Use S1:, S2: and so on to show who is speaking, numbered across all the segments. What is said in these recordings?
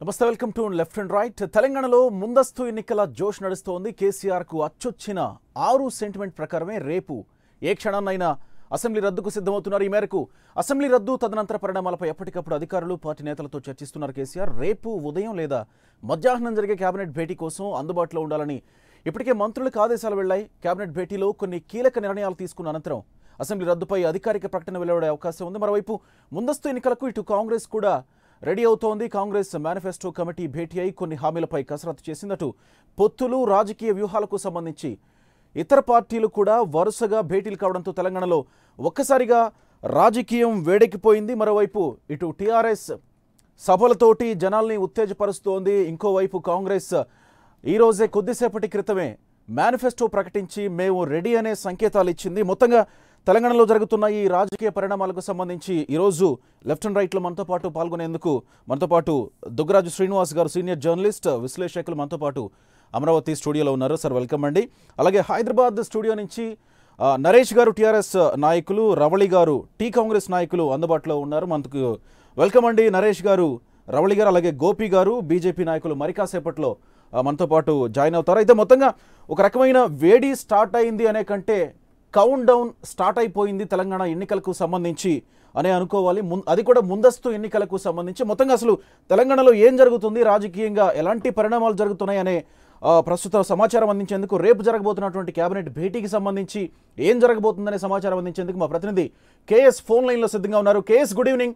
S1: నమస్తే welcome to left and right తెలంగాణలో ముందస్తు ఎన్నికల జోష్ నడుస్తోంది కేసీఆర్ కు అచ్చొచ్చిన ఆరు సెంటిమెంట్ ప్రకారమే రేపు ఏ క్షణాన్నైనా అసెంబ్లీ రద్దుకు సిద్ధమవుతున్నారు ఈ మేరకు అసెంబ్లీ రద్దు తదనంతర పరిణామాలపై ఎప్పటికప్పుడు అధికారులు పార్టీ నేతలతో చర్చిస్తున్నారు కేసీఆర్ రేపు ఉదయం లేదా మధ్యాహ్నం జరిగే కేబినెట్ భేటీ కోసం అందుబాటులో ఉండాలని ఇప్పటికే మంత్రులకు ఆదేశాలు వెళ్లాయి కేబినెట్ భేటీలో కొన్ని కీలక నిర్ణయాలు తీసుకున్న అనంతరం అసెంబ్లీ రద్దుపై అధికారిక ప్రకటన వెలువడే అవకాశం ఉంది మరోవైపు ముందస్తు ఎన్నికలకు ఇటు కాంగ్రెస్ కూడా రెడీ అవుతోంది కాంగ్రెస్ మేనిఫెస్టో కమిటీ భేటీ అయి కొన్ని హామీలపై కసరత్తు చేసిందటు పొత్తులు రాజకీయ వ్యూహాలకు సంబంధించి ఇతర పార్టీలు కూడా వరుసగా భేటీలు కావడంతో తెలంగాణలో ఒక్కసారిగా రాజకీయం వేడెక్కిపోయింది మరోవైపు ఇటు టీఆర్ఎస్ సభలతోటి జనాల్ని ఉత్తేజపరుస్తోంది ఇంకోవైపు కాంగ్రెస్ ఈ రోజే కొద్దిసేపటి క్రితమే మేనిఫెస్టో ప్రకటించి మేము రెడీ అనే సంకేతాలు ఇచ్చింది మొత్తంగా తెలంగాణలో జరుగుతున్న ఈ రాజకీయ పరిణామాలకు సంబంధించి ఈరోజు లెఫ్ట్ అండ్ రైట్లో మనతో పాటు పాల్గొనేందుకు మనతో పాటు దుగ్గరాజు శ్రీనివాస్ గారు సీనియర్ జర్నలిస్ట్ విశ్లేషకులు మనతో పాటు అమరావతి స్టూడియోలో ఉన్నారు సార్ వెల్కమ్ అండి అలాగే హైదరాబాద్ స్టూడియో నుంచి ఆ, నరేష్ గారు టీఆర్ఎస్ నాయకులు రవళి గారు టీ కాంగ్రెస్ నాయకులు అందుబాటులో ఉన్నారు మనకు వెల్కమ్ అండి నరేష్ గారు రవళి గారు అలాగే గోపి గారు బీజేపీ నాయకులు మరి కాసేపట్లో ఆ, మనతో పాటు జాయిన్ అవుతారు అయితే మొత్తంగా ఒక రకమైన వేడి స్టార్ట్ అయింది అనే కంటే కౌంట్ డౌన్ స్టార్ట్ అయిపోయింది తెలంగాణ ఎన్నికలకు సంబంధించి అనే అనుకోవాలి ముం- అది కూడా ముందస్తు ఎన్నికలకు సంబంధించి మొత్తంగా అసలు తెలంగాణలో ఏం జరుగుతుంది రాజకీయంగా ఎలాంటి పరిణామాలు జరుగుతున్నాయి అనే ఆ, ప్రస్తుత సమాచారం అందించేందుకు రేపు జరగబోతున్నటువంటి కేబినెట్ భేటీకి సంబంధించి ఏం జరగబోతుందనే సమాచారం అందించేందుకు మా ప్రతినిధి కేఎస్ ఫోన్ లైన్లో సిద్ధంగా ఉన్నారు కేఎస్ గుడ్ ఈవినింగ్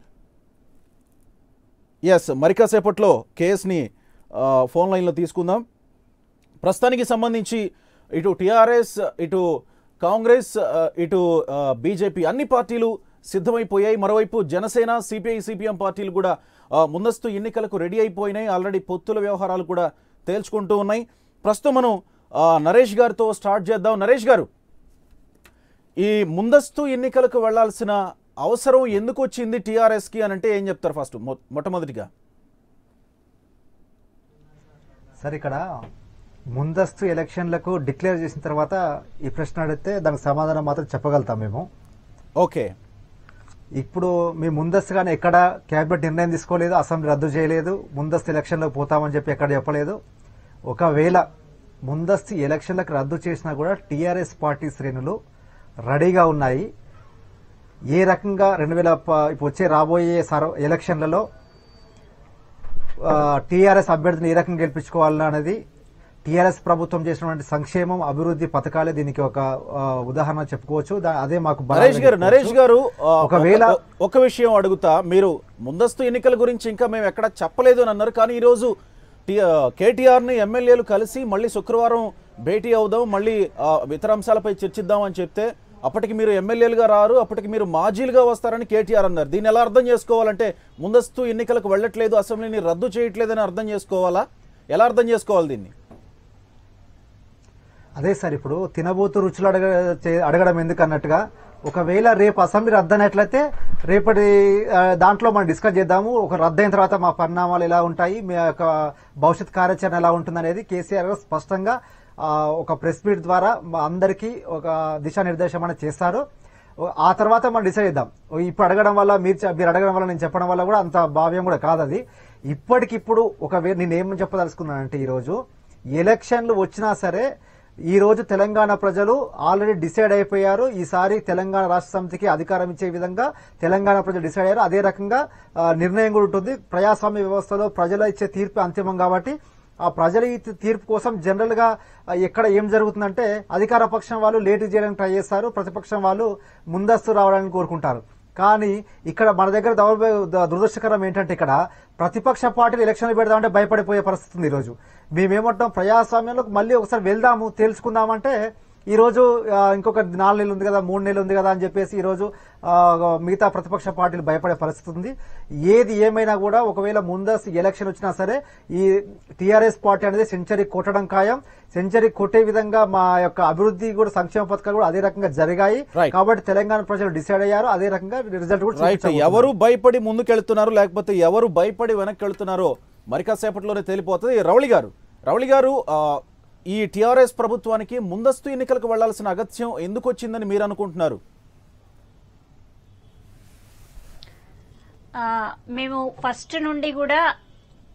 S1: ఎస్ మరి కాసేపట్లో కేఎస్ని ఆ, ఫోన్ లైన్లో తీసుకుందాం ప్రస్తుతానికి సంబంధించి ఇటు టీఆర్ఎస్ ఇటు కాంగ్రెస్ ఆ, ఇటు ఆ, బీజేపీ అన్ని పార్టీలు సిద్ధమైపోయాయి మరోవైపు జనసేన సిపిఐ సిపిఎం పార్టీలు కూడా ఆ, ముందస్తు ఎన్నికలకు రెడీ అయిపోయినాయి ఆల్రెడీ పొత్తుల వ్యవహారాలు కూడా తేల్చుకుంటూ ఉన్నాయి ప్రస్తుతం మనం ఆ, నరేష్ గారితో స్టార్ట్ చేద్దాం నరేష్ గారు ఈ ముందస్తు ఎన్నికలకు వెళ్లాల్సిన అవసరం ఎందుకు వచ్చింది టీఆర్ఎస్కి అని అంటే ఏం చెప్తారు ఫస్ట్ మొ- మొట్టమొదటిగా
S2: సార్ ఇక్కడ ముందస్తు ఎలక్షన్లకు డిక్లేర్ చేసిన తర్వాత ఈ ప్రశ్న అడిగితే దానికి సమాధానం మాత్రం చెప్పగలుగుతాం మేము
S1: ఓకే
S2: ఇప్పుడు మేము ముందస్తుగానే ఎక్కడ క్యాబినెట్ నిర్ణయం తీసుకోలేదు అసెంబ్లీ రద్దు చేయలేదు ముందస్తు ఎలక్షన్లకు పోతామని చెప్పి ఎక్కడ చెప్పలేదు ఒకవేళ ముందస్తు ఎలక్షన్లకు రద్దు చేసినా కూడా టీఆర్ఎస్ పార్టీ శ్రేణులు రెడీగా ఉన్నాయి ఏ రకంగా రెండు వేల ప- ఇప్పుడు వచ్చే రాబోయే సర్వ ఎలక్షన్లలో టీఆర్ఎస్ అభ్యర్థిని ఏ రకంగా గెలిపించుకోవాలన్నా అనేది టీఆర్ఎస్ ప్రభుత్వం చేసినటువంటి సంక్షేమం అభివృద్ధి పథకాలే దీనికి ఒక ఆ, ఉదాహరణ చెప్పుకోవచ్చు దా- అదే మాకు బలంగా
S1: నరేష్ గారు నరేష్
S2: చెప్పుకోవచ్చు.
S1: గారు ఆ,
S2: ఒకవేళ
S1: ఒక- ఒక విషయం అడుగుతా మీరు ముందస్తు ఎన్నికల గురించి ఇంకా మేము ఎక్కడ చెప్పలేదు అని అన్నారు కానీ ఈరోజు కేటీఆర్ ని ఎమ్మెల్యేలు కలిసి మళ్ళీ శుక్రవారం భేటీ అవుదాం మళ్ళీ ఆ, ఇతర అంశాలపై చర్చిద్దాం అని చెప్తే అప్పటికి మీరు ఎమ్మెల్యేలుగా రారు అప్పటికి మీరు మాజీలుగా వస్తారని కేటీఆర్ అన్నారు దీన్ని ఎలా అర్థం చేసుకోవాలంటే ముందస్తు ఎన్నికలకు వెళ్ళట్లేదు అసెంబ్లీని రద్దు చేయట్లేదని అర్థం చేసుకోవాలా ఎలా అర్థం చేసుకోవాలి దీన్ని
S2: అదే సార్ ఇప్పుడు తినబోతు రుచులు అడగ చే- అడగడం ఎందుకు అన్నట్టుగా ఒకవేళ రేపు అసెంబ్లీ రద్దనట్లయితే రేపటి ఆ, దాంట్లో మనం డిస్కస్ చేద్దాము ఒక రద్దయిన తర్వాత మా పరిణామాలు ఎలా ఉంటాయి మీ యొక్క భవిష్యత్ కార్యాచరణ ఎలా ఉంటుంది అనేది కేసీఆర్ గారు స్పష్టంగా ఆ, ఒక ప్రెస్ మీట్ ద్వారా మా అందరికీ ఒక దిశానిర్దేశం అనేది చేస్తారు ఓ- ఆ తర్వాత మనం డిసైడ్ చేద్దాం ఓ ఇప్పుడు అడగడం వల్ల మీరు చె- మీరు అడగడం వల్ల నేను చెప్పడం వల్ల కూడా అంత భావ్యం కూడా కాదు అది ఇప్పటికిప్పుడు ఒకవేళ నేను ఏం చెప్పదలుచుకున్నానంటే ఈరోజు ఎలక్షన్లు వచ్చినా సరే ఈ రోజు తెలంగాణ ప్రజలు ఆల్రెడీ డిసైడ్ అయిపోయారు ఈసారి తెలంగాణ రాష్ట్ర సమితికి అధికారం ఇచ్చే విధంగా తెలంగాణ ప్రజలు డిసైడ్ అయ్యారు అదే రకంగా ఆ, నిర్ణయం కూడా ఉంటుంది ప్రజాస్వామ్య వ్యవస్థలో ప్రజలు ఇచ్చే తీర్పు అంతిమం కాబట్టి ఆ ప్రజల ఈ తీర్పు కోసం జనరల్ గా ఆ, ఎక్కడ ఏం జరుగుతుందంటే అధికార పక్షం వాళ్ళు లేటు చేయడానికి ట్రై చేస్తారు ప్రతిపక్షం వాళ్ళు ముందస్తు రావడానికి కోరుకుంటారు కానీ ఇక్కడ మన దగ్గర దౌర్భ- ద- దురదృష్టకరం ఏంటంటే ఇక్కడ ప్రతిపక్ష పార్టీలు ఎలక్షన్లు పెడదామంటే భయపడిపోయే పరిస్థితి ఉంది ఈరోజు మేమేమంటాం ప్రజాస్వామ్యంలో మళ్ళీ ఒకసారి వెళ్దాము తెలుసుకుందామంటే ఈ రోజు ఆ, ఇంకొక నాలుగు నెలలు ఉంది కదా మూడు నెలలు ఉంది కదా అని చెప్పేసి ఈ రోజు ఆ, మిగతా ప్రతిపక్ష పార్టీలు భయపడే పరిస్థితి ఉంది ఏది ఏమైనా కూడా ఒకవేళ ముందస్తు ఎలక్షన్ వచ్చినా సరే ఈ టీఆర్ఎస్ పార్టీ అనేది సెంచరీ కొట్టడం ఖాయం సెంచరీ కొట్టే విధంగా మా యొక్క అభివృద్ధి కూడా సంక్షేమ పథకాలు కూడా అదే రకంగా జరిగాయి
S1: Right.
S2: కాబట్టి తెలంగాణ ప్రజలు డిసైడ్ అయ్యారు అదే రకంగా రిజల్ట్ కూడా
S1: రైట్
S2: చూపించబోతున్నారు.
S1: ఎవరు భయపడి ముందుకెళ్తున్నారు లేకపోతే ఎవరు భయపడి వెనక్కి వెళ్తున్నారో మరి కాసేపట్లోనే తేలిపోతుంది రవళి గారు రవళి గారు ఆ, ఈ టిఆర్ఎస్ ప్రభుత్వానికి ముందస్తు ఎన్నికలకు వెళ్లాల్సిన అగత్యం ఎందుకు వచ్చిందని మీరు అనుకుంటున్నారు
S3: ఆ, మేము ఫస్ట్ నుండి కూడా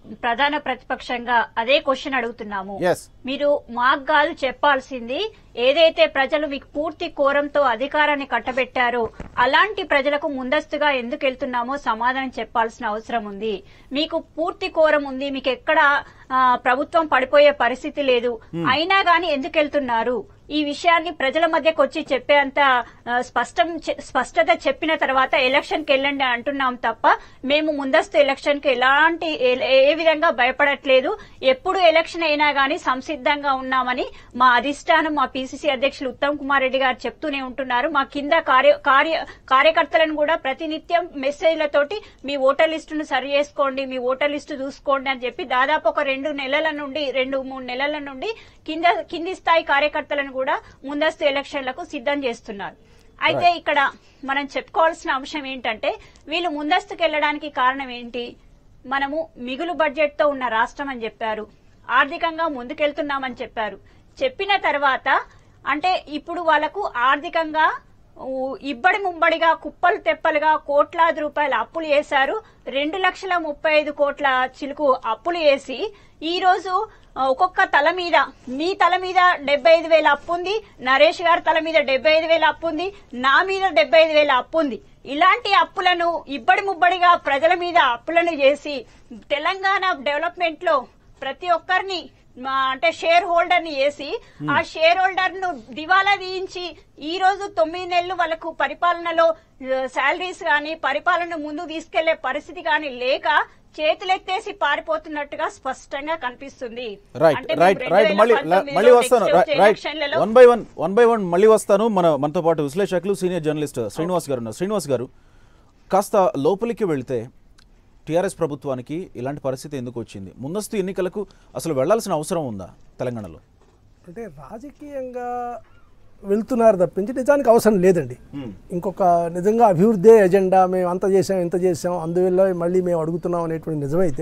S3: ప్రధాన ప్రతిపక్షంగా అదే క్వశ్చన్ అడుగుతున్నాము
S1: ఎస్
S3: మీరు మాకు కాదు చెప్పాల్సింది ఏదైతే ప్రజలు మీకు పూర్తి కోరంతో అధికారాన్ని కట్టబెట్టారో అలాంటి ప్రజలకు ముందస్తుగా ఎందుకు వెళ్తున్నామో సమాధానం చెప్పాల్సిన అవసరం ఉంది మీకు పూర్తి కోరం ఉంది మీకు ఎక్కడ ఆ, ప్రభుత్వం పడిపోయే పరిస్థితి లేదు అయినా గాని ఎందుకు వెళ్తున్నారు ఈ విషయాన్ని ప్రజల మధ్యకు వచ్చి చెప్పేంత ఆ, స్పష్టం చె- స్పష్టత చెప్పిన తర్వాత ఎలక్షన్ కి వెళ్ళండి అంటున్నాం తప్ప మేము ముందస్తు ఎలక్షన్ కి ఎలాంటి ఏ- ఏ విధంగా భయపడట్లేదు ఎప్పుడు ఎలక్షన్ అయినా గానీ సంసిద్ధంగా ఉన్నామని మా అధిష్టానం మా పిసిసి అధ్యక్షులు ఉత్తమ్ కుమార్ రెడ్డి గారు చెప్తూనే ఉంటున్నారు మా కింద కార్య కార్య కార్యకర్తలను కూడా ప్రతినిత్యం మెసేజ్లతోటి మీ ఓటర్ లిస్టును సరి చేసుకోండి మీ ఓటర్ లిస్టు చూసుకోండి అని చెప్పి దాదాపు ఒక రెండు నెలల నుండి రెండు మూడు నెలల నుండి కింద కింది స్థాయి కార్యకర్తలను కూడా ముందస్తు ఎలక్షన్లకు సిద్ధం చేస్తున్నారు అయితే ఇక్కడ మనం చెప్పుకోవాల్సిన అంశం ఏంటంటే వీళ్ళు ముందస్తుకు వెళ్ళడానికి కారణం ఏంటి మనము మిగులు బడ్జెట్ తో ఉన్న రాష్ట్రం అని చెప్పారు ఆర్థికంగా ముందుకెళ్తున్నామని చెప్పారు చెప్పిన తర్వాత అంటే ఇప్పుడు వాళ్ళకు ఆర్థికంగా ఊ, ఇబ్బడి ముంబడిగా కుప్పలు తెప్పలుగా కోట్లాది రూపాయల అప్పులు వేశారు రెండు లక్షల ముప్పై ఐదు కోట్ల చిలుకు అప్పులు వేసి ఈ రోజు ఆ, ఒక్కొక్క తల మీద మీ తల మీద డెబ్బై ఐదు వేల అప్పు ఉంది నరేష్ గారి తల మీద డెబ్బై ఐదు వేల అప్పు ఉంది నా మీద డెబ్బై ఐదు వేల అప్పు ఉంది ఇలాంటి అప్పులను ఇబ్బడి ముబ్బడిగా ప్రజల మీద అప్పులను చేసి తెలంగాణ డెవలప్మెంట్ లో ప్రతి ఒక్కరిని మా అంటే షేర్ హోల్డర్ ని వేసి ఆ షేర్ హోల్డర్ ను దివాలా తీయించి ఈ రోజు తొమ్మిది నెలలు వాళ్ళకు పరిపాలనలో శాలరీస్ గాని పరిపాలన ముందు తీసుకెళ్లే పరిస్థితి గాని లేక చేతులెత్తేసి పారిపోతున్నట్టుగా స్పష్టంగా కనిపిస్తుంది
S1: రైట్
S3: అంటే
S1: రైట్
S3: మేము
S1: రైట్ మళ్ళీ
S3: 2019
S1: మళ్ళీ
S3: లో
S1: వస్తాను
S3: next
S1: రైట్ రైట్
S3: ఎలక్షన్లలో
S1: one by one one by one మళ్ళీ వస్తాను మన మనతో పాటు విశ్లేషకులు సీనియర్ జర్నలిస్ట్ శ్రీనివాస్ గారు ఉన్నారు శ్రీనివాస్ గారు కాస్త లోపలికి వెళ్తే టీఆర్ఎస్ ప్రభుత్వానికి ఇలాంటి పరిస్థితి ఎందుకు వచ్చింది ముందస్తు ఎన్నికలకు అసలు వెళ్లాల్సిన అవసరం ఉందా తెలంగాణలో
S4: అంటే రాజకీయంగా వెళ్తున్నారు తప్పించి నిజానికి అవసరం లేదండి ఇంకొక నిజంగా అభివృద్ధి ఎజెండా మేము అంత చేసాం ఇంత చేసాం అందువల్ల మళ్ళీ మేము అడుగుతున్నాం అనేటువంటి నిజమైతే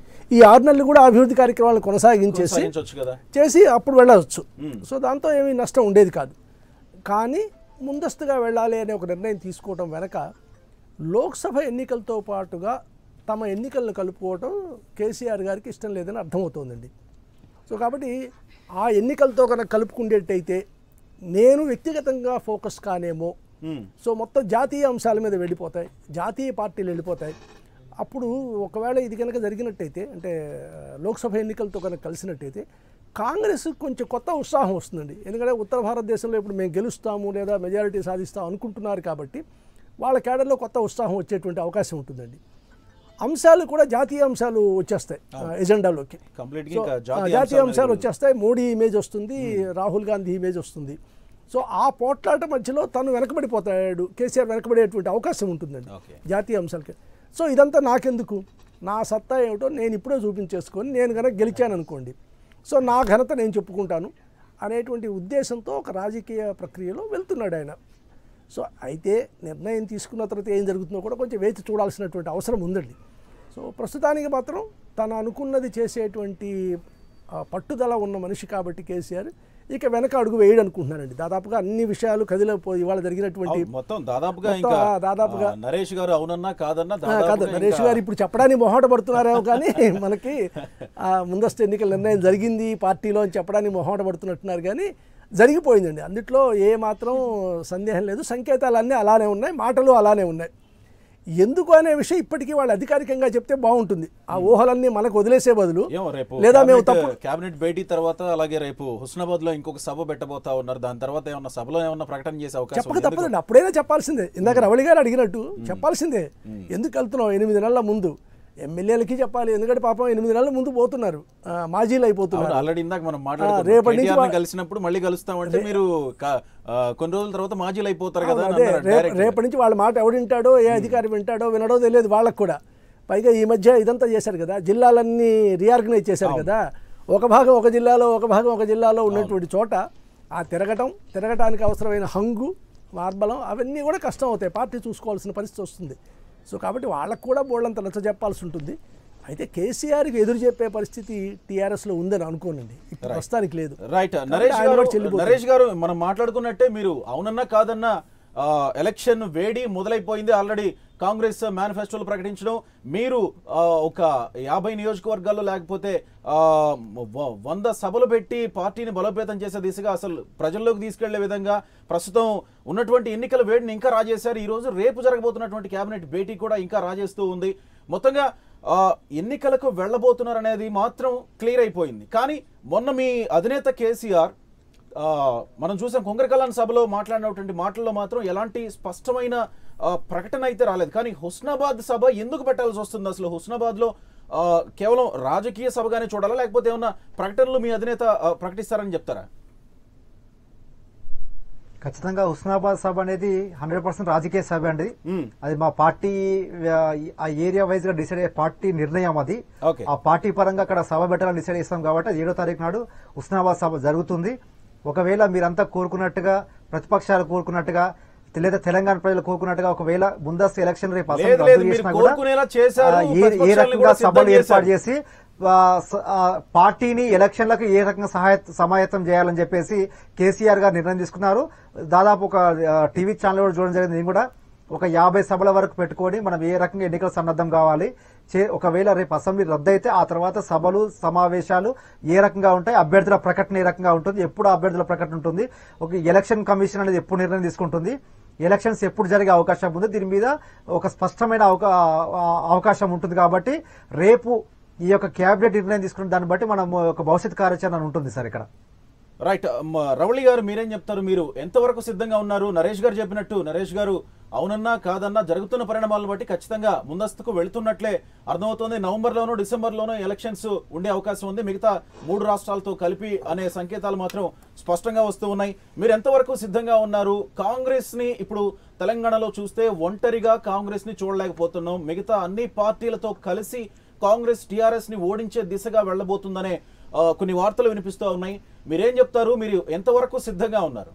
S4: ఈ ఆరు నెలలు కూడా అభివృద్ధి కార్యక్రమాలను కొనసాగించేసి
S1: సాగించవచ్చు కదా
S4: చేసి అప్పుడు వెళ్ళవచ్చు సో దాంతో ఏమీ నష్టం ఉండేది కాదు కానీ ముందస్తుగా వెళ్ళాలి అనే ఒక నిర్ణయం తీసుకోవడం వెనక లోక్సభ ఎన్నికలతో పాటుగా తమ ఎన్నికలను కలుపుకోవడం కేసీఆర్ గారికి ఇష్టం లేదని అర్థమవుతోందండి సో కాబట్టి ఆ ఎన్నికలతో కనుక కలుపుకుండేటైతే నేను వ్యక్తిగతంగా ఫోకస్ కానేమో
S1: మ్మ్.
S4: సో మొత్తం జాతీయ అంశాల మీద వెళ్ళిపోతాయి జాతీయ పార్టీలు వెళ్ళిపోతాయి అప్పుడు ఒకవేళ ఇది కనుక జరిగినట్టయితే అంటే ఆ, లోక్సభ ఎన్నికలతో కనుక కలిసినట్టయితే కాంగ్రెస్ కొంచెం కొత్త ఉత్సాహం వస్తుందండి ఎందుకంటే ఉత్తర భారతదేశంలో ఇప్పుడు మేము గెలుస్తాము లేదా మెజారిటీ సాధిస్తాం అనుకుంటున్నారు కాబట్టి వాళ్ళ కేడర్లో కొత్త ఉత్సాహం వచ్చేటువంటి అవకాశం ఉంటుందండి అంశాలు కూడా జాతీయ అంశాలు వచ్చేస్తాయి ఆ, ఎజెండాలోకి
S1: కంప్లీట్ గా
S4: సో,
S1: ఇంకా
S4: ఆ,
S1: జాతీయ
S4: జాతీయ
S1: అంశాల మీద
S4: అంశాలు వచ్చేస్తాయి మోడీ ఇమేజ్ వస్తుంది రాహుల్ గాంధీ ఇమేజ్ వస్తుంది సో ఆ పోట్లాట మధ్యలో తను వెనకబడిపోతాడు కేసీఆర్ వెనకబడేటువంటి అవకాశం ఉంటుందండి
S1: ఓకే.
S4: జాతీయ అంశాలకి సో ఇదంతా నాకెందుకు నా సత్తా ఏమిటో నేను ఇప్పుడే చూపించేసుకొని నేను కనుక గెలిచాను అనుకోండి సో నా ఘనత నేను చెప్పుకుంటాను అనేటువంటి ఉద్దేశంతో ఒక రాజకీయ ప్రక్రియలో వెళ్తున్నాడు ఆయన సో అయితే నిర్ణయం తీసుకున్న తర్వాత ఏం జరుగుతుందో కూడా కొంచెం వేచి చూడాల్సినటువంటి అవసరం ఉందండి సో ప్రస్తుతానికి మాత్రం తను అనుకున్నది చేసేటువంటి ఆ, పట్టుదల ఉన్న మనిషి కాబట్టి కేసీఆర్ ఇక వెనక అడుగు వేయడు అనుకుంటున్నానండి దాదాపుగా అన్ని విషయాలు కదిలిపోయి ఇవాళ జరిగినటువంటి
S1: అవును, మొత్తం దాదాపుగా
S4: మొత్తం,
S1: ఇంకా
S4: ఆ, దాదాపుగా.
S1: ఆ, నరేష్ గారు అవునన్నా కాదన్నా
S4: ఆ, కాదు
S1: దాదాపుగా
S4: నరేష్
S1: ఇంకా-
S4: గారు ఇప్పుడు చెప్పడానికి మొహాట పడుతున్నారేమో కానీ మనకి ఆ, ముందస్తు ఎన్నికల నిర్ణయం జరిగింది పార్టీలో అని చెప్పడానికి మొహాట పడుతున్నట్టున్నారు కానీ జరిగిపోయిందండి అందుట్లో ఏ మాత్రం సందేహం లేదు సంకేతాలు అన్నీ అలానే ఉన్నాయి మాటలు అలానే ఉన్నాయి ఎందుకు అనే విషయం ఇప్పటికీ వాళ్ళు అధికారికంగా చెప్తే బాగుంటుంది ఆ ఊహలన్నీ మనకు వదిలేసే బదులు
S1: ఏమో రేపు
S4: లేదా మేము
S1: కేబినెట్-
S4: తప్పు
S1: కేబినెట్ భేటీ తర్వాత అలాగే రేపు హుస్నాబాద్ లో ఇంకొక సభ పెట్టబోతా ఉన్నారు దాని తర్వాత ఏమన్నా సభలో ఏమన్నా ప్రకటన చేసే అవకాశం
S4: చెప్పక
S1: ఉంది? ఎందుకు?
S4: తప్పదండి అప్పుడైనా చెప్పాల్సిందే ఇందాక రవళి గారు అడిగినట్టు చెప్పాల్సిందే ఎందుకు వెళ్తున్నావు ఎనిమిది నెలల ముందు ఎమ్మెల్యేలకి చెప్పాలి ఎందుకంటే పాపం ఎనిమిది నెలల ముందు పోతున్నారు ఆ, మాజీలు అయిపోతున్నారు
S1: అవును ఆల్రెడీ ఇందాక మనం
S4: రేపటి నుంచి
S1: మాట్లాడుకున్నాం
S4: వా-
S1: కలిసినప్పుడు మళ్ళీ కలుస్తామంటే మీరు క- ఆ, కొన్ని రోజుల తర్వాత మాజీలు అయిపోతారు కదా అని
S4: అదే
S1: అన్నారు
S4: రేపు
S1: direct గా.
S4: రేపటి నుంచి వాళ్ళ మాట ఎవడు వింటాడో ఏ అధికారి వింటాడో వినడో తెలియదు వాళ్ళకు కూడా పైగా ఈ మధ్య ఇదంతా చేశారు కదా జిల్లాలన్నీ రీఆర్గనైజ్ చేశారు కదా ఒక భాగం ఒక జిల్లాలో ఒక భాగం ఒక జిల్లాలో ఉన్నటువంటి చోట ఆ తిరగటం తిరగటానికి అవసరమైన హంగు మార్బలం అవన్నీ కూడా కష్టం అవుతాయి పార్టీ చూసుకోవాల్సిన పరిస్థితి వస్తుంది సో కాబట్టి వాళ్ళకు కూడా బోళ్ళంత నచ్చ చెప్పాల్సి ఉంటుంది అయితే కేసీఆర్కి ఎదురు చెప్పే పరిస్థితి టీఆర్ఎస్లో ఉందని అనుకోనండి ఇప్పుడు ప్రస్తుతానికి లేదు
S1: రైట్
S4: కాబట్టి
S1: నరేష్
S4: ఆయన
S1: గారు
S4: కూడా చెల్లిపోతుంది.
S1: నరేష్ గారు మనం మాట్లాడుకున్నట్టే మీరు అవునన్నా కాదన్నా ఆ, ఎలక్షన్ వేడి మొదలైపోయింది ఆల్రెడీ కాంగ్రెస్ మేనిఫెస్టోలు ప్రకటించడం మీరు ఆ, ఒక యాభై నియోజకవర్గాల్లో లేకపోతే ఆ, వ- వంద సభలు పెట్టి పార్టీని బలోపేతం చేసే దిశగా అసలు ప్రజల్లోకి తీసుకెళ్లే విధంగా ప్రస్తుతం ఉన్నటువంటి ఎన్నికల వేడిని ఇంకా రాజేశారు ఈ రోజు రేపు జరగబోతున్నటువంటి కేబినెట్ భేటీ కూడా ఇంకా రాజేస్తూ ఉంది మొత్తంగా ఆ, ఎన్నికలకు వెళ్ళబోతున్నారు అనేది మాత్రం క్లియర్ అయిపోయింది కానీ మొన్న మీ అధినేత కేసీఆర్ ఆ, మనం చూసాం కొంగరకలాన్ సభలో మాట్లాడినటువంటి మాటల్లో మాత్రం ఎలాంటి స్పష్టమైన ఆ, ప్రకటన అయితే రాలేదు కానీ హుస్నాబాద్ సభ ఎందుకు పెట్టాల్సి వస్తుంది అసలు హుస్నాబాద్ లో ఆ, కేవలం రాజకీయ సభగానే చూడాలా లేకపోతే ఏమన్నా ప్రకటనలు మీ అధినేత ఆ, ప్రకటిస్తారని చెప్తారా
S2: ఖచ్చితంగా హుస్నాబాద్ సభ అనేది హండ్రెడ్ పర్సెంట్ రాజకీయ సభ అండి
S1: మ్మ్.
S2: అది మా పార్టీ ఆ, ఆ ఏరియా వైజ్ గా డిసైడ్ అయ్యే పార్టీ నిర్ణయం అది
S1: ఓకే
S2: ఆ పార్టీ పరంగా అక్కడ సభ పెట్టాలని డిసైడ్ చేస్తాం కాబట్టి అది ఏడో తారీఖు నాడు హుస్నాబాద్ సభ జరుగుతుంది ఒకవేళ మీరంతా కోరుకున్నట్టుగా ప్రతిపక్షాలు కోరుకున్నట్టుగా లేదా తెలంగాణ ప్రజలు కోరుకున్నట్టుగా ఒకవేళ ముందస్తు ఎలక్షన్ రేపు అసెంబ్లీ
S1: లేదు, లేదు,
S2: రద్దు
S1: మీరు
S2: చేసినా కూడా,
S1: కోరుకునేలా చేశారు,
S2: ఆ, ఏ- ఏ
S1: ప్రతిపక్షాలను
S2: రకంగా
S1: కూడా సిద్ధం
S2: సభలు ఏర్పాటు
S1: చేశారు.
S2: చేసి ఆ, స- ఆ, పార్టీని ఎలక్షన్లకు ఏ రకంగా సహాయ సమాయత్తం చేయాలని చెప్పేసి కేసీఆర్ గారు నిర్ణయం తీసుకున్నారు దాదాపు ఒక ఆ, టీవీ ఛానల్ కూడా చూడడం జరిగింది నేను కూడా ఒక యాభై సభల వరకు పెట్టుకొని మనం ఏ రకంగా ఎన్నికల సన్నద్ధం కావాలి చే- ఒకవేళ రేపు అసెంబ్లీ రద్దు అయితే ఆ తర్వాత సభలు సమావేశాలు ఏ రకంగా ఉంటాయి అభ్యర్థుల ప్రకటన ఏ రకంగా ఉంటుంది ఎప్పుడు అభ్యర్థుల ప్రకటన ఉంటుంది ఒక ఎలక్షన్ కమిషన్ అనేది ఎప్పుడు నిర్ణయం తీసుకుంటుంది ఎలక్షన్స్ ఎప్పుడు జరిగే అవకాశం ఉంది దీని మీద ఒక స్పష్టమైన అవకా- ఆ, అవకాశం ఉంటుంది కాబట్టి రేపు ఈ యొక్క క్యాబినెట్ నిర్ణయం తీసుకున్న దాన్ని బట్టి మనం ఒక భవిష్యత్ కార్యాచరణ ఉంటుంది సార్ ఇక్కడ
S1: రైట్ మ- రవళి గారు మీరేం చెప్తారు మీరు ఎంతవరకు సిద్ధంగా ఉన్నారు నరేష్ గారు చెప్పినట్టు నరేష్ గారు అవునన్నా కాదన్నా జరుగుతున్న పరిణామాలను బట్టి ఖచ్చితంగా ముందస్తుకు వెళుతున్నట్లే అర్థమవుతోంది నవంబర్లోనో డిసెంబర్లోనో ఎలక్షన్స్ ఉండే అవకాశం ఉంది మిగతా మూడు రాష్ట్రాలతో కలిపి అనే సంకేతాలు మాత్రం స్పష్టంగా వస్తూ ఉన్నాయి మీరు ఎంతవరకు సిద్ధంగా ఉన్నారు కాంగ్రెస్ ని ఇప్పుడు తెలంగాణలో చూస్తే ఒంటరిగా కాంగ్రెస్ ని చూడలేకపోతున్నాం మిగతా అన్ని పార్టీలతో కలిసి కాంగ్రెస్ టీఆర్ఎస్ ని ఓడించే దిశగా వెళ్ళబోతుందనే ఆ, కొన్ని వార్తలు వినిపిస్తూ ఉన్నాయి మీరేం చెప్తారు మీరు ఎంతవరకు సిద్ధంగా ఉన్నారు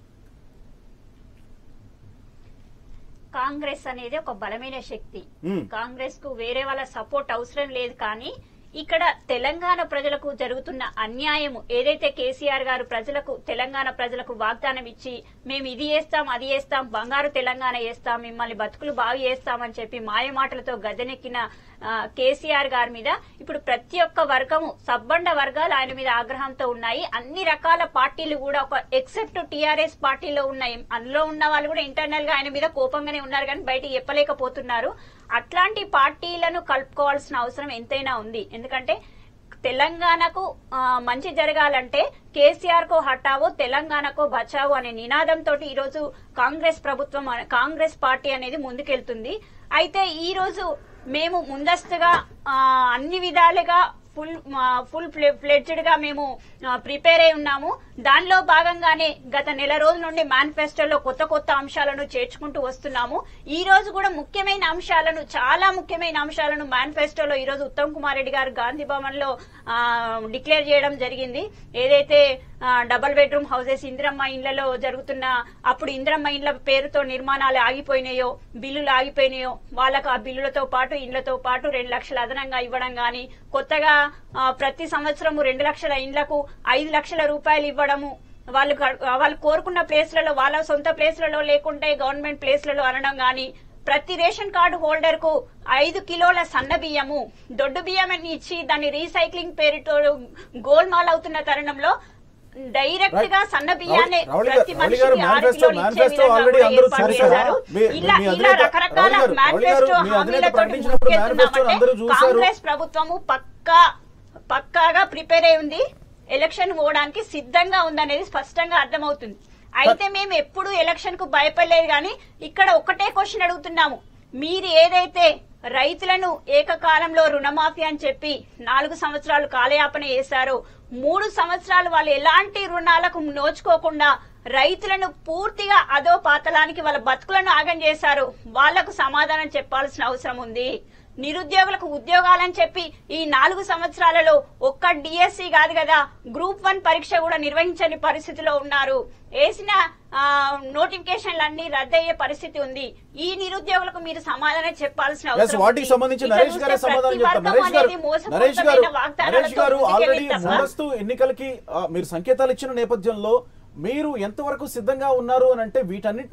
S3: కాంగ్రెస్ అనేది ఒక బలమైన శక్తి
S1: మ్మ్.
S3: కాంగ్రెస్ కు వేరే వాళ్ళ సపోర్ట్ అవసరం లేదు కానీ ఇక్కడ తెలంగాణ ప్రజలకు జరుగుతున్న అన్యాయం ఏదైతే కేసీఆర్ గారు ప్రజలకు తెలంగాణ ప్రజలకు వాగ్దానం ఇచ్చి మేము ఇది చేస్తాం అది చేస్తాం బంగారు తెలంగాణ చేస్తాం మిమ్మల్ని బతుకులు బాగు చేస్తామని చెప్పి మాయ మాటలతో గద్దెనెక్కిన ఆ, కేసీఆర్ గారి మీద ఇప్పుడు ప్రతి ఒక్క వర్గము సబ్బండ వర్గాలు ఆయన మీద ఆగ్రహంతో ఉన్నాయి అన్ని రకాల పార్టీలు కూడా ఒక ఎక్సెప్ట్ టీఆర్ఎస్ పార్టీలో ఉన్నాయి అందులో ఉన్న వాళ్ళు కూడా ఇంటర్నల్ గా ఆయన మీద కోపంగానే ఉన్నారు కానీ బయటికి చెప్పలేకపోతున్నారు అట్లాంటి పార్టీలను కలుపుకోవాల్సిన అవసరం ఎంతైనా ఉంది ఎందుకంటే తెలంగాణకు ఆ, మంచి జరగాలంటే కేసీఆర్ కో హటావో తెలంగాణకో బచావో అనే నినాదంతో ఈ రోజు కాంగ్రెస్ ప్రభుత్వం అనే- కాంగ్రెస్ పార్టీ అనేది ముందుకెళ్తుంది అయితే ఈ రోజు మేము ముందస్తుగా ఆ, అన్ని విధాలుగా ఫుల్ ఫుల్ ఫ్లెడ్జ్డ్ గా మేము ప్రిపేర్ అయి ఉన్నాము దానిలో భాగంగానే గత నెల రోజుల నుండి మేనిఫెస్టోలో కొత్త కొత్త అంశాలను చేర్చుకుంటూ వస్తున్నాము ఈ రోజు కూడా ముఖ్యమైన అంశాలను చాలా ముఖ్యమైన అంశాలను మేనిఫెస్టోలో ఈ రోజు ఉత్తమ్ కుమార్ రెడ్డి గారు గాంధీ భవన్ లో డిక్లేర్ చేయడం జరిగింది ఏదైతే ఆ, డబల్ బెడ్రూమ్ హౌసెస్ ఇందిరమ్మ ఇండ్లలో జరుగుతున్న అప్పుడు ఇందిరమ్మ ఇండ్ల పేరుతో నిర్మాణాలు ఆగిపోయినాయో బిల్లులు ఆగిపోయినాయో వాళ్ళకు ఆ బిల్లులతో పాటు ఇండ్లతో పాటు రెండు లక్షలు అదనంగా ఇవ్వడం గాని కొత్తగా ఆ, ప్రతి సంవత్సరము రెండు లక్షల ఇండ్లకు ఐదు లక్షల రూపాయలు ఇవ్వడము వాళ్ళు క- వాళ్ళు కోరుకున్న ప్లేస్లలో వాళ్ళ సొంత ప్లేస్లలో లేకుంటే గవర్నమెంట్ ప్లేస్లలో అనడం గాని ప్రతి రేషన్ కార్డు హోల్డర్ కు ఐదు కిలోల సన్న బియ్యము దొడ్డు బియ్యం అని ఇచ్చి దాన్ని రీసైక్లింగ్ పేరుతో గోల్మాల్ అవుతున్న తరుణంలో డైరెక్ట్ గా సన్న బియ్యాన్ని
S1: రౌలి గారు-
S3: ప్రతి
S1: రౌలి గారు
S3: మనిషికి ఆరు
S1: మేనిఫెస్టో
S3: కిలోలు ఇచ్చే
S1: మేనిఫెస్టో
S3: విధంగా
S1: ఆల్రెడీ
S3: కూడా
S1: అందరూ
S3: ఏర్పాటు
S1: చూశారు
S3: చేశారు.
S1: మీ-
S3: ఇలా
S1: మీ
S3: ఇలా
S1: అధినేత-
S3: రకరకాల
S1: రౌలి గారు- రౌలి గారు,
S3: మేనిఫెస్టో
S1: మీ అధినేత
S3: హామీలతో
S1: ప్రకటించినప్పుడు మేనిఫెస్టోని అందరూ
S3: ముందుకెళ్తున్నామంటే
S1: చూశారు
S3: కాంగ్రెస్ ప్రభుత్వము పక్కా పక్కాగా ప్రిపేర్ అయి ఉంది ఎలక్షన్ పోవడానికి సిద్ధంగా ఉందనేది స్పష్టంగా అర్థమవుతుంది అయితే మేము ఎప్పుడు ఎలక్షన్ కు భయపడలేదు కానీ ఇక్కడ ఒకటే క్వశ్చన్ అడుగుతున్నాము మీరు ఏదైతే రైతులను ఏకకాలంలో రుణమాఫీ అని చెప్పి నాలుగు సంవత్సరాలు కాలయాపన చేశారో మూడు సంవత్సరాలు వాళ్ళు ఎలాంటి రుణాలకు నోచుకోకుండా రైతులను పూర్తిగా అదో పాతలానికి వాళ్ళ బతుకులను ఆగం చేశారు వాళ్లకు సమాధానం చెప్పాల్సిన అవసరం ఉంది నిరుద్యోగులకు ఉద్యోగాలని చెప్పి ఈ నాలుగు సంవత్సరాలలో ఒక్క డిఎస్సి కాదు కదా గ్రూప్ వన్ పరీక్ష కూడా నిర్వహించని పరిస్థితిలో ఉన్నారు వేసిన ఆ, నోటిఫికేషన్లు అన్ని రద్దయ్యే పరిస్థితి ఉంది ఈ నిరుద్యోగులకు మీరు సమాధానం చెప్పాల్సిన
S1: ఎస్
S3: అవసరం
S1: వాటికి
S3: ఉంది.
S1: సంబంధించి
S3: ఇక
S1: నరేష్
S3: చూస్తే
S1: గారే సమాధానం
S3: ప్రతి
S1: చెప్తారు
S3: వర్గం
S1: నరేష్ గారు
S3: అనేది మోసపూరితమైన
S1: నరేష్ గారు
S3: వాగ్దానాలతో
S1: నరేష్ గారు ఆల్రెడీ
S3: ముందుకెళ్ళింది తప్ప
S1: ముందస్తు ఎన్నికలకి ఆ, మీరు సంకేతాలు ఇచ్చిన నేపథ్యంలో మీరు ఎంతవరకు సిద్ధంగా ఉన్నారు అని అంటే వీటన్నిటిని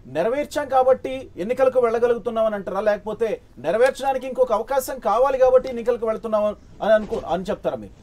S1: నెరవేర్చాం కాబట్టి ఎన్నికలకు వెళ్ళగలుగుతున్నాం అని అంటారా లేకపోతే నెరవేర్చడానికి ఇంకొక అవకాశం కావాలి కాబట్టి ఎన్నికలకు వెళ్తున్నాం అని అనుకో అని చెప్తారా మీరు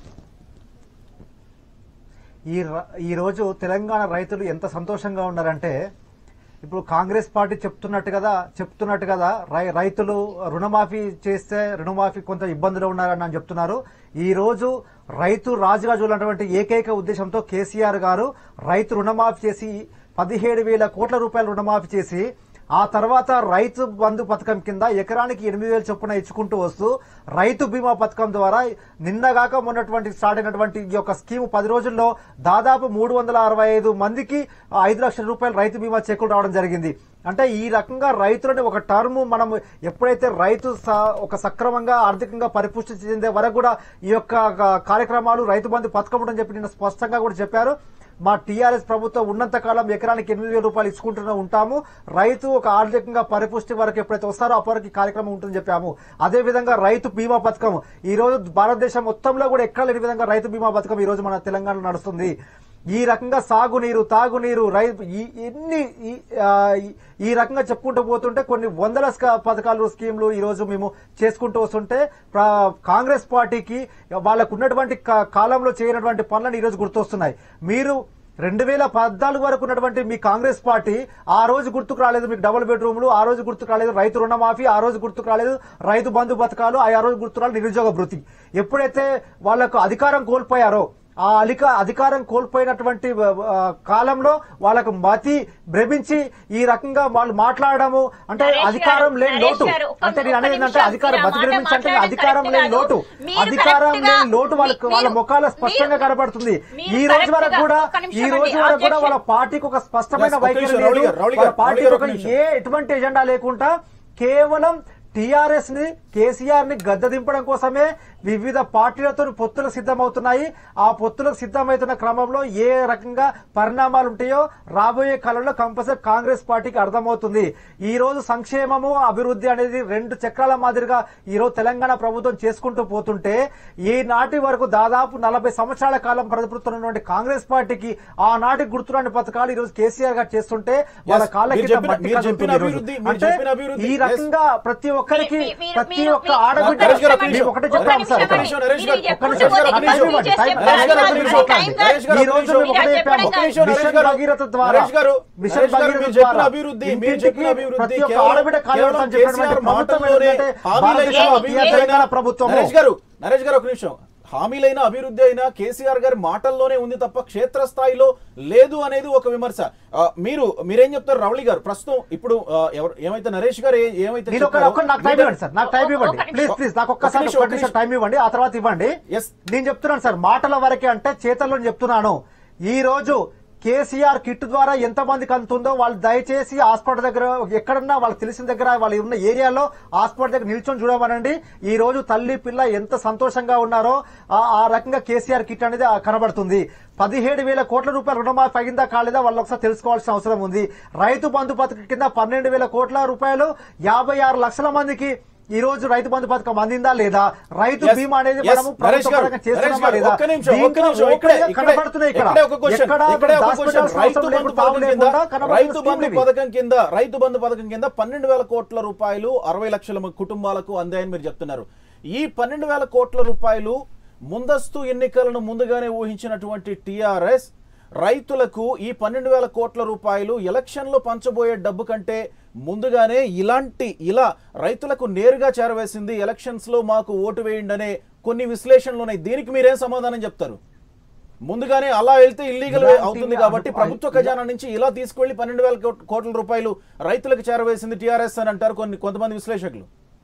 S2: ఈ ర- ఈ రోజు తెలంగాణ రైతులు ఎంత సంతోషంగా ఉన్నారంటే ఇప్పుడు కాంగ్రెస్ పార్టీ చెప్తున్నట్టు కదా చెప్తున్నట్టు కదా రై- రైతులు రుణమాఫీ చేస్తే రుణమాఫీ కొంత ఇబ్బందులు ఉన్నారని అని చెప్తున్నారు ఈ రోజు రైతు రాజుగా చూడాలన్నటువంటి ఏకైక ఉద్దేశంతో కేసీఆర్ గారు రైతు రుణమాఫీ చేసి పదిహేడు వేల కోట్ల రూపాయలు రుణమాఫీ చేసి ఆ తర్వాత రైతు బంధు పథకం కింద ఎకరానికి ఎనిమిది వేలు చొప్పున ఇచ్చుకుంటూ వస్తూ రైతు బీమా పథకం ద్వారా నిన్నగాక మొన్నటువంటి స్టార్ట్ అయినటువంటి ఈ యొక్క స్కీమ్ పది రోజుల్లో దాదాపు మూడు వందల అరవై ఐదు మందికి ఆ ఐదు లక్షల రూపాయలు రైతు బీమా చెక్కులు రావడం జరిగింది అంటే ఈ రకంగా రైతులని ఒక టర్మ్ మనం ఎప్పుడైతే రైతు స- ఒక సక్రమంగా ఆర్థికంగా పరిపుష్టి చెందే వరకు కూడా ఈ యొక్క క- కార్యక్రమాలు రైతు బంధు పథకం ఉందని చెప్పి నిన్న స్పష్టంగా కూడా చెప్పారు మా టీఆర్ఎస్ ప్రభుత్వం ఉన్నంత కాలం ఎకరానికి ఎనిమిది వేల రూపాయలు ఇచ్చుకుంటూనే ఉంటాము రైతు ఒక ఆర్థికంగా పరిపుష్టి వరకు ఎప్పుడైతే వస్తారో అప్పటికి కార్యక్రమం ఉంటుందని చెప్పాము అదే విధంగా రైతు బీమా పథకం ఈ రోజు భారతదేశం మొత్తంలో కూడా ఎక్కడ లేని విధంగా రైతు బీమా పథకం ఈ రోజు మన తెలంగాణలో నడుస్తుంది ఈ రకంగా సాగునీరు తాగునీరు రైతు ఈ- ఎన్ని ఈ- ఆ, ఈ- ఈ రకంగా చెప్పుకుంటూ పోతుంటే కొన్ని వందల స్క- పథకాలు స్కీమ్లు ఈ రోజు మేము చేసుకుంటూ వస్తుంటే ప్ర- కాంగ్రెస్ పార్టీకి వాళ్ళకు ఉన్నటువంటి కా- కాలంలో చేయనటువంటి పనులను ఈ రోజు గుర్తొస్తున్నాయి మీరు రెండు వేల పద్నాలుగు వరకు ఉన్నటువంటి మీ కాంగ్రెస్ పార్టీ ఆ రోజు గుర్తుకు రాలేదు మీకు డబుల్ బెడ్రూమ్లు ఆ రోజు గుర్తుకు రాలేదు రైతు రుణమాఫీ ఆ రోజు గుర్తుకు రాలేదు రైతు బంధు పథకాలు ఆ రోజు గుర్తుకు రాలేదు నిరుద్యోగ భృతి ఎప్పుడైతే వాళ్ళకు అధికారం కోల్పోయారో ఆ అధిక అధికారం కోల్పోయినటువంటి ఆ, కాలంలో వాళ్ళకు మతి భ్రమించి ఈ రకంగా వాళ్ళు మాట్లాడడము అంటే
S3: నరేష్ గారు,
S2: అధికారం లేని
S3: నరేష్
S2: లోటు
S3: గారు, ఒక్క-
S2: అంటే నేను
S3: ఒక్క
S2: అనేది ఏంటంటే
S3: నిమిషం,
S2: అధికారం
S3: మీరు ఆ
S2: మతి
S3: మాట
S2: భ్రమించి అంటే
S3: మాట్లాడడం
S2: అధికారం
S3: కరెక్ట్
S2: లేని
S3: కాదు.
S2: లోటు
S3: మీరు
S2: అధికారం
S3: కరెక్ట్గా-
S2: లేని లోటు వాళ్ళకి వాళ్ళ
S3: మీరు-
S2: ముఖాల స్పష్టంగా
S3: మీరు-
S2: కనబడుతుంది
S3: మీరు
S2: ఈ రోజు వరకు
S3: కరెక్ట్గా-
S2: కూడా
S3: ఒక్క నిమిషం
S2: ఈ రోజు
S3: అండి,
S2: వరకు కూడా
S3: objection.
S2: వాళ్ళ పార్టీకి ఒక స్పష్టమైన
S1: Yes, ఒక్క
S2: వైఖరి
S1: నిమిషం,
S2: లేదు
S1: రౌడీ గారు, రౌడీ
S2: వాళ్ళ
S1: గారు,
S2: పార్టీకి
S1: రౌడీ
S2: ఒక
S1: గారు, ఒక్క
S2: ఏ ఎటువంటి ఎజెండా లేకుండా కేవలం టీఆర్ఎస్ ని కేసీఆర్ ని గద్దెదింపడం కోసమే వివిధ పార్టీలతో పొత్తులకు సిద్ధమవుతున్నాయి ఆ పొత్తులకు సిద్ధమవుతున్న క్రమంలో ఏ రకంగా పరిణామాలు ఉంటాయో రాబోయే కాలంలో కంపల్సరీ కాంగ్రెస్ పార్టీకి అర్థమవుతుంది ఈ రోజు సంక్షేమము అభివృద్ధి అనేది రెండు చక్రాల మాదిరిగా ఈ రోజు తెలంగాణ ప్రభుత్వం చేసుకుంటూ పోతుంటే ఈ నాటి వరకు దాదాపు నలభై సంవత్సరాల కాలం ప్రభుత్వం కాంగ్రెస్ పార్టీకి ఆనాటి గుర్తురాని పథకాలు ఈ రోజు కేసీఆర్ గారు చేస్తుంటే వాళ్ళ
S1: Yes,
S2: కాళ్ళ
S1: మీరు
S2: కింద
S1: చెప్పిన-
S2: మట్టి
S1: మీరు
S2: కదులుతుంది
S1: చెప్పిన
S2: ఈ రోజు.
S1: అభివృద్ధి, మీరు
S2: అంటే
S1: చెప్పిన అభివృద్ధి,
S2: ఈ
S1: yes.
S2: రకంగా ప్రతి ఒక్కరికి
S3: మీ- మీరు-
S2: ప్రతి
S3: మీరు-
S2: ఒక్క
S3: మీ-
S2: ఆడబిడ్డ
S1: నరేష్ గారు, ఒక్క నిమిషం.
S2: మీకు ఒకటే చెప్తాను సార్
S1: ఒక్క నిమిషం, నరేష్ గారు,
S3: మీరు
S1: ఒక్క నిమిషం,
S3: చెప్పకపోతే
S1: ఒక్క నిమిషం.
S3: మీరు చేసే
S2: టైం-
S3: పని
S1: నరేష్ గారు, ఒక్క
S3: కాదు.
S1: నిమిషం.
S3: టైం కాదు.
S1: నరేష్ గారు,
S2: ఈ రోజు మేము ఒకటే
S3: మీరు
S2: చెప్పాము
S3: చెప్పడం
S1: నిమిషం, నరేష్
S2: మిషన్
S1: గారు.
S2: భగీరథ ద్వారా
S1: నరేష్ గారు,
S2: మిషన్
S1: నరేష్ గారు,
S2: భగీరథ
S1: మీరు చెప్పిన
S2: ద్వారా
S1: అభివృద్ధి, మీరు
S2: ఇంటింటికి
S1: చెప్పిన అభివృద్ధి
S2: ప్రతి ఒక్క
S1: కేవలం-
S2: ఆడబిడ్డ కాలు
S1: కేవలం
S2: పెడతాను చెప్పినటువంటి
S1: కేసీఆర్
S2: ప్రభుత్వం
S1: మాటల్లోనే
S2: ఏంటంటే
S1: హామీలైన
S2: భారతదేశంలో
S1: అభివృద్ధి
S2: తెలంగాణ
S1: అయినా-
S2: ప్రభుత్వము.
S1: నరేష్ గారు నరేష్ గారు ఒక నిమిషం హామీలైన అభివృద్ధి అయినా కేసీఆర్ గారి మాటల్లోనే ఉంది తప్ప క్షేత్రస్థాయిలో లేదు అనేది ఒక విమర్శ ఆ, మీరు మీరేం చెప్తారు రవళి గారు ప్రస్తుతం ఇప్పుడు ఆ, ఎవరు ఏమైతే నరేష్ గారు ఏ- ఏమైతే
S2: నేను ఒక
S1: చెప్పారో,
S2: ఒక్క నాకు టైం
S1: వీటి-
S2: ఇవ్వండి సార్ నాకు టైం
S3: ఒక-
S2: ఇవ్వండి
S3: ఒక నిమిషం.
S2: ప్లీజ్ ప్లీజ్ నాకు
S1: ఒక
S2: ఒక్కసారి
S1: నిమిషం,
S2: ఒక్క
S1: ఒక
S2: నిమిషం
S1: నిమిషం.
S2: టైం ఇవ్వండి ఆ తర్వాత ఇవ్వండి
S1: Yes.
S2: నేను చెప్తున్నాను సార్ మాటల వరకే అంటే చేతల్లో చెప్తున్నాను ఈ రోజు కేసీఆర్ కిట్ ద్వారా ఎంత మందికి అందుతుందో వాళ్ళు దయచేసి హాస్పిటల్ దగ్గర ఎక్కడన్నా వాళ్ళకి తెలిసిన దగ్గర వాళ్ళు ఉన్న ఏరియాలో హాస్పిటల్ దగ్గర నిల్చొని చూడమనండి ఈ రోజు తల్లి పిల్ల ఎంత సంతోషంగా ఉన్నారో ఆ- ఆ రకంగా కేసీఆర్ కిట్ అనేది ఆ కనబడుతుంది పదిహేడు వేల కోట్ల రూపాయల రుణమాఫీ అయిందా కాలేదా వాళ్ళు ఒకసారి తెలుసుకోవాల్సిన అవసరం ఉంది రైతు బంధు పథకం కింద పన్నెండు వేల కోట్ల రూపాయలు యాభై ఆరు లక్షల మందికి ఈ రోజు రైతు బంధు పథకం అందిందా లేదా రైతు
S1: Yes,
S2: బీమా అనేది
S1: yes,
S2: మనము
S1: నరేష్
S2: ప్రభుత్వ
S1: గారు,
S2: పరంగా
S1: నరేష్
S2: చేస్తున్నామా
S1: గారు,
S2: లేదా
S1: ఒక్క నిమిషం, ఒక్క
S2: దీంట్లో
S1: నిమిషం,
S2: ఓపెన్గా
S1: ఇక్కడే-
S2: కనబడుతున్నాయి ఇక్కడ
S1: ఇక్కడే ఒక question,
S2: ఎక్కడ
S1: ఇక్కడే ఒక
S2: దాచిపెట్టాల్సిన
S1: question.
S2: అవసరం
S1: రైతు బంధు
S2: లేకుండా
S1: పథకం కింద
S2: లేకుండా కనబడుతున్న
S1: రైతు బంధు
S2: స్కీమ్లు ఇవి.
S1: పథకం కింద రైతు బంధు పథకం కింద పన్నెండు వేల కోట్ల రూపాయలు అరవై లక్షల మ- కుటుంబాలకు అందాయని మీరు చెప్తున్నారు ఈ పన్నెండు వేల కోట్ల రూపాయలు ముందస్తు ఎన్నికలను ముందుగానే ఊహించినటువంటి టిఆర్ఎస్ రైతులకు ఈ పన్నెండు వేల కోట్ల రూపాయలు ఎలక్షన్లో పంచబోయే డబ్బు కంటే ముందుగానే ఇలాంటి ఇలా రైతులకు నేరుగా చేరవేసింది ఎలక్షన్స్ లో మాకు ఓటు వేయండి అనే కొన్ని విశ్లేషణలు ఉన్నాయి దీనికి మీరేం సమాధానం చెప్తారు ముందుగానే అలా వెళ్తే ఇల్లీగల్
S2: ఇలాంటి
S1: అవుతుంది కాబట్టి
S2: అను-
S1: ప్రభుత్వ ఖజానా నుంచి ఇలా తీసుకెళ్లి పన్నెండు వేల కోట్- కోట్ల రూపాయలు రైతులకు చేరవేసింది టీఆర్ఎస్ అని అంటారు కొన్ని కొంతమంది విశ్లేషకులు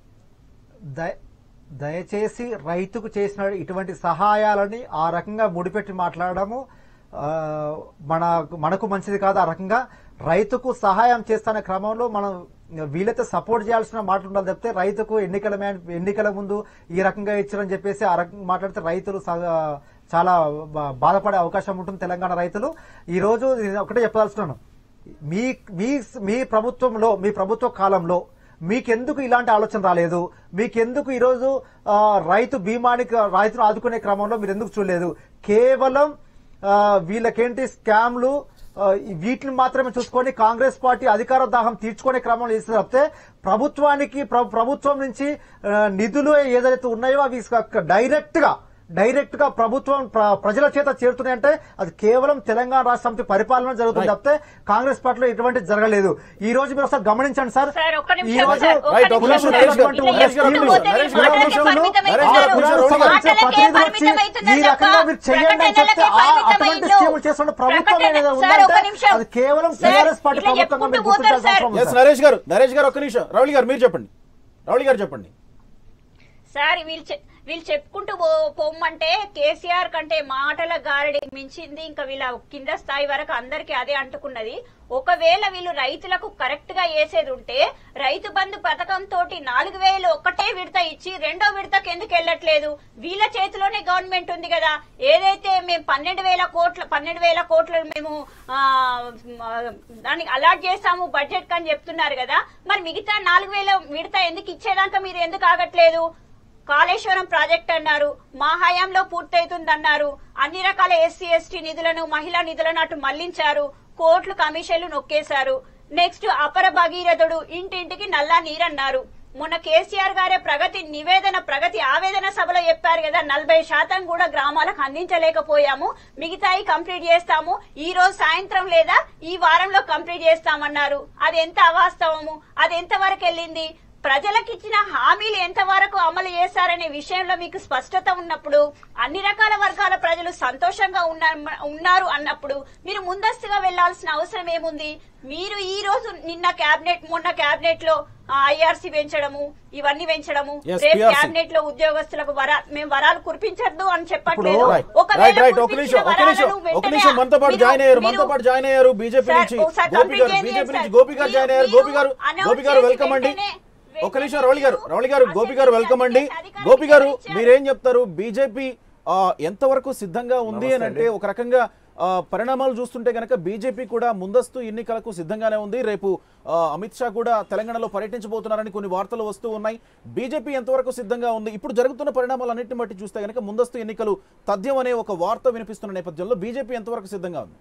S2: దయ- దయచేసి రైతుకు చేసిన ఇటువంటి సహాయాలని ఆ రకంగా ముడిపెట్టి మాట్లాడడము ఆ, మన మనకు మంచిది కాదు ఆ రకంగా రైతుకు సహాయం చేస్తున్న క్రమంలో మనం వీళ్ళైతే సపోర్ట్ చేయాల్సిన మాట ఉండాలి తప్పితే రైతుకు ఎన్నికల మే- ఎన్నికల ముందు ఈ రకంగా ఇచ్చారని చెప్పేసి ఆ రకంగా మాట్లాడితే రైతులు స- చాలా బా- బాధపడే అవకాశం ఉంటుంది తెలంగాణ రైతులు ఈ రోజు నేను ఒకటే చెప్పదలుచుకున్నాను మీ మీ మీ ప్రభుత్వంలో మీ ప్రభుత్వ కాలంలో మీకెందుకు ఇలాంటి ఆలోచన రాలేదు మీకెందుకు ఈరోజు ఆ, రైతు బీమానికి రైతును ఆదుకునే క్రమంలో మీరు ఎందుకు చూడలేదు కేవలం ఆ, వీళ్ళకేంటి స్కామ్లు ఆ, ఈ వీటిని మాత్రమే చూసుకొని కాంగ్రెస్ పార్టీ అధికార దాహం తీర్చుకునే క్రమంలో చేస్తే తప్పితే ప్రభుత్వానికి ప్ర- ప్రభుత్వం నుంచి ఆ, నిధులు ఏదైతే ఉన్నాయో అవి డైరెక్ట్ గా డైరెక్ట్ గా ప్రభుత్వం ప్ర- ప్రజల చేత చేరుతున్నాయంటే అది కేవలం తెలంగాణ రాష్ట్ర సమితి పరిపాలన జరుగుతుంది తప్పితే కాంగ్రెస్ పార్టీలో ఎటువంటి జరగలేదు ఈ రోజు మీరు ఒకసారి గమనించండి సార్
S3: సార్, ఒక్క నిమిషం
S2: ఈ రోజు
S3: సార్, ఒక్క
S1: రైట్, ఒక్క
S3: నిమిషం
S1: నిమిషం,
S3: సార్.
S1: నరేష్ గారు,
S3: ఇట్లా
S1: నరేష్ గారు,
S3: చెప్పుకుంటూ పోతే
S1: నరేష్
S3: మీరు
S1: గారు,
S3: మాటలకే
S1: నరేష్ గారు,
S3: పరిమితమవుతున్నారు.
S1: నరేష్ గారు,
S2: సంబంధించిన
S3: మాటలకే
S2: ప్రతినిధులు వచ్చి
S3: పరిమితమవుతున్నారు
S2: ఈ రకంగా మీరు
S3: తప్ప
S2: చేయండి అని చెప్తే
S3: ప్రకటనలకే
S2: ఆ అటువంటి
S3: పరిమితమైండు.
S2: స్కీములు చేస్తున్న ప్రభుత్వం
S3: ప్రకటన-
S2: ఏదైనా
S3: సార్, ఒక్క
S2: ఉందంటే
S3: నిమిషం.
S2: అది కేవలం
S3: సార్,
S2: టీఆర్ఎస్ పార్టీ
S3: ఇట్లా
S2: ప్రభుత్వంగా
S3: చెప్పుకుంటూ
S2: మీరు గుర్తించాల్సిన
S3: పోతారు సార్.
S2: అవసరం ఉంది
S1: ఎస్
S2: సార్.
S1: నరేష్ గారు నరేష్ గారు ఒక్క నిమిషం రౌళి గారు మీరు చెప్పండి రౌళి గారు చెప్పండి
S3: సార్ వీళ్ళు చె- వీళ్ళు చెప్పుకుంటూ పో- పొమ్మంటే కేసీఆర్ కంటే మాటల గారడి మించింది ఇంకా వీళ్ళ కింద స్థాయి వరకు అందరికీ అదే అంటుకున్నది ఒకవేళ వీళ్ళు రైతులకు కరెక్ట్ గా వేసేది ఉంటే రైతు బంధు పథకం తోటి నాలుగు వేలు ఒక్కటే విడత ఇచ్చి రెండో విడతకు ఎందుకు వెళ్ళట్లేదు వీళ్ళ చేతిలోనే గవర్నమెంట్ ఉంది కదా ఏదైతే మేము పన్నెండు వేల కోట్ల పన్నెండు వేల కోట్లు మేము ఆ, ఆ, దానికి అలాట్ చేస్తాము బడ్జెట్ అని చెప్తున్నారు కదా మరి మిగతా నాలుగు వేల విడత ఎందుకు ఇచ్చేదాకా మీరు ఎందుకు ఆగట్లేదు కాళేశ్వరం ప్రాజెక్ట్ అన్నారు మా హయాంలో పూర్తవుతుందన్నారు అన్ని రకాల ఎస్సీ ఎస్టీ నిధులను మహిళా నిధులను అటు మళ్లించారు కోట్లు కమిషన్లు నొక్కేశారు నెక్స్ట్ అపర భగీరథుడు ఇంటింటికి నల్లా నీరన్నారు మొన్న కేసీఆర్ గారే ప్రగతి నివేదన ప్రగతి ఆవేదన సభలో చెప్పారు కదా నలభై శాతం కూడా గ్రామాలకు అందించలేకపోయాము మిగతాయి కంప్లీట్ చేస్తాము ఈ రోజు సాయంత్రం లేదా ఈ వారంలో కంప్లీట్ చేస్తామన్నారు అది ఎంత అవాస్తవము అది ఎంత వరకు వెళ్ళింది ప్రజలకు ఇచ్చిన హామీలు ఎంతవరకు అమలు చేశారనే విషయంలో మీకు స్పష్టత ఉన్నప్పుడు అన్ని రకాల వర్గాల ప్రజలు సంతోషంగా ఉన్న- ఉన్నారు అన్నప్పుడు మీరు ముందస్తుగా వెళ్లాల్సిన అవసరం ఏముంది మీరు ఈ రోజు నిన్న కేబినెట్ మొన్న కేబినెట్ లో ఐఆర్సీ పెంచడము ఇవన్నీ పెంచడము
S1: Yes,
S3: రేపు
S1: PRC.
S3: కేబినెట్ లో ఉద్యోగస్తులకు వరా మేము వరాలు కురిపించద్దు అని చెప్పట్లేదు
S1: రైట్
S3: ఒకవేళ
S1: రైట్ రైట్ ఒక
S3: కురిపించిన
S1: నిమిషం ఒక నిమిషం
S3: వరాలను
S1: ఒక
S3: వెంటనే
S1: నిమిషం మనతో పాటు
S3: మీరు-
S1: జాయిన్ అయ్యారు మనతో
S3: మీరు-
S1: పాటు జాయిన్ అయ్యారు బీజేపీ
S3: సార్,
S1: నుంచి
S3: ఒకసారి
S1: గోపి
S3: కంప్లీట్
S1: గారు
S3: చేయండి
S1: బీజేపీ
S3: సార్.
S1: నుంచి గోపి గారు
S3: మీరు-
S1: జాయిన్ అయ్యారు
S3: మీరు
S1: గోపి గారు
S3: announce
S1: గోపి గారు
S3: చేసి
S1: వెల్కమ్ అండి
S3: వెంటనే
S1: ఒక నిమిషం రౌళి గారు రౌళి గారు గోపి గారు
S3: అసెంబ్లీ
S1: వెల్కమ్ అండి
S3: అధికారికి
S1: గోపి గారు
S3: ఇచ్చారు.
S1: మీరేం చెప్తారు బీజేపీ ఆ, ఎంతవరకు సిద్ధంగా ఉంది అని అంటే ఒక రకంగా ఆ, పరిణామాలు చూస్తుంటే కనుక బీజేపీ కూడా ముందస్తు ఎన్నికలకు సిద్ధంగానే ఉంది రేపు ఆ, అమిత్ షా కూడా తెలంగాణలో పర్యటించబోతున్నారని కొన్ని వార్తలు వస్తూ ఉన్నాయి బీజేపీ ఎంతవరకు సిద్ధంగా ఉంది ఇప్పుడు జరుగుతున్న పరిణామాలన్నింటిని బట్టి చూస్తే కనుక ముందస్తు ఎన్నికలు తథ్యం అనే ఒక వార్త వినిపిస్తున్న నేపథ్యంలో బీజేపీ ఎంతవరకు సిద్ధంగా ఉంది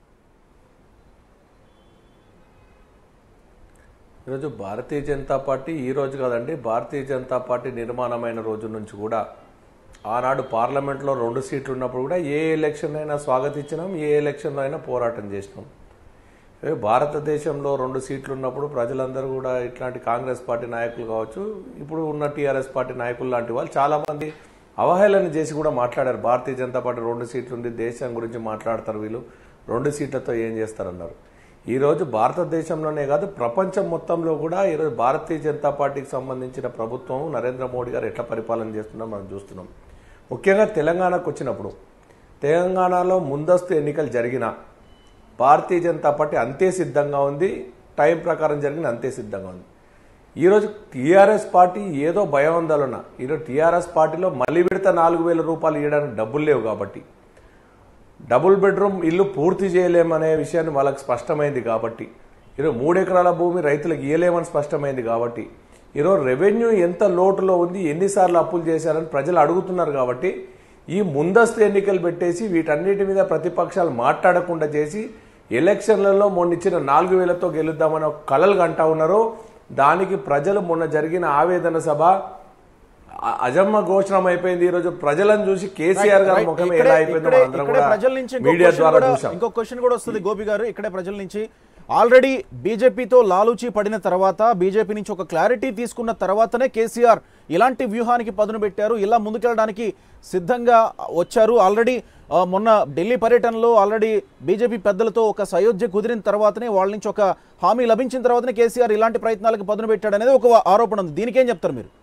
S5: ఈరోజు భారతీయ జనతా పార్టీ ఈ రోజు కాదండి భారతీయ జనతా పార్టీ నిర్మాణమైన రోజు నుంచి కూడా ఆనాడు పార్లమెంట్లో రెండు సీట్లు ఉన్నప్పుడు కూడా ఏ ఎలక్షన్ అయినా స్వాగతించినాం ఏ ఎలక్షన్లో అయినా పోరాటం చేసినాం ఏ భారతదేశంలో రెండు సీట్లు ఉన్నప్పుడు ప్రజలందరూ కూడా ఇట్లాంటి కాంగ్రెస్ పార్టీ నాయకులు కావచ్చు ఇప్పుడు ఉన్న టీఆర్ఎస్ పార్టీ నాయకులు లాంటి వాళ్ళు చాలామంది అవహేళన చేసి కూడా మాట్లాడారు భారతీయ జనతా పార్టీ రెండు సీట్లు ఉంది దేశం గురించి మాట్లాడతారు వీళ్ళు రెండు సీట్లతో ఏం చేస్తారన్నారు ఈరోజు భారతదేశంలోనే కాదు ప్రపంచం మొత్తంలో కూడా ఈరోజు భారతీయ జనతా పార్టీకి సంబంధించిన ప్రభుత్వం నరేంద్ర మోడీ గారు ఎట్లా పరిపాలన చేస్తున్నాం మనం చూస్తున్నాం ముఖ్యంగా తెలంగాణకు వచ్చినప్పుడు తెలంగాణలో ముందస్తు ఎన్నికలు జరిగిన భారతీయ జనతా పార్టీ అంతే సిద్ధంగా ఉంది టైం ప్రకారం జరిగిన అంతే సిద్ధంగా ఉంది ఈరోజు టీఆర్ఎస్ పార్టీ ఏదో భయాందోళన ఈరోజు టీఆర్ఎస్ పార్టీలో మళ్ళీ విడత నాలుగు వేల రూపాయలు ఇవ్వడానికి డబ్బులు లేవు కాబట్టి డబుల్ బెడ్రూమ్ ఇల్లు పూర్తి చేయలేమనే విషయాన్ని వాళ్ళకి స్పష్టమైంది కాబట్టి ఈరోజు మూడు ఎకరాల భూమి రైతులకు ఇయ్యలేమని స్పష్టమైంది కాబట్టి ఈరోజు రెవెన్యూ ఎంత లోటులో ఉంది ఎన్నిసార్లు అప్పులు చేశారని ప్రజలు అడుగుతున్నారు కాబట్టి ఈ ముందస్తు ఎన్నికలు పెట్టేసి వీటన్నిటి మీద ప్రతిపక్షాలు మాట్లాడకుండా చేసి ఎలక్షన్లలో మొన్న ఇచ్చిన నాలుగు వేలతో గెలుద్దామని ఒక కలలు కంటా ఉన్నారు దానికి ప్రజలు మొన్న జరిగిన ఆవేదన సభ అ- అజమ్మ ఘోషణం అయిపోయింది ఈ రోజు ప్రజలను చూసి కేసీఆర్ గారి
S1: రైట్.
S5: ముఖం
S1: ఇక్కడే-
S5: ఎలా అయిపోయిందో
S1: ఇక్కడే-
S5: అందరం
S1: ఇక్కడే
S5: కూడా
S1: ప్రజల నుంచి ఇంకో
S5: మీడియా
S1: క్వశ్చన్
S5: ద్వారా
S1: కూడా-
S5: చూసాం
S1: ఇంకో క్వశ్చన్ కూడా వస్తుంది గోపి గారు ఇక్కడే ప్రజల నుంచి ఆల్రెడీ బీజేపీతో లాలూచి పడిన తర్వాత బీజేపీ నుంచి ఒక క్లారిటీ తీసుకున్న తర్వాతనే కేసీఆర్ ఇలాంటి వ్యూహానికి పదును పెట్టారు ఇలా ముందుకెళ్ళడానికి సిద్ధంగా వచ్చారు ఆల్రెడీ ఆ, మొన్న ఢిల్లీ పర్యటనలో ఆల్రెడీ బీజేపీ పెద్దలతో ఒక సయోధ్య కుదిరిన తర్వాతనే వాళ్ళ నుంచి ఒక హామీ లభించిన తర్వాతనే కేసీఆర్ ఇలాంటి ప్రయత్నాలకు పదును పెట్టాడు అనేది ఒక ఆరోపణ ఉంది దీనికేం చెప్తారు మీరు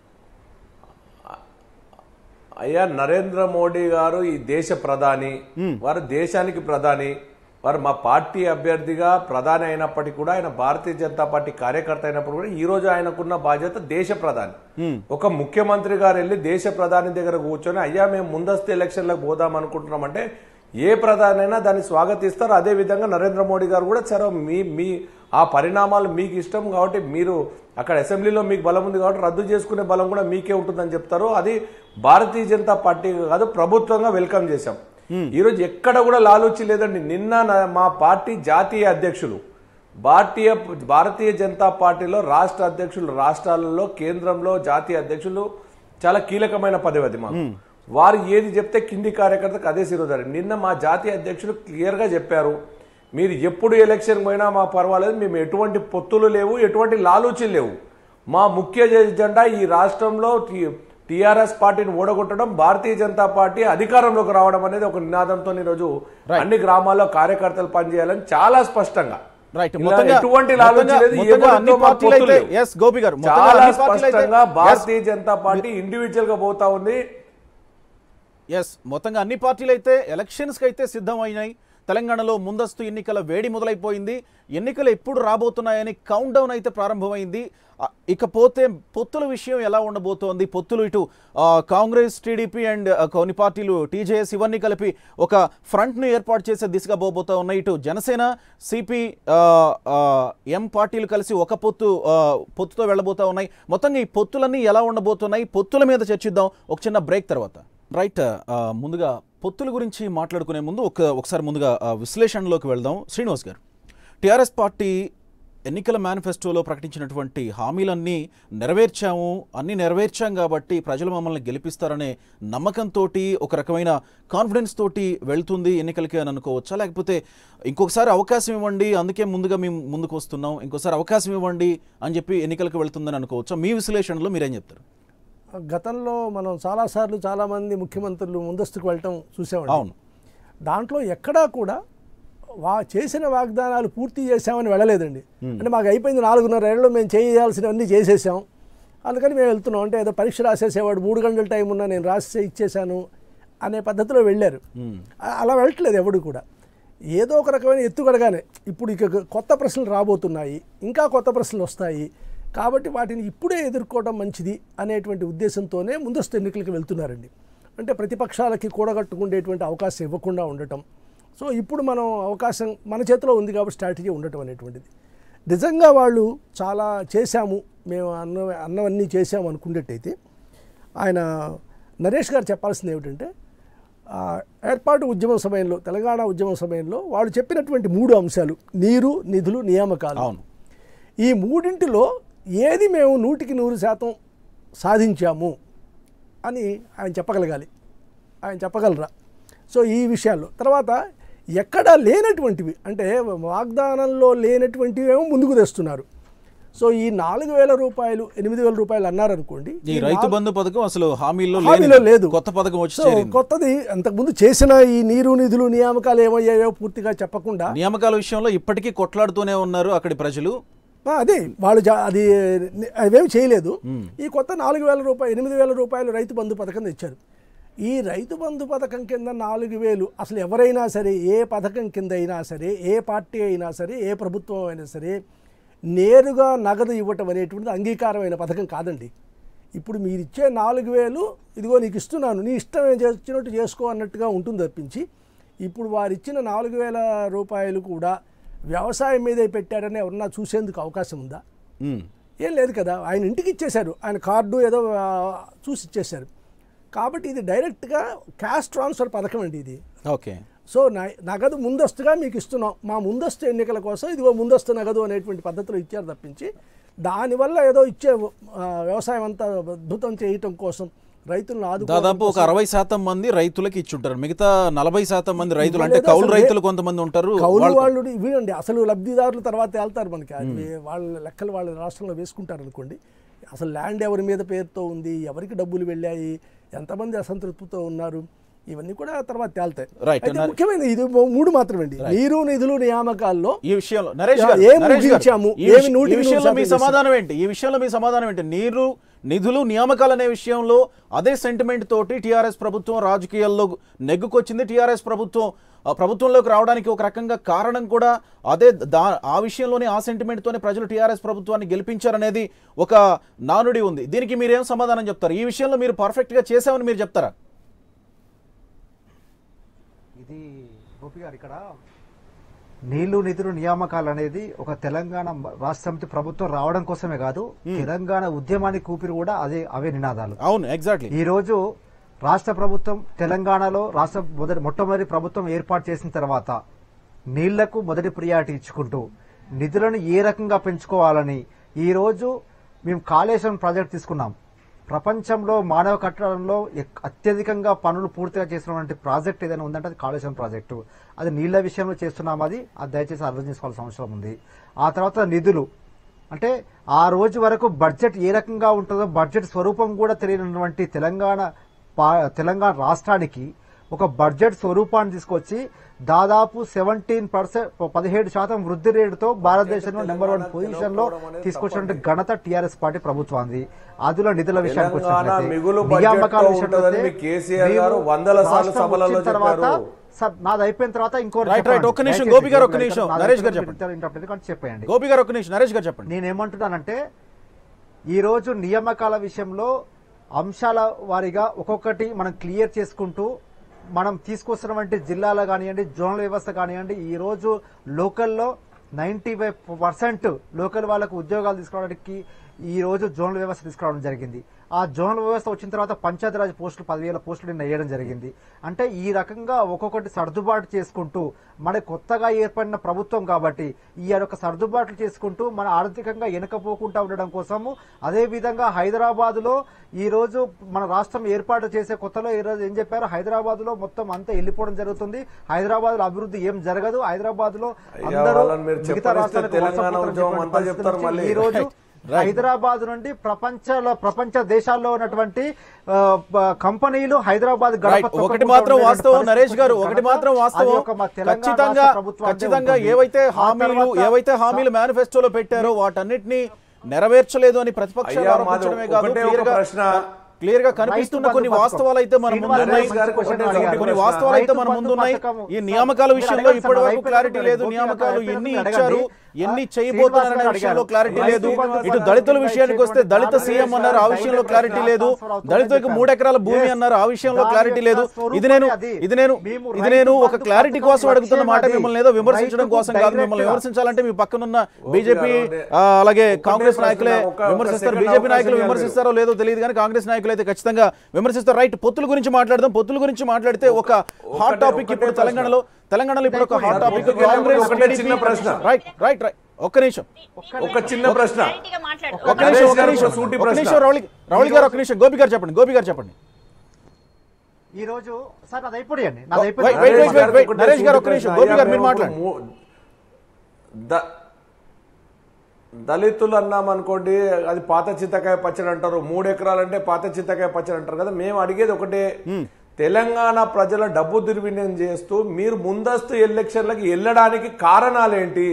S5: అయ్యా నరేంద్ర మోడీ గారు ఈ దేశ ప్రధాని వారు దేశానికి ప్రధాని వారు మా పార్టీ అభ్యర్థిగా ప్రధాని అయినప్పటికీ కూడా ఆయన భారతీయ జనతా పార్టీ కార్యకర్త అయినప్పుడు కూడా ఈ రోజు ఆయనకున్న బాధ్యత దేశ ప్రధాని ఒక ముఖ్యమంత్రి గారు వెళ్ళి దేశ ప్రధాని దగ్గర కూర్చొని అయ్యా మేము ముందస్తు ఎలక్షన్లకు పోదాం అనుకుంటున్నామంటే ఏ ప్రధాని అయినా దాన్ని స్వాగతిస్తారు అదే విధంగా నరేంద్ర మోడీ గారు కూడా సరే మీ మీ ఆ పరిణామాలు మీకు ఇష్టం కాబట్టి మీరు అక్కడ అసెంబ్లీలో మీకు బలం ఉంది కాబట్టి రద్దు చేసుకునే బలం కూడా మీకే ఉంటుందని చెప్తారు అది భారతీయ జనతా పార్టీ కాదు ప్రభుత్వంగా వెల్కమ్ చేశాం ఈ రోజు ఎక్కడ కూడా లాలూచి లేదండి నిన్న నా- మా పార్టీ జాతీయ అధ్యక్షులు భారతీయ భారతీయ జనతా పార్టీలో రాష్ట్ర అధ్యక్షులు రాష్ట్రాలలో కేంద్రంలో జాతీయ అధ్యక్షులు చాలా కీలకమైన పదవి అది మాకు వారు ఏది చెప్తే కింది కార్యకర్తకు అదే శిరోధారి నిన్న మా జాతీయ అధ్యక్షులు క్లియర్ గా చెప్పారు మీరు ఎప్పుడు ఎలక్షన్ పోయినా మా పర్వాలేదు మేము ఎటువంటి పొత్తులు లేవు ఎటువంటి లాలూచీలు లేవు మా ముఖ్య ఎజెండా ఈ రాష్ట్రంలో టిఆర్ఎస్ పార్టీని ఓడగొట్టడం భారతీయ జనతా పార్టీ అధికారంలోకి రావడం అనేది ఒక నినాదంతో ఈరోజు అన్ని గ్రామాల్లో కార్యకర్తలు పనిచేయాలని చాలా స్పష్టంగా
S1: రైట్
S5: ఇలా
S1: మొత్తంగా
S5: ఎటువంటి లాలూచీ
S1: మొత్తంగా-
S5: లేదు,
S1: మొత్తంగా
S5: ఎవరితో
S1: అన్ని
S5: మాకు
S1: పార్టీలు
S5: పొత్తులు
S1: అయితే
S5: లేవు.
S1: ఎస్ గోపి గారు మొత్తంగా
S5: చాలా
S1: అన్ని పార్టీలు అయితే-
S5: స్పష్టంగా
S1: yes,
S5: Bharatiya Janata party individual గా పోతా ఉంది
S1: ఎస్ మొత్తంగా అన్ని పార్టీలు అయితే ఎలక్షన్స్కి అయితే సిద్ధమైనాయి తెలంగాణలో ముందస్తు ఎన్నికల వేడి మొదలైపోయింది ఎన్నికలు ఎప్పుడు రాబోతున్నాయని కౌంట్ డౌన్ అయితే ప్రారంభమైంది ఆ, ఇకపోతే పొత్తుల విషయం ఎలా ఉండబోతోంది పొత్తులు ఇటు ఆ, కాంగ్రెస్ టీడీపీ అండ్ ఆ, కొన్ని పార్టీలు టీజేఎస్ ఇవన్నీ కలిపి ఒక ఫ్రంట్ను ఏర్పాటు చేసే దిశగా పోబోతా ఉన్నాయి ఇటు జనసేన సిపి ఎం పార్టీలు కలిసి ఒక పొత్తు ఆ, పొత్తుతో వెళ్ళబోతా ఉన్నాయి మొత్తంగా ఈ పొత్తులన్నీ ఎలా ఉండబోతున్నాయి పొత్తుల మీద చర్చిద్దాం ఒక చిన్న బ్రేక్ తర్వాత రైట్ ఆ, ముందుగా పొత్తుల గురించి మాట్లాడుకునే ముందు ఒక ఒకసారి ముందుగా ఆ, విశ్లేషణలోకి వెళ్దాం శ్రీనివాస్ గారు టీఆర్ఎస్ పార్టీ ఎన్నికల మేనిఫెస్టోలో ప్రకటించినటువంటి హామీలన్నీ నెరవేర్చాము అన్నీ నెరవేర్చాం కాబట్టి ప్రజలు మమ్మల్ని గెలిపిస్తారనే నమ్మకంతో ఒక రకమైన కాన్ఫిడెన్స్ తోటి వెళ్తుంది ఎన్నికలకి అని అనుకోవచ్చా లేకపోతే ఇంకొకసారి అవకాశం ఇవ్వండి అందుకే ముందుగా మేము ముందుకు వస్తున్నాం ఇంకోసారి అవకాశం ఇవ్వండి అని చెప్పి ఎన్నికలకు వెళ్తుందని అనుకోవచ్చా మీ విశ్లేషణలో మీరేం చెప్తారు
S4: గతంలో మనం చాలాసార్లు చాలామంది ముఖ్యమంత్రులు ముందస్తుకు వెళ్ళటం చూసామండి
S1: అవును
S4: దాంట్లో ఎక్కడా కూడా వా చేసిన వాగ్దానాలు పూర్తి చేశామని వెళ్ళలేదండి అంటే మాకు అయిపోయింది నాలుగున్నర ఏళ్ళలో మేము చేయాల్సినవన్నీ చేసేసాం అందుకని మేము వెళ్తున్నాం అంటే ఏదో పరీక్ష రాసేసేవాడు మూడు గంటల టైం ఉన్నా నేను రాసి ఇచ్చేసాను అనే పద్ధతిలో వెళ్ళారు అ- అలా వెళ్ళట్లేదు ఎవడు కూడా ఏదో ఒక రకమైన ఎత్తుగడగానే ఇప్పుడు ఇక కొత్త ప్రశ్నలు రాబోతున్నాయి ఇంకా కొత్త ప్రశ్నలు వస్తాయి కాబట్టి వాటిని ఇప్పుడే ఎదుర్కోవడం మంచిది అనేటువంటి ఉద్దేశంతోనే ముందస్తు ఎన్నికలకు వెళ్తున్నారండి అంటే ప్రతిపక్షాలకి కూడగట్టుకుండేటువంటి అవకాశం ఇవ్వకుండా ఉండటం సో ఇప్పుడు మనం అవకాశం మన చేతిలో ఉంది కాబట్టి స్ట్రాటజీ ఉండటం అనేటువంటిది నిజంగా వాళ్ళు చాలా చేశాము మేము అన్న అన్నవన్నీ చేశాము అనుకునేట్టయితే ఆయన నరేష్ గారు చెప్పాల్సింది ఏమిటంటే ఆ, ఏర్పాటు ఉద్యమం సమయంలో తెలంగాణ ఉద్యమం సమయంలో వాళ్ళు చెప్పినటువంటి మూడు అంశాలు నీరు నిధులు నియామకాలు
S1: అవును
S4: ఈ మూడింటిలో ఏది మేము నూటికి నూరు శాతం సాధించాము అని ఆయన చెప్పగలగాలి ఆయన చెప్పగలరా సో ఈ విషయాల్లో తర్వాత ఎక్కడ లేనటువంటివి అంటే వాగ్దానంలో లేనటువంటివి ఏమో ముందుకు తెస్తున్నారు సో ఈ నాలుగు వేల రూపాయలు ఎనిమిది వేల రూపాయలు అన్నారనుకోండి
S1: ఈ
S4: ఈ
S1: రైతు
S4: నాలుగు-
S1: బంధు పథకం అసలు హామీల్లో
S4: హామీలో లేదు
S1: కొత్త పథకం వచ్చి
S4: సో
S1: చేరింది
S4: కొత్తది అంతకుముందు చేసిన ఈ నీరు నిధులు నియామకాలు ఏమయ్యాయో పూర్తిగా చెప్పకుండా
S1: నియామకాల విషయంలో ఇప్పటికీ కొట్లాడుతూనే ఉన్నారు అక్కడి ప్రజలు
S4: ఆ, అదే వాళ్ళు జా- అది అవేమి చేయలేదు ఈ కొత్త నాలుగు వేల రూపాయలు ఎనిమిది వేల రూపాయలు రైతు బంధు పథకం తెచ్చారు ఈ రైతు బంధు పథకం కింద నాలుగు వేలు అసలు ఎవరైనా సరే ఏ పథకం కింద అయినా సరే ఏ పార్టీ అయినా సరే ఏ ప్రభుత్వం అయినా సరే నేరుగా నగదు ఇవ్వటం అనేటువంటిది అంగీకారమైన పథకం కాదండి ఇప్పుడు మీరు ఇచ్చే నాలుగు వేలు ఇదిగో నీకు ఇస్తున్నాను నీ ఇష్టం ఏం వచ్చినట్టు చేసుకో అన్నట్టుగా ఉంటుంది తప్పించి ఇప్పుడు వారు ఇచ్చిన నాలుగు వేల రూపాయలు కూడా వ్యవసాయం మీదే పెట్టారని ఎవరన్నా చూసేందుకు అవకాశం ఉందా
S1: ఉమ్,
S4: ఏం లేదు కదా ఆయన ఇంటికి ఇచ్చేశారు ఆయన కార్డు ఏదో ఆ, చూసి ఇచ్చేశారు కాబట్టి ఇది డైరెక్ట్గా క్యాష్ ట్రాన్స్ఫర్ పథకం అండి ఇది
S1: ఓకే
S4: సో న- నగదు ముందస్తుగా మీకు ఇస్తున్నాం మా ముందస్తు ఎన్నికల కోసం ఇదిగో ముందస్తు నగదు అనేటువంటి పద్ధతిలో ఇచ్చారు తప్పించి దానివల్ల ఏదో ఇచ్చే ఆ, వ్యవసాయం అంతా అద్భుతం చేయటం కోసం రైతులను ఆదుకోవడం
S1: దాదాపు ఒక
S4: కోసం
S1: అరవై శాతం మంది రైతులకి ఇచ్చుంటారు మిగతా నలభై శాతం మంది రైతులు అంటే
S4: ఇవ్వలేదు
S1: కౌలు
S4: అసలు.
S1: రైతులు కొంతమంది ఉంటారు
S4: కౌలు
S1: వాళ్ళ-
S4: వాళ్ళు ఇవ్వండి అసలు లబ్ధిదారులు తర్వాత వెళ్తారు మనకి అది వాళ్ళ లెక్కలు వాళ్ళ రాష్ట్రంలో వేసుకుంటారు అనుకోండి అసలు ల్యాండ్ ఎవరి మీద పేరుతో ఉంది ఎవరికి డబ్బులు వెళ్ళాయి ఎంతమంది అసంతృప్తితో ఉన్నారు ఇవన్నీ కూడా తర్వాత తేల్తాయి
S1: Right,
S4: అయితే
S1: అన్నారు.
S4: ముఖ్యమైన ఇది మూ- మూడు మాత్రమే అండి నీరు నిధులు నియామకాల్లో
S1: ఈ విషయంలో నరేష్
S4: యా,
S1: గారు,
S4: ఏం
S1: నరేష్ గారు,
S4: ముగించాము,
S1: ఈ
S4: ఏమి
S1: విష-
S4: నూటికి
S1: ఈ
S4: నూరు
S1: విషయంలో మీ
S4: శాతం
S1: సమాధానం ఏంటి ఈ విషయంలో మీ సమాధానం ఏంటి నీరు నిధులు నియామకాలు అనే విషయంలో అదే సెంటిమెంట్ తోటి టీఆర్ఎస్ ప్రభుత్వం రాజకీయాల్లో నెగ్గుకొచ్చింది టీఆర్ఎస్ ప్రభుత్వం ఆ ప్రభుత్వంలోకి రావడానికి ఒక రకంగా కారణం కూడా అదే దా ఆ విషయంలోనే ఆ సెంటిమెంట్ తోనే ప్రజలు టీఆర్ఎస్ ప్రభుత్వాన్ని గెలిపించారనేది ఒక నానుడి ఉంది దీనికి మీరేం సమాధానం చెప్తారు ఈ విషయంలో మీరు పర్ఫెక్ట్ గా చేసామని మీరు చెప్తారా
S2: ఇది గోపి గారు ఇక్కడ నీళ్లు నిధులు నియామకాలు అనేది ఒక తెలంగాణ రాష్ట్ర సమితి ప్రభుత్వం రావడం కోసమే కాదు తెలంగాణ ఉద్యమానికి ఊపిరి కూడా అదే అవే నినాదాలు
S1: అవును ఎగ్జాక్ట్లీ
S2: ఈ రోజు రాష్ట్ర ప్రభుత్వం తెలంగాణలో రాష్ట్ర మొదటి మొట్టమొదటి ప్రభుత్వం ఏర్పాటు చేసిన తర్వాత నీళ్లకు మొదటి ప్రియారిటీ ఇచ్చుకుంటూ నిధులను ఏ రకంగా పెంచుకోవాలని ఈ రోజు మేము కాళేశ్వరం ప్రాజెక్ట్ తీసుకున్నాం ప్రపంచంలో మానవ కట్టడంలో ఎక్- అత్యధికంగా పనులు పూర్తిగా చేసినటువంటి ప్రాజెక్ట్ ఏదైనా ఉందంటే అది కాళేశ్వరం ప్రాజెక్టు అది నీళ్ల విషయంలో చేస్తున్నాం అది అది దయచేసి అర్థం చేసుకోవాల్సిన అవసరం ఉంది ఆ తర్వాత నిధులు అంటే ఆ రోజు వరకు బడ్జెట్ ఏ రకంగా ఉంటుందో బడ్జెట్ స్వరూపం కూడా తెలియనటువంటి తెలంగాణ పా- తెలంగాణ రాష్ట్రానికి ఒక బడ్జెట్ స్వరూపాన్ని తీసుకొచ్చి దాదాపు సెవెంటీన్ పర్సెంట్ పదిహేడు శాతం వృద్ధి రేటుతో భారతదేశంలో నెంబర్ వన్ పొజిషన్ లో తీసుకొచ్చినటువంటి ఘనత టీఆర్ఎస్ పార్టీ ప్రభుత్వానికి అందులో నిధుల విషయానికి
S5: తెలంగాణ
S2: వచ్చినట్లయితే
S5: మిగులు బడ్జెట్
S2: నియామకాల
S5: తో
S2: విషయంలో
S5: ఉంటుందని
S2: అయితే
S5: మీ కేసీఆర్ గారు
S2: మేము
S5: వందల సార్లు
S2: రాష్ట్రం
S5: సభలలో
S2: వచ్చిన తర్వాత
S5: చెప్పారు.
S2: సార్ నాది అయిపోయిన తర్వాత ఇంకో
S1: రైట్, రైట్, ఒక్క నిమిషం, గోపి గారు, ఒక్క నిమిషం. నరేష్ గారు చెప్పండి.
S2: చెప్పండి చెప్పండి
S1: గోపి గారు ఒక్క నిమిషం నరేష్ గారు చెప్పండి
S2: నేనేమంటున్నానంటే ఈరోజు నియామకాల విషయంలో అంశాల వారీగా ఒక్కొక్కటి మనం క్లియర్ చేసుకుంటూ మనం తీసుకొస్తున్నటువంటి జిల్లాలో కానివ్వండి జోనల్ వ్యవస్థ కానివ్వండి ఈ రోజు లోకల్లో నైన్టీ ఫైవ్ పర్సెంట్ లోకల్ వాళ్ళకు ఉద్యోగాలు తీసుకోవడానికి ఈ రోజు జోనల్ వ్యవస్థ తీసుకురావడం జరిగింది ఆ జోనల్ వ్యవస్థ వచ్చిన తర్వాత పంచాయతీరాజ్ పోస్టులు పదివేల పోస్టులు నిన్న వేయడం జరిగింది అంటే ఈ రకంగా ఒక్కొక్కటి సర్దుబాటు చేసుకుంటూ మన కొత్తగా ఏర్పడిన ప్రభుత్వం కాబట్టి ఈ యొక్క సర్దుబాట్లు చేసుకుంటూ మన ఆర్థికంగా వెనకపోకుండా ఉండడం కోసము అదే విధంగా హైదరాబాద్ లో ఈ రోజు మన రాష్ట్రం ఏర్పాటు చేసే కొత్తలో ఈ రోజు ఏం చెప్పారు హైదరాబాద్ లో మొత్తం అంతా వెళ్ళిపోవడం జరుగుతుంది హైదరాబాద్ లో అభివృద్ధి ఏం జరగదు హైదరాబాద్ లో
S5: అయ్యా,
S2: అందరూ
S5: వాళ్ళని మీరు
S2: మిగతా
S5: చెప్పనిస్తే
S2: రాష్ట్రాలకు
S5: తెలంగాణ
S2: వలసపోతారని
S5: ఉద్యమం
S2: చెప్పిన
S5: అంతా
S2: పరిస్థితి
S5: చెప్తారు
S2: నుంచి
S5: మళ్ళీ.
S2: ఈ రోజు
S1: Right.
S2: హైదరాబాద్ నుండి ప్రపంచంలో ప్రపంచ దేశాల్లో ఉన్నటువంటి ఆ, ప- కంపెనీలు హైదరాబాద్ గడప
S1: రైట్
S2: తొక్కకుండా
S1: ఒకటి మాత్రం
S2: ఉండేటువంటి
S1: వాస్తవం
S2: పరిస్థితి
S1: నరేష్ గారు
S2: కనుక
S1: ఒకటి మాత్రం
S2: అది
S1: వాస్తవం
S2: ఒక మా తెలంగాణ
S1: ఖచ్చితంగా
S2: రాష్ట్ర ప్రభుత్వానిదే
S1: ఖచ్చితంగా
S2: ఉంటుంది.
S1: ఏవైతే
S2: ఆ
S1: హామీలు
S2: తర్వాత
S1: ఏవైతే హామీలు మేనిఫెస్టోలో పెట్టారో వాటన్నిటిని నెరవేర్చలేదు అని ప్రతిపక్షాలు
S5: అయ్యా, మాది
S1: ఆరోపించడమే కాదు
S5: ఒకటే ఒక
S1: క్లియర్ గా
S5: ప్రశ్న.
S1: క్లియర్ గా కనిపిస్తున్న
S2: రైతు
S1: కొన్ని
S2: బంధు
S1: వాస్తవాలు అయితే మన
S2: పథకం.
S1: ముందున్నాయి
S2: శ్రీనివాస్ గారు క్వశ్చన్
S5: కొన్ని
S2: అడిగారు.
S1: కొన్ని వాస్తవాలు అయితే మన
S2: రైతు
S1: ముందున్నాయి
S2: బంధు పథకం.
S1: ఈ నియామకాల
S2: మీరు
S1: విషయంలో
S2: అడగండి
S1: ఇప్పటి
S2: సార్,
S1: వరకు
S2: రైతు
S1: క్లారిటీ
S2: బంధు
S1: లేదు
S2: గోపి
S1: నియామకాలు
S2: గారు
S1: ఎన్ని
S2: అడగండి.
S1: ఇచ్చారు
S2: ఆ,
S1: ఎన్ని
S2: శ్రీనివాస్
S1: చేయబోతున్నారనే
S2: గారు
S1: విషయంలో
S2: అడిగారు.
S1: క్లారిటీ
S2: రైతు
S1: లేదు
S2: బంధు
S1: ఇటు
S2: పథకం
S1: దళితుల
S2: కింద
S1: విషయానికి వస్తే
S2: ఇచ్చేటువంటి
S1: దళిత
S2: ఆంధ్రప్రదేశ్
S1: సీఎం అన్నారు ఆ
S2: రైతు
S1: విషయంలో
S2: బంధు
S1: క్లారిటీ లేదు
S2: ట్రాన్స్ఫర్ అవుతుందని
S1: దళితులకు
S2: చెప్పారు.
S1: మూడు ఎకరాల భూమి
S2: Yes.
S1: అన్నారు ఆ విషయంలో
S2: దాని
S1: క్లారిటీ
S2: యొక్క
S1: లేదు
S2: స్వరూపమే
S1: ఇది నేను
S2: అది.
S1: ఇది నేను
S2: మేము
S1: ఇది
S2: రైతు
S1: నేను ఒక
S2: బంధు
S1: క్లారిటీ
S2: పథకం
S1: కోసం అడుగుతున్న మాట
S2: లక్ష్యం
S1: మిమ్మల్ని ఏదో
S2: అది.
S1: విమర్శించడం
S2: రైతుకు
S1: కోసం కాదు మిమ్మల్ని
S2: direct గా.
S1: విమర్శించాలంటే మీ పక్కనున్న
S5: ఓకే
S1: బీజేపీ
S5: గారు,
S1: ఆ, అలాగే
S5: ఒకటే
S1: కాంగ్రెస్
S5: ప్రశ్న,
S1: నాయకులే
S5: ఒక- ఒక
S1: విమర్శిస్తారు
S5: second
S1: బీజేపీ నాయకులు
S5: అవకాశం
S1: విమర్శిస్తారో లేదో తెలియదు కానీ కాంగ్రెస్ నాయకులు అయితే ఖచ్చితంగా విమర్శిస్తారు రైట్ పొత్తుల గురించి మాట్లాడదాం పొత్తుల గురించి మాట్లాడితే ఒక హాట్
S5: ఒకటే-
S1: టాపిక్
S5: ఒకటే
S1: ఇప్పుడు
S5: ప్రశ్న.
S1: తెలంగాణలో తెలంగాణలో ఇప్పుడు ఒక హాట్
S5: సార్,
S1: టాపిక్
S5: పొత్తుకి
S1: కాంగ్రెస్
S5: ఒకటే చిన్న ప్రశ్న.
S1: రైట్ రైట్ రైట్ ఒక్క నిమిషం
S5: ఒక చిన్న ప్రశ్న
S3: క్లారిటీగా మాట్లాడు.
S1: ఒక్క నిమిషం
S5: నరేష్
S1: ఒక్క
S5: గారు
S1: నిమిషం
S5: ఒక సూటి
S1: ఒక్క
S5: ప్రశ్న.
S1: నిమిషం రౌళి రౌళి గారు ఒక్క నిమిషం గోపి గారు చెప్పండి గోపి గారు చెప్పండి
S2: ఈ రోజు సార్ నాది అయిపోయాయండి నాది
S1: Wait,
S2: అయిపోయింది
S1: wait, wait, wait, wait.
S5: ఒకటే
S1: నరేష్ గారు ఒక్క
S5: సూటి
S1: నిమిషం.
S5: ప్రశ్న.
S1: గోపి గారు
S5: అయ్యా,
S1: మీరు
S5: మేము
S1: మాట్లాడండి.
S5: మూ- ద- దళితులు అన్నామనుకోండి అది పాత చింతకాయ పచ్చడి అంటారు మూడు ఎకరాలంటే పాత చింతకాయ పచ్చడి అంటారు కదా మేము అడిగేది ఒకటే తెలంగాణ ప్రజల డబ్బు దుర్వినియోగం చేస్తూ మీరు ముందస్తు ఎలక్షన్లకు వెళ్ళడానికి కారణాలేంటి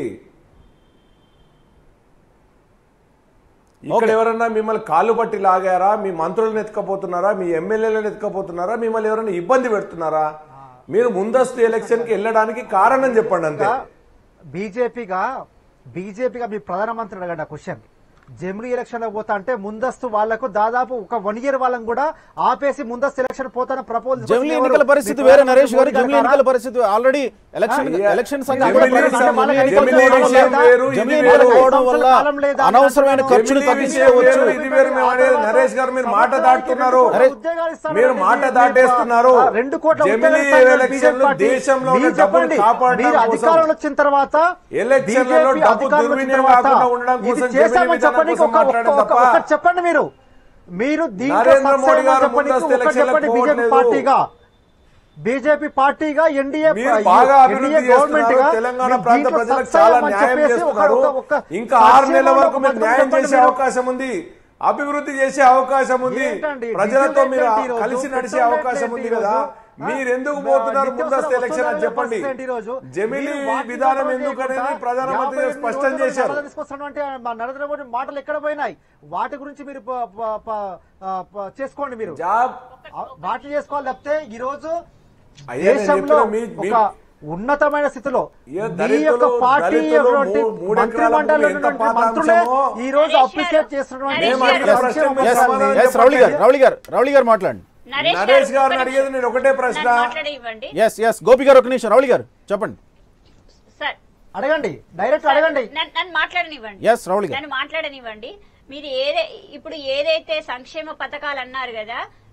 S5: ఇక్కడ ఎవరన్నా మిమ్మల్ని కాళ్ళు పట్టి లాగారా మీ మంత్రులను ఎత్తుకపోతున్నారా మీ ఎమ్మెల్యేలను ఎత్తుకపోతున్నారా మిమ్మల్ని ఎవరైనా ఇబ్బంది పెడుతున్నారా మీరు ముందస్తు ఎలక్షన్ కి వెళ్ళడానికి కారణం చెప్పండి అంతే
S2: బీజేపీగా బీజేపీగా మీ ప్రధానమంత్రి అడగండి ఆ క్వశ్చన్ జమిలీ ఎలక్షన్ లో పోతా అంటే ముందస్తు వాళ్లకు దాదాపు ఒక వన్ ఇయర్ వాళ్ళని కూడా ఆపేసి ముందస్తు ఎలక్షన్ పోతాన ప్రపోజ్
S1: జమిలీ ఎన్నికల పరిస్థితి వేరే నరేష్ గారు జమిలీ ఎన్నికల పరిస్థితి ఆల్రెడీ ఎలక్షన్
S5: అయ్యా,
S1: ఎలక్షన్
S5: జమిలీ
S1: సంఘం కూడా
S5: విషయం-
S1: ప్రకటించింది.
S5: జమిలీ
S1: జమిలీ
S5: విషయం
S1: ఎన్నికలు
S5: వేరు, ఇది
S1: జమిలీ
S5: వేరు.
S1: ఎన్నికలు పోవడం వల్ల
S2: కాలం లేదా?
S1: అనవసరమైన ఖర్చును
S5: జమిలీ విషయం
S1: తగ్గించుకోవచ్చు
S5: వేరు, ఇది వేరు మేము అనేది నరేష్ గారు మీరు మాట దాటుతున్నారు
S1: నరేష్,
S2: ఉద్యోగాలు ఇస్తాను
S5: మీరు
S2: అంటే
S5: మాట
S2: మీరు
S5: దాటేస్తున్నారు
S2: ఆ, రెండు కోట్ల
S5: జమిలీ
S2: ఉద్యోగాలు ఇస్తాను
S5: ఎలక్షన్
S2: బీజేపీ పార్టీ.
S5: దేశంలో ఉన్న
S2: మీరు
S5: డబ్బును
S2: చెప్పండి.
S5: కాపాడడం
S2: మీరు
S5: కోసం
S2: అధికారంలో వచ్చిన తర్వాత
S5: ఎలక్షన్లలో
S2: బీజేపీ
S5: డబ్బు
S2: అధికారంలో వచ్చిన
S5: దుర్వినియోగం
S2: తర్వాత
S5: కాకుండా ఉండడం
S2: ఇది
S5: కోసం
S2: చేశామని
S5: జమిలీ
S2: చెప్పండి
S5: విధానం
S2: ఒక-
S5: కోసం మాట్లాడడం
S2: ఒక-
S5: తప్ప
S2: ఒకటి చెప్పండి మీరు మీరు దీంట్లో
S5: నరేంద్ర
S2: సక్సెస్
S5: మోడీ గారు
S2: చెప్పండి
S5: ముందస్తు
S2: ఒకటి
S5: ఎలక్షన్లకు
S2: చెప్పండి బీజేపీ
S5: పోవట్లేదు.
S2: పార్టీగా బీజేపీ పార్టీగా ఎన్డీఏ
S5: మీరు బాగా అభివృద్ధి చేస్తున్నారు తెలంగాణ ప్రాంత ప్రజలకు చాలా న్యాయం చేస్తున్నారు ఇంకా ఆరు నెలల వరకు మీరు న్యాయం చేసే అవకాశం ఉంది అభివృద్ధి చేసే అవకాశం ఉంది
S2: ఏంటండి?
S5: ప్రజలతో
S2: డీజిల్
S5: మీరు
S2: రేట్ ఏంటి
S5: కలిసి
S2: ఈరోజు?
S5: నడిచే
S2: పెట్రోల్
S5: అవకాశం
S2: రేట్
S5: ఉంది
S2: ఏంటి
S5: కదా
S2: ఈరోజు?
S5: మీరు ఎందుకు
S2: ఆ,
S5: పోతున్నారు
S2: నిత్యావసర
S5: ముందస్తు ఎలక్షన్ అని
S2: వస్తువుల
S5: చెప్పండి
S2: పరిస్థితి ఏంటి ఈరోజు?
S5: జమిలీ
S2: మీరు వాటిని
S5: విధానం
S2: కంట్రోల్
S5: ఎందుకు అనేది
S2: చేయకుండా
S5: ప్రధానమంత్రి గారు
S2: యాభై
S5: స్పష్టం
S2: ఎనిమిది
S5: చేశారు
S2: రోజులు తీసుకొస్తున్నటువంటి మా నరేంద్ర మోడీ మాటలు ఎక్కడ పోయినాయి వాటి గురించి మీరు ప- ప- ప- ఆ, ప- చేసుకోండి మీరు
S5: జాబ్
S2: ఆ, వాటి చేసుకోవాలి తప్పితే ఈ రోజు
S5: అయ్యా, నేను
S2: దేశంలో
S5: చెప్పిన మీ- మీ-
S2: ఒక ఉన్నతమైన స్థితిలో
S5: ఏ
S2: మీ
S5: దళితులు-
S2: యొక్క పార్టీ
S5: దళితులు
S2: ఉన్నటువంటి
S5: మూ- మూడు
S2: మంత్రి
S5: ఎకరాల
S2: మండలిలో
S5: భూమి ఎంత
S2: ఉన్నటువంటి
S5: పాత
S2: మంత్రులే
S5: అంశమో?
S2: ఈ రోజు
S3: నరేష్
S2: అప్రిషియేట్
S3: గారు,
S2: చేస్తున్నటువంటి
S3: నరేష్
S2: మన
S3: గారు.
S2: సంక్షేమ
S5: Yes,
S2: పథకాలు.
S5: సమాధానం
S1: ఎస్ రౌళి గారు రౌళి గారు రౌళి గారు మాట్లాడండి
S5: నరేష్ గారిని
S3: ఒక్క
S5: అడిగేది
S3: నిమిషం.
S5: నేను ఒకటే ప్రశ్న.
S3: నన్ను మాట్లాడనివ్వండి
S1: ఎస్ ఎస్ గోపి గారు ఒక నిమిషం రౌళి గారు చెప్పండి
S3: సార్
S2: అడగండి డైరెక్ట్ అడగండి
S3: నన్ను నన్ను మాట్లాడనివ్వండి
S1: ఎస్ రౌళి గారు
S3: నన్ను మాట్లాడనివ్వండి మీరు ఏదే ఇప్పుడు ఏదైతే సంక్షేమ పథకాలు అన్నారు కదా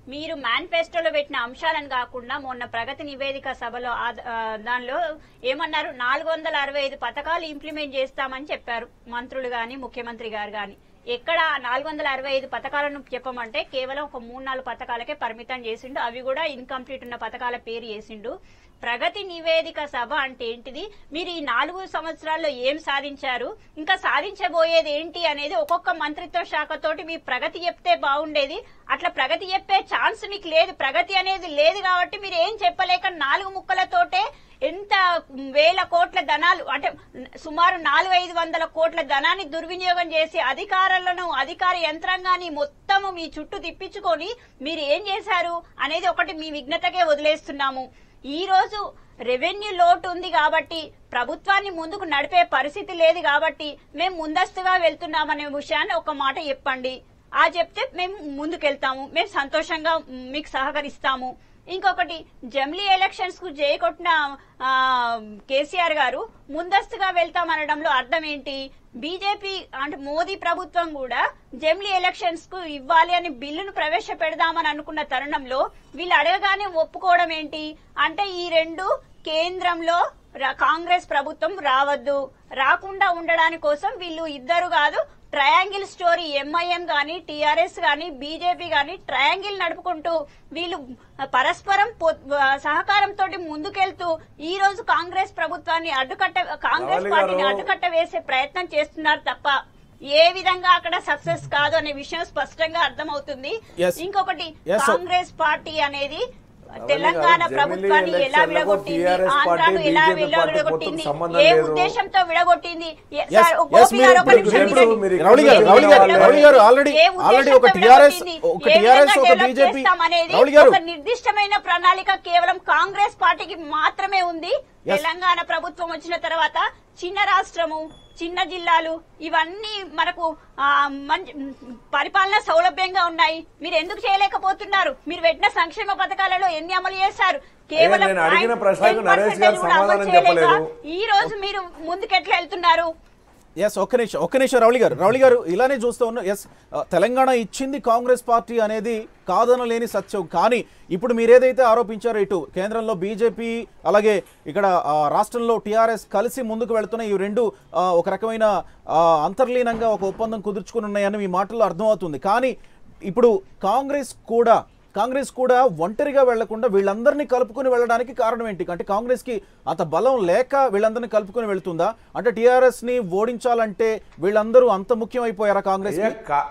S3: మీరు మేనిఫెస్టోలో పెట్టిన అంశాలను కాకుండా మొన్న ప్రగతి నివేదిక సభలో ఆ- ఆ, దానిలో ఏమన్నారు నాలుగు వందల అరవై ఐదు పథకాలు ఇంప్లిమెంట్ చేస్తామని చెప్పారు మంత్రులు గాని ముఖ్యమంత్రి గారు గాని ఎక్కడ నాలుగు వందల అరవై ఐదు పథకాలను చెప్పమంటే కేవలం ఒక మూడు నాలుగు పథకాలకే పరిమితం చేసిండు అవి కూడా ఇన్కంప్లీట్ ఉన్న పథకాల పేరు చేసిండు ప్రగతి నివేదిక సభ అంటే ఏంటిది మీరు ఈ నాలుగు సంవత్సరాల్లో ఏం సాధించారు ఇంకా సాధించబోయేది ఏంటి అనేది ఒక్కొక్క మంత్రిత్వ శాఖతోటి మీ ప్రగతి చెప్తే బాగుండేది అట్లా ప్రగతి చెప్పే ఛాన్స్ మీకు లేదు ప్రగతి అనేది లేదు కాబట్టి మీరు ఏం చెప్పలేక నాలుగు ముక్కలతోటే ఎంత వేల కోట్ల ధనాలు అంటే సుమారు నాలుగు ఐదు వందల కోట్ల ధనాన్ని దుర్వినియోగం చేసి అధికారులను అధికార యంత్రాంగాన్ని మొత్తము మీ చుట్టూ తిప్పించుకొని మీరు ఏం చేశారు అనేది ఒకటి మీ విఘ్నతకే వదిలేస్తున్నాము ఈ రోజు రెవెన్యూ లోటు ఉంది కాబట్టి ప్రభుత్వాన్ని ముందుకు నడిపే పరిస్థితి లేదు కాబట్టి మేము ముందస్తుగా వెళ్తున్నామనే విషయాన్ని ఒక మాట చెప్పండి ఆ చెప్తే మేము ముందుకెళ్తాము మేము సంతోషంగా మీకు సహకరిస్తాము ఇంకొకటి జమిలీ ఎలక్షన్స్ కు జయకొట్టిన ఆ, కేసీఆర్ గారు ముందస్తుగా వెళ్తామనడంలో అర్థం ఏంటి బీజేపీ అంటే మోదీ ప్రభుత్వం కూడా జమిలీ ఎలక్షన్స్ కు ఇవ్వాలి అని బిల్లును ప్రవేశపెడదామని అనుకున్న తరుణంలో వీళ్ళు అడగగానే ఒప్పుకోవడం ఏంటి అంటే ఈ రెండు కేంద్రంలో రా- కాంగ్రెస్ ప్రభుత్వం రావద్దు రాకుండా ఉండడానికి కోసం వీళ్ళు ఇద్దరు కాదు ట్రయాంగిల్ స్టోరీ ఎంఐఎం గాని టీఆర్ఎస్ గాని బీజేపీ గాని ట్రయాంగిల్ నడుపుకుంటూ వీళ్ళు పరస్పరం పొ- సహకారంతో ముందుకెళ్తూ ఈ రోజు కాంగ్రెస్ ప్రభుత్వాన్ని అడ్డుకట్ట కాంగ్రెస్
S5: రావాలి
S3: పార్టీని
S5: గారు.
S3: అడ్డుకట్ట వేసే ప్రయత్నం చేస్తున్నారు తప్ప ఏ విధంగా అక్కడ సక్సెస్ కాదు అనే విషయం స్పష్టంగా అర్థమవుతుంది
S1: Yes.
S3: ఇంకొకటి
S1: Yes, sir.
S3: కాంగ్రెస్ పార్టీ అనేది
S5: రావాలి
S3: తెలంగాణ
S5: గారు,
S3: ప్రభుత్వాన్ని
S5: జమిలీ
S3: ఎలా
S5: ఎలక్షన్లకు
S3: విడగొట్టింది
S5: TRS
S3: ఆంధ్రాను
S5: పార్టీ,
S3: ఎలా
S5: BJP
S3: విడ-
S5: పార్టీ
S3: విడగొట్టింది
S5: పొత్తుకు సంబంధం
S3: ఏ
S5: లేదు.
S3: ఉద్దేశంతో విడగొట్టింది ఏ-
S1: Yes,
S3: sir,
S1: yes,
S3: Gopi garu ఒక
S1: మీరు-
S3: నిమిషం
S1: ఇప్పుడు
S3: వినండి.
S5: మీరు
S1: రౌలి గారు
S5: ఏ
S1: రౌలి గారు
S5: విధంగా
S1: రౌలి గారు ఆల్రెడీ
S3: ఏ
S1: ఆల్రెడీ ఒక
S3: ఉద్దేశంతో
S1: టిఆర్ఎస్
S3: విడగొట్టింది?
S1: ఒక
S3: ఏ
S1: టిఆర్ఎస్
S3: విధంగా
S1: ఒక
S3: డెవలప్
S1: బీజేపీ
S3: చేస్తామనేది
S1: రౌలి గారు
S3: ఒక నిర్దిష్టమైన ప్రణాళిక కేవలం కాంగ్రెస్ పార్టీకి మాత్రమే ఉంది
S1: Yes.
S3: తెలంగాణ ప్రభుత్వం వచ్చిన తర్వాత చిన్న రాష్ట్రము చిన్న జిల్లాలు ఇవన్నీ మనకు ఆ, మంచి పరిపాలన సౌలభ్యంగా ఉన్నాయి మీరు ఎందుకు చేయలేకపోతున్నారు మీరు పెట్టిన సంక్షేమ పథకాలలో ఎన్ని అమలు చేశారు కేవలం
S5: నేను అడిగిన
S3: point
S5: ప్రశ్నకు
S3: 10%
S5: నరేష్ గారు
S3: కూడా అమలు
S5: సమాధానం
S3: చేయలేక
S5: చెప్పలేదు.
S3: ఈ రోజు మీరు ముందుకెట్లా వెళ్తున్నారు
S1: ఎస్ ఒక్క నిమిషం ఒక్క నిమిషం రౌలి గారు రౌలి గారు ఇలానే చూస్తూ ఉన్నాం ఎస్ తెలంగాణ ఇచ్చింది కాంగ్రెస్ పార్టీ అనేది కాదనలేని సత్యం కానీ ఇప్పుడు మీరేదైతే ఆరోపించారో ఇటు కేంద్రంలో బీజేపీ అలాగే ఇక్కడ ఆ, రాష్ట్రంలో టీఆర్ఎస్ కలిసి ముందుకు వెళుతున్న ఈ రెండు ఆ, ఒక రకమైన ఆ, అంతర్లీనంగా ఒక ఒప్పందం కుదుర్చుకుని ఉన్నాయని మీ మాటల్లో అర్థమవుతుంది కానీ ఇప్పుడు కాంగ్రెస్ కూడా కాంగ్రెస్ కూడా ఒంటరిగా వెళ్లకుండా వీళ్ళందరినీ కలుపుకుని వెళ్ళడానికి కారణం ఏంటి అంటే కాంగ్రెస్ కి అంత బలం లేక వీళ్ళందరినీ కలుపుకుని వెళ్తుందా అంటే టిఆర్ఎస్ ని ఓడించాలంటే వీళ్ళందరూ అంత ముఖ్యమైపోయారా కాంగ్రెస్
S5: అయ్యా, కా-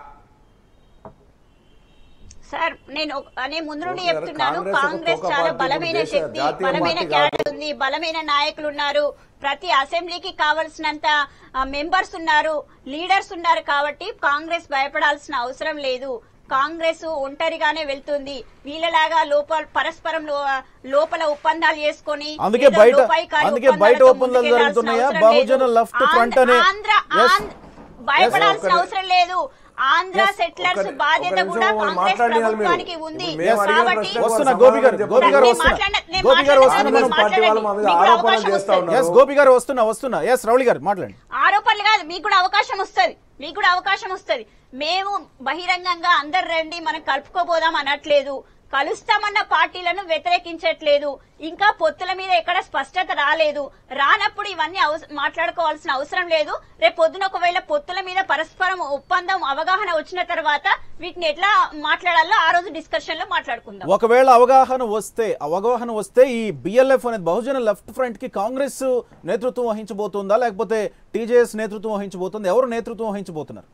S3: సార్ నేను ఒక- అనే ముందు నుండి
S5: ఓకే,
S3: చెప్తున్నాను
S5: కాంగ్రెస్ ఒక
S3: కాంగ్రెస్
S5: తోక
S3: చాలా
S5: పార్టీ,
S3: బలమైన
S5: దేశ
S3: శక్తి
S5: జాతీయ
S3: బలమైన
S5: పార్టీ
S3: క్యాడర్ ఉంది బలమైన నాయకులు ఉన్నారు ప్రతి అసెంబ్లీకి కావలసినంత మెంబర్స్ ఉన్నారు లీడర్స్ ఉన్నారు కాబట్టి కాంగ్రెస్ భయపడాల్సిన అవసరం లేదు కాంగ్రెస్ ఒంటరిగానే వెళ్తుంది వీళ్ళలాగా లోపల పరస్పరం లో- లోపల ఒప్పందాలు చేసుకొని
S1: అందుకే
S3: ఏదో
S1: బయట-
S3: లోపాయికారి
S1: అందుకే బయట
S3: ఒప్పందాలతో
S1: ఒప్పందాలు
S3: ముందుకెళ్లాల్సిన
S1: జరుగుతున్నాయా?
S3: అవసరం
S1: బహుజన
S3: లేదు.
S1: left front అనే-
S3: ఆంధ్ర
S1: Yes.
S3: ఆంధ్ర- భయపడాల్సిన
S5: ఒక్క-
S3: అవసరం లేదు ఆంధ్ర
S1: Yes.
S3: సెటిలర్స్
S5: ఒక్క-
S3: బాధ్యత
S5: ఒక్క
S3: కూడా
S5: నిమిషం
S3: కాంగ్రెస్
S5: మాట్లాడియాలి మీరు.
S3: ప్రభుత్వానికి ఉంది
S5: ఇప్పుడు మేము అడిగిన
S3: కాబట్టి
S5: ప్రశ్నకు
S1: వస్తున్నా
S5: సమాధానం
S1: గోపి గారు గోపి గారు
S3: నేను
S1: వస్తున్నా
S3: మాట్లాడ- నేను
S1: గోపి గారు వస్తున్నా
S3: మాట్లాడను,
S1: మనం
S3: నేను
S5: పార్టీ వాళ్ళ మా మీద
S3: మీకు కూడా
S5: ఆరోపణలు
S3: అవకాశం
S5: చేస్తా
S3: వస్తుంది.
S5: ఉన్నారు
S1: ఎస్ గోపి గారు వస్తున్నా వస్తున్నా ఎస్ రౌలి గారు మాట్లాడండి
S3: ఆరోపణలు కాదు మీకు కూడా అవకాశం వస్తుంది మీకు కూడా అవకాశం వస్తుంది మేము బహిరంగంగా అందరు రండి మనం కలుపుకోబోదాం అనట్లేదు కలుస్తామన్న పార్టీలను వ్యతిరేకించట్లేదు ఇంకా పొత్తుల మీద ఎక్కడ స్పష్టత రాలేదు రానప్పుడు ఇవన్నీ అవస- మాట్లాడుకోవాల్సిన అవసరం లేదు రేపు పొద్దున ఒకవేళ పొత్తుల మీద పరస్పరం ఒప్పందం అవగాహన వచ్చిన తర్వాత వీటిని ఎట్లా మాట్లాడాలో ఆ రోజు డిస్కషన్ లో మాట్లాడుకుందాం
S1: ఒకవేళ అవగాహన వస్తే అవగాహన వస్తే ఈ బిఎల్ఎఫ్ అనేది బహుజన లెఫ్ట్ ఫ్రంట్ కి కాంగ్రెస్ నేతృత్వం వహించబోతుందా లేకపోతే టీజేఎస్ నేతృత్వం వహించబోతుంది ఎవరు నేతృత్వం వహించబోతున్నారు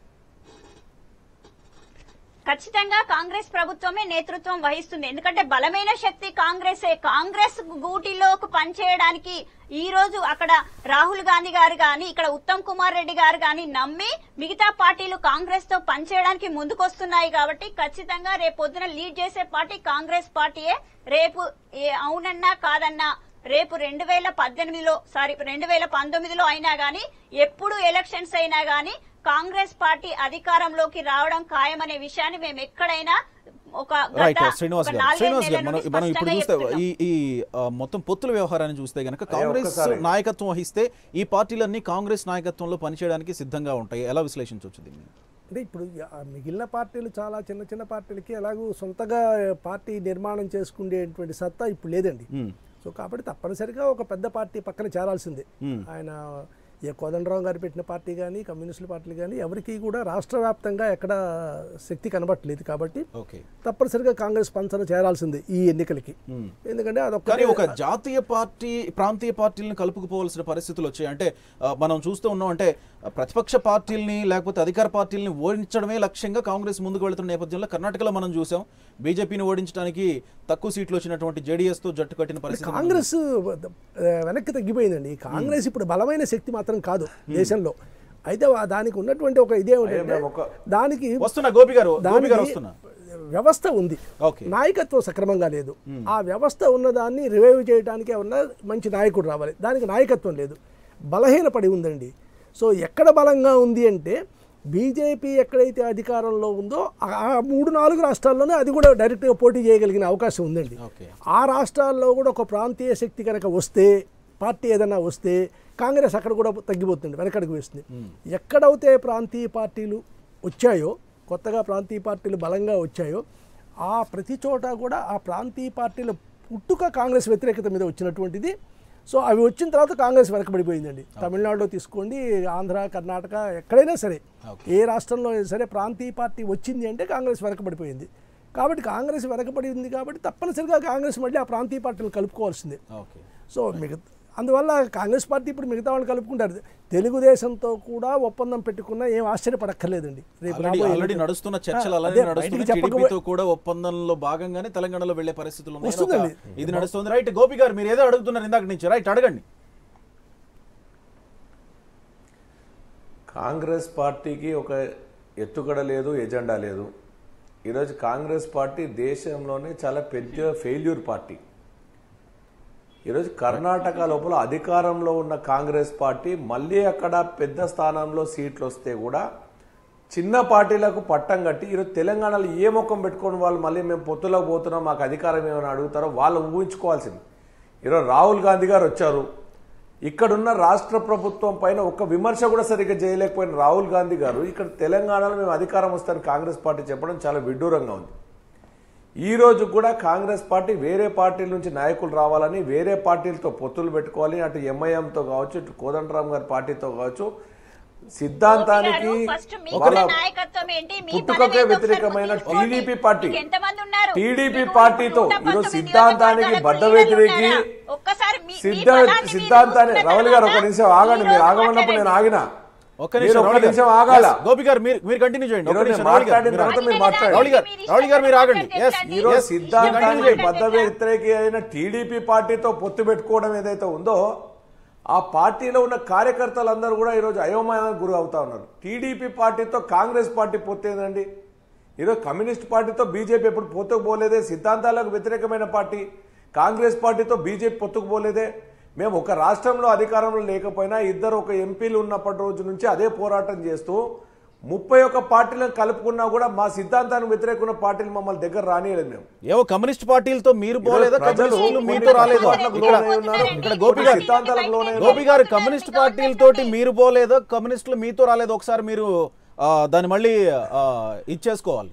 S3: ఖచ్చితంగా కాంగ్రెస్ ప్రభుత్వమే నేతృత్వం వహిస్తుంది ఎందుకంటే బలమైన శక్తి కాంగ్రెసే కాంగ్రెస్ గూటిలోకి పనిచేయడానికి ఈ రోజు అక్కడ రాహుల్ గాంధీ గారు గాని ఇక్కడ ఉత్తమ్ కుమార్ రెడ్డి గారు గాని నమ్మి మిగతా పార్టీలు కాంగ్రెస్ తో పనిచేయడానికి ముందుకొస్తున్నాయి కాబట్టి ఖచ్చితంగా రేపు పొద్దున లీడ్ చేసే పార్టీ కాంగ్రెస్ పార్టీయే రేపు ఏ అవునన్నా కాదన్నా రేపు రెండు వేల పద్దెనిమిదిలో సారీ రెండు వేల పంతొమ్మిదిలో అయినా గానీ ఎప్పుడు ఎలక్షన్స్ అయినా గానీ కాంగ్రెస్ పార్టీ అధికారంలోకి రావడం ఖాయమనే విషయాన్ని మేము ఎక్కడైనా ఒక గత
S1: రైట్ శ్రీనివాస్
S3: ఒక
S1: గారు
S3: నాలుగైదు
S1: శ్రీనివాస్ గారు
S3: నెలల
S1: మనం
S3: నుండి
S1: మనం ఇప్పుడు
S3: స్పష్టంగా
S1: చూస్తే
S3: చెప్తున్నాం.
S1: ఈ ఈ ఆ, మొత్తం పొత్తుల వ్యవహారాన్ని చూస్తే గనక కాంగ్రెస్
S5: ఒక్కసారి.
S1: నాయకత్వం వహిస్తే ఈ పార్టీలన్నీ కాంగ్రెస్ నాయకత్వంలో పనిచేయడానికి సిద్ధంగా ఉంటాయి ఎలా విశ్లేషించవచ్చు దీన్ని
S4: అంటే ఇప్పుడు ఆ మిగిలిన పార్టీలు చాలా చిన్న చిన్న పార్టీలకి ఎలాగూ సొంతగా పార్టీ నిర్మాణం చేసుకునేటువంటి సత్తా ఇప్పుడు లేదండి సో కాబట్టి తప్పనిసరిగా ఒక పెద్ద పార్టీ పక్కన చేరాల్సిందే ఆయన ఏ కోదండరావు గారు పెట్టిన పార్టీ కానీ కమ్యూనిస్టుల పార్టీలు కానీ ఎవరికి కూడా రాష్ట్ర వ్యాప్తంగా ఎక్కడ శక్తి కనబట్టలేదు కాబట్టి
S1: ఓకే
S4: తప్పనిసరిగా కాంగ్రెస్ పంచన చేరాల్సిందే ఈ ఎన్నికలకి ఎందుకంటే
S1: కానీ
S4: అదొక
S1: ఒక జాతీయ పార్టీ ప్రాంతీయ పార్టీలను కలుపుకుపోవాల్సిన పరిస్థితులు వచ్చాయి అంటే ఆ, మనం చూస్తూ ఉన్నాం అంటే ఆ, ప్రతిపక్ష పార్టీల్ని లేకపోతే అధికార పార్టీల్ని ఓడించడమే లక్ష్యంగా కాంగ్రెస్ ముందుకు వెళ్తున్న నేపథ్యంలో కర్ణాటకలో మనం చూసాం బీజేపీని ఓడించడానికి తక్కువ సీట్లు వచ్చినటువంటి జేడీఎస్ తో జట్టు కట్టిన పరిస్థితి మనం
S4: కాంగ్రెస్ ఆ, వెనక్కి తగ్గిపోయిందండి కాంగ్రెస్ ఇప్పుడు బలమైన శక్తి మాత్రం కాదు దేశంలో అయితే వా- దానికి ఉన్నటువంటి ఒక ఇదే ఏంటంటే
S5: మేము ఒక-
S4: దానికి
S1: వస్తున్నా గోపి గారు గోపి గారు
S4: దానికి
S1: వస్తున్నా
S4: వ్యవస్థ ఉంది
S1: ఓకే.
S4: నాయకత్వం సక్రమంగా లేదు ఆ వ్యవస్థ ఉన్నదాన్ని రివైవ్ చేయడానికి ఏమన్నా మంచి నాయకుడు రావాలి దానికి నాయకత్వం లేదు బలహీనపడి ఉందండి సో ఎక్కడ బలంగా ఉంది అంటే బీజేపీ ఎక్కడైతే అధికారంలో ఉందో ఆ- ఆ మూడు నాలుగు రాష్ట్రాల్లోనే అది కూడా డైరెక్ట్గా పోటీ చేయగలిగిన అవకాశం ఉందండి
S1: ఓకే.
S4: ఆ రాష్ట్రాల్లో కూడా ఒక ప్రాంతీయ శక్తి కనుక వస్తే పార్టీ ఏదైనా వస్తే కాంగ్రెస్ అక్కడ కూడా తగ్గిపోతుంది వెనకడుగు వేస్తుంది ఎక్కడైతే ప్రాంతీయ పార్టీలు వచ్చాయో కొత్తగా ప్రాంతీయ పార్టీలు బలంగా వచ్చాయో ఆ ప్రతి చోట కూడా ఆ ప్రాంతీయ పార్టీల పుట్టుక కాంగ్రెస్ వ్యతిరేకత మీద వచ్చినటువంటిది సో అవి వచ్చిన తర్వాత కాంగ్రెస్ వెనకబడిపోయిందండి తమిళనాడులో తీసుకోండి ఆంధ్ర కర్ణాటక ఎక్కడైనా సరే ఏ రాష్ట్రంలో అయినా సరే ప్రాంతీయ పార్టీ వచ్చింది అంటే కాంగ్రెస్ వెనకబడిపోయింది కాబట్టి కాంగ్రెస్ వెనకబడింది కాబట్టి తప్పనిసరిగా కాంగ్రెస్ మళ్ళీ ఆ ప్రాంతీయ పార్టీలు కలుపుకోవాల్సిందే
S1: ఓకే
S4: సో మిగతా అందువల్ల కాంగ్రెస్ పార్టీ ఇప్పుడు మిగతా వాళ్ళు కలుపుకుంటారు తెలుగుదేశంతో కూడా ఒప్పందం పెట్టుకున్నా ఏం ఆశ్చర్యపడక్కర్లేదండి రేపు
S1: ఆల్రెడీ
S4: రాబోయే
S1: ఆల్రెడీ
S4: ఎన్నికలు.
S1: నడుస్తున్న చర్చలు
S4: ఆ,
S1: అలానే
S4: అదే
S1: నడుస్తున్నాయి
S4: బయటికి చెప్పకపో-
S1: టీడీపీతో కూడా ఒప్పందంలో భాగంగానే తెలంగాణలో వెళ్లే పరిస్థితులు ఉన్నాయి.
S4: వస్తుందండి.
S1: ఒక- ఇది నడుస్తుంది రైట్ గోపి గారు మీరు ఏదో అడుగుతున్నారు ఇందాక నుంచి రైట్ అడగండి
S5: కాంగ్రెస్ పార్టీకి ఒక ఎత్తుగడ లేదు ఎజెండా లేదు ఈరోజు కాంగ్రెస్ పార్టీ దేశంలోనే చాలా పెద్ద ఫెయిల్యూర్ పార్టీ ఈరోజు కర్ణాటక లోపల అధికారంలో ఉన్న కాంగ్రెస్ పార్టీ మళ్ళీ అక్కడ పెద్ద స్థానంలో సీట్లు వస్తే కూడా చిన్న పార్టీలకు పట్టం కట్టి ఈరోజు తెలంగాణలో ఏ ముఖం పెట్టుకొని వాళ్ళు మళ్ళీ మేము పొత్తులోకి పోతున్నాం మాకు అధికారం ఏమైనా అడుగుతారో వాళ్ళు ఊహించుకోవాల్సింది ఈరోజు రాహుల్ గాంధీ గారు వచ్చారు ఇక్కడున్న రాష్ట్ర ప్రభుత్వం పైన ఒక్క విమర్శ కూడా సరిగ్గా చేయలేకపోయిన రాహుల్ గాంధీ గారు ఇక్కడ తెలంగాణలో మేము అధికారం వస్తామని కాంగ్రెస్ పార్టీ చెప్పడం చాలా విడ్డూరంగా ఉంది ఈ రోజు కూడా కాంగ్రెస్ పార్టీ వేరే పార్టీల నుంచి నాయకులు రావాలని వేరే పార్టీలతో పొత్తులు పెట్టుకోవాలి అటు ఎంఐఎంతో కావచ్చు ఇటు కోదండరామ్ గారి పార్టీతో కావచ్చు సిద్ధాంతానికి
S3: ఫస్ట్ మీకు
S5: వాళ్ళ
S3: ఉన్న నాయకత్వం ఏంటి మీ
S5: పుట్టుకకే
S3: బలం ఏంటో
S5: వ్యతిరేకమైన
S3: ఒకసారి గుర్తించుకోండి.
S5: టీడీపీ పార్టీ
S3: మీకు ఎంతమంది ఉన్నారు
S5: టీడీపీ
S3: మీకు
S5: పార్టీతో
S3: నూట
S5: ఈరోజు
S3: పంతొమ్మిది
S5: సిద్ధాంతానికి
S3: నియోజకవర్గాలకు
S5: బద్ద
S3: లీడర్లు
S5: వ్యతిరేకి
S3: ఉన్నారా? ఒక్కసారి మీ- మీ
S5: సిద్ధ
S3: బలాన్ని మీరు
S5: సిద్ధాంతాన్ని
S3: చూసుకున్న
S5: రావుల్ గారు ఒక
S3: తర్వాత
S5: నిమిషం ఆగండి
S3: ఈ
S5: మీరు
S3: రోజు
S5: ఆగమన్నప్పుడు నేను
S3: మాట్లాడండి.
S5: ఆగిన
S1: ఒక్క
S5: మీరు
S1: నిమిషం
S5: ఒక్క
S1: రావుల్ గారు.
S5: నిమిషం ఆగాల
S1: Yes, గోపి గారు మీరు మీరు కంటిన్యూ చేయండి ఒక్క
S5: ఈరోజు
S1: నిమిషం
S5: నేను
S1: రావుల్ గారు,
S5: మాట్లాడిన
S1: మీరు
S5: తర్వాత మీరు
S1: ఆగండి.
S5: మాట్లాడండి.
S1: రావుల్ గారు రావుల్ గారు మీరు ఆగండి ఎస్
S3: ఈ
S5: ఈరోజు
S1: Yes,
S5: సిద్ధాంతానికి
S3: కంటిన్యూ
S5: బద్ద వ్యతిరేకి అయిన టీడీపీ పార్టీతో పొత్తు పెట్టుకోవడం ఏదైతే ఉందో ఆ పార్టీలో ఉన్న కార్యకర్తలందరూ కూడా ఈరోజు అయోమయానికి గురి అవుతా ఉన్నారు టీడీపీ పార్టీతో కాంగ్రెస్ పార్టీ పొత్తు ఏందండి ఈరోజు కమ్యూనిస్ట్ పార్టీతో బీజేపీ ఎప్పుడు పొత్తుకు పోలేదే సిద్ధాంతాలకు వ్యతిరేకమైన పార్టీ కాంగ్రెస్ పార్టీతో బీజేపీ పొత్తుకు పోలేదే మేము ఒక రాష్ట్రంలో అధికారంలో లేకపోయినా ఇద్దరు ఒక ఎంపీలు ఉన్నప్పటి రోజు నుంచి అదే పోరాటం చేస్తూ ముప్పై ఒక్క పార్టీలను కలుపుకున్నా కూడా మా సిద్ధాంతానికి వ్యతిరేకమైన పార్టీలు మమ్మల్ని దగ్గర రానియలేదు మేము
S1: ఏవో కమ్యూనిస్ట్ పార్టీలతో మీరు పోలేదా
S5: ప్రజలు
S1: కమ్యూనిస్టులు
S5: కొన్ని
S1: మీతో రాలేదా
S5: సిద్ధాంతాలకు
S1: ఇక్కడ
S5: లోనై ఉన్నారు.
S1: ఇక్కడ గోపి
S5: కొన్ని
S1: గారు
S5: సిద్ధాంతాలకు లోనై ఉన్నారు.
S1: గోపి గారు కమ్యూనిస్ట్ పార్టీలతోటి మీరు పోలేదా కమ్యూనిస్టులు మీతో రాలేదా ఒకసారి మీరు ఆ, దాన్ని మళ్ళీ ఆ, ఇచ్చేసుకోవాలి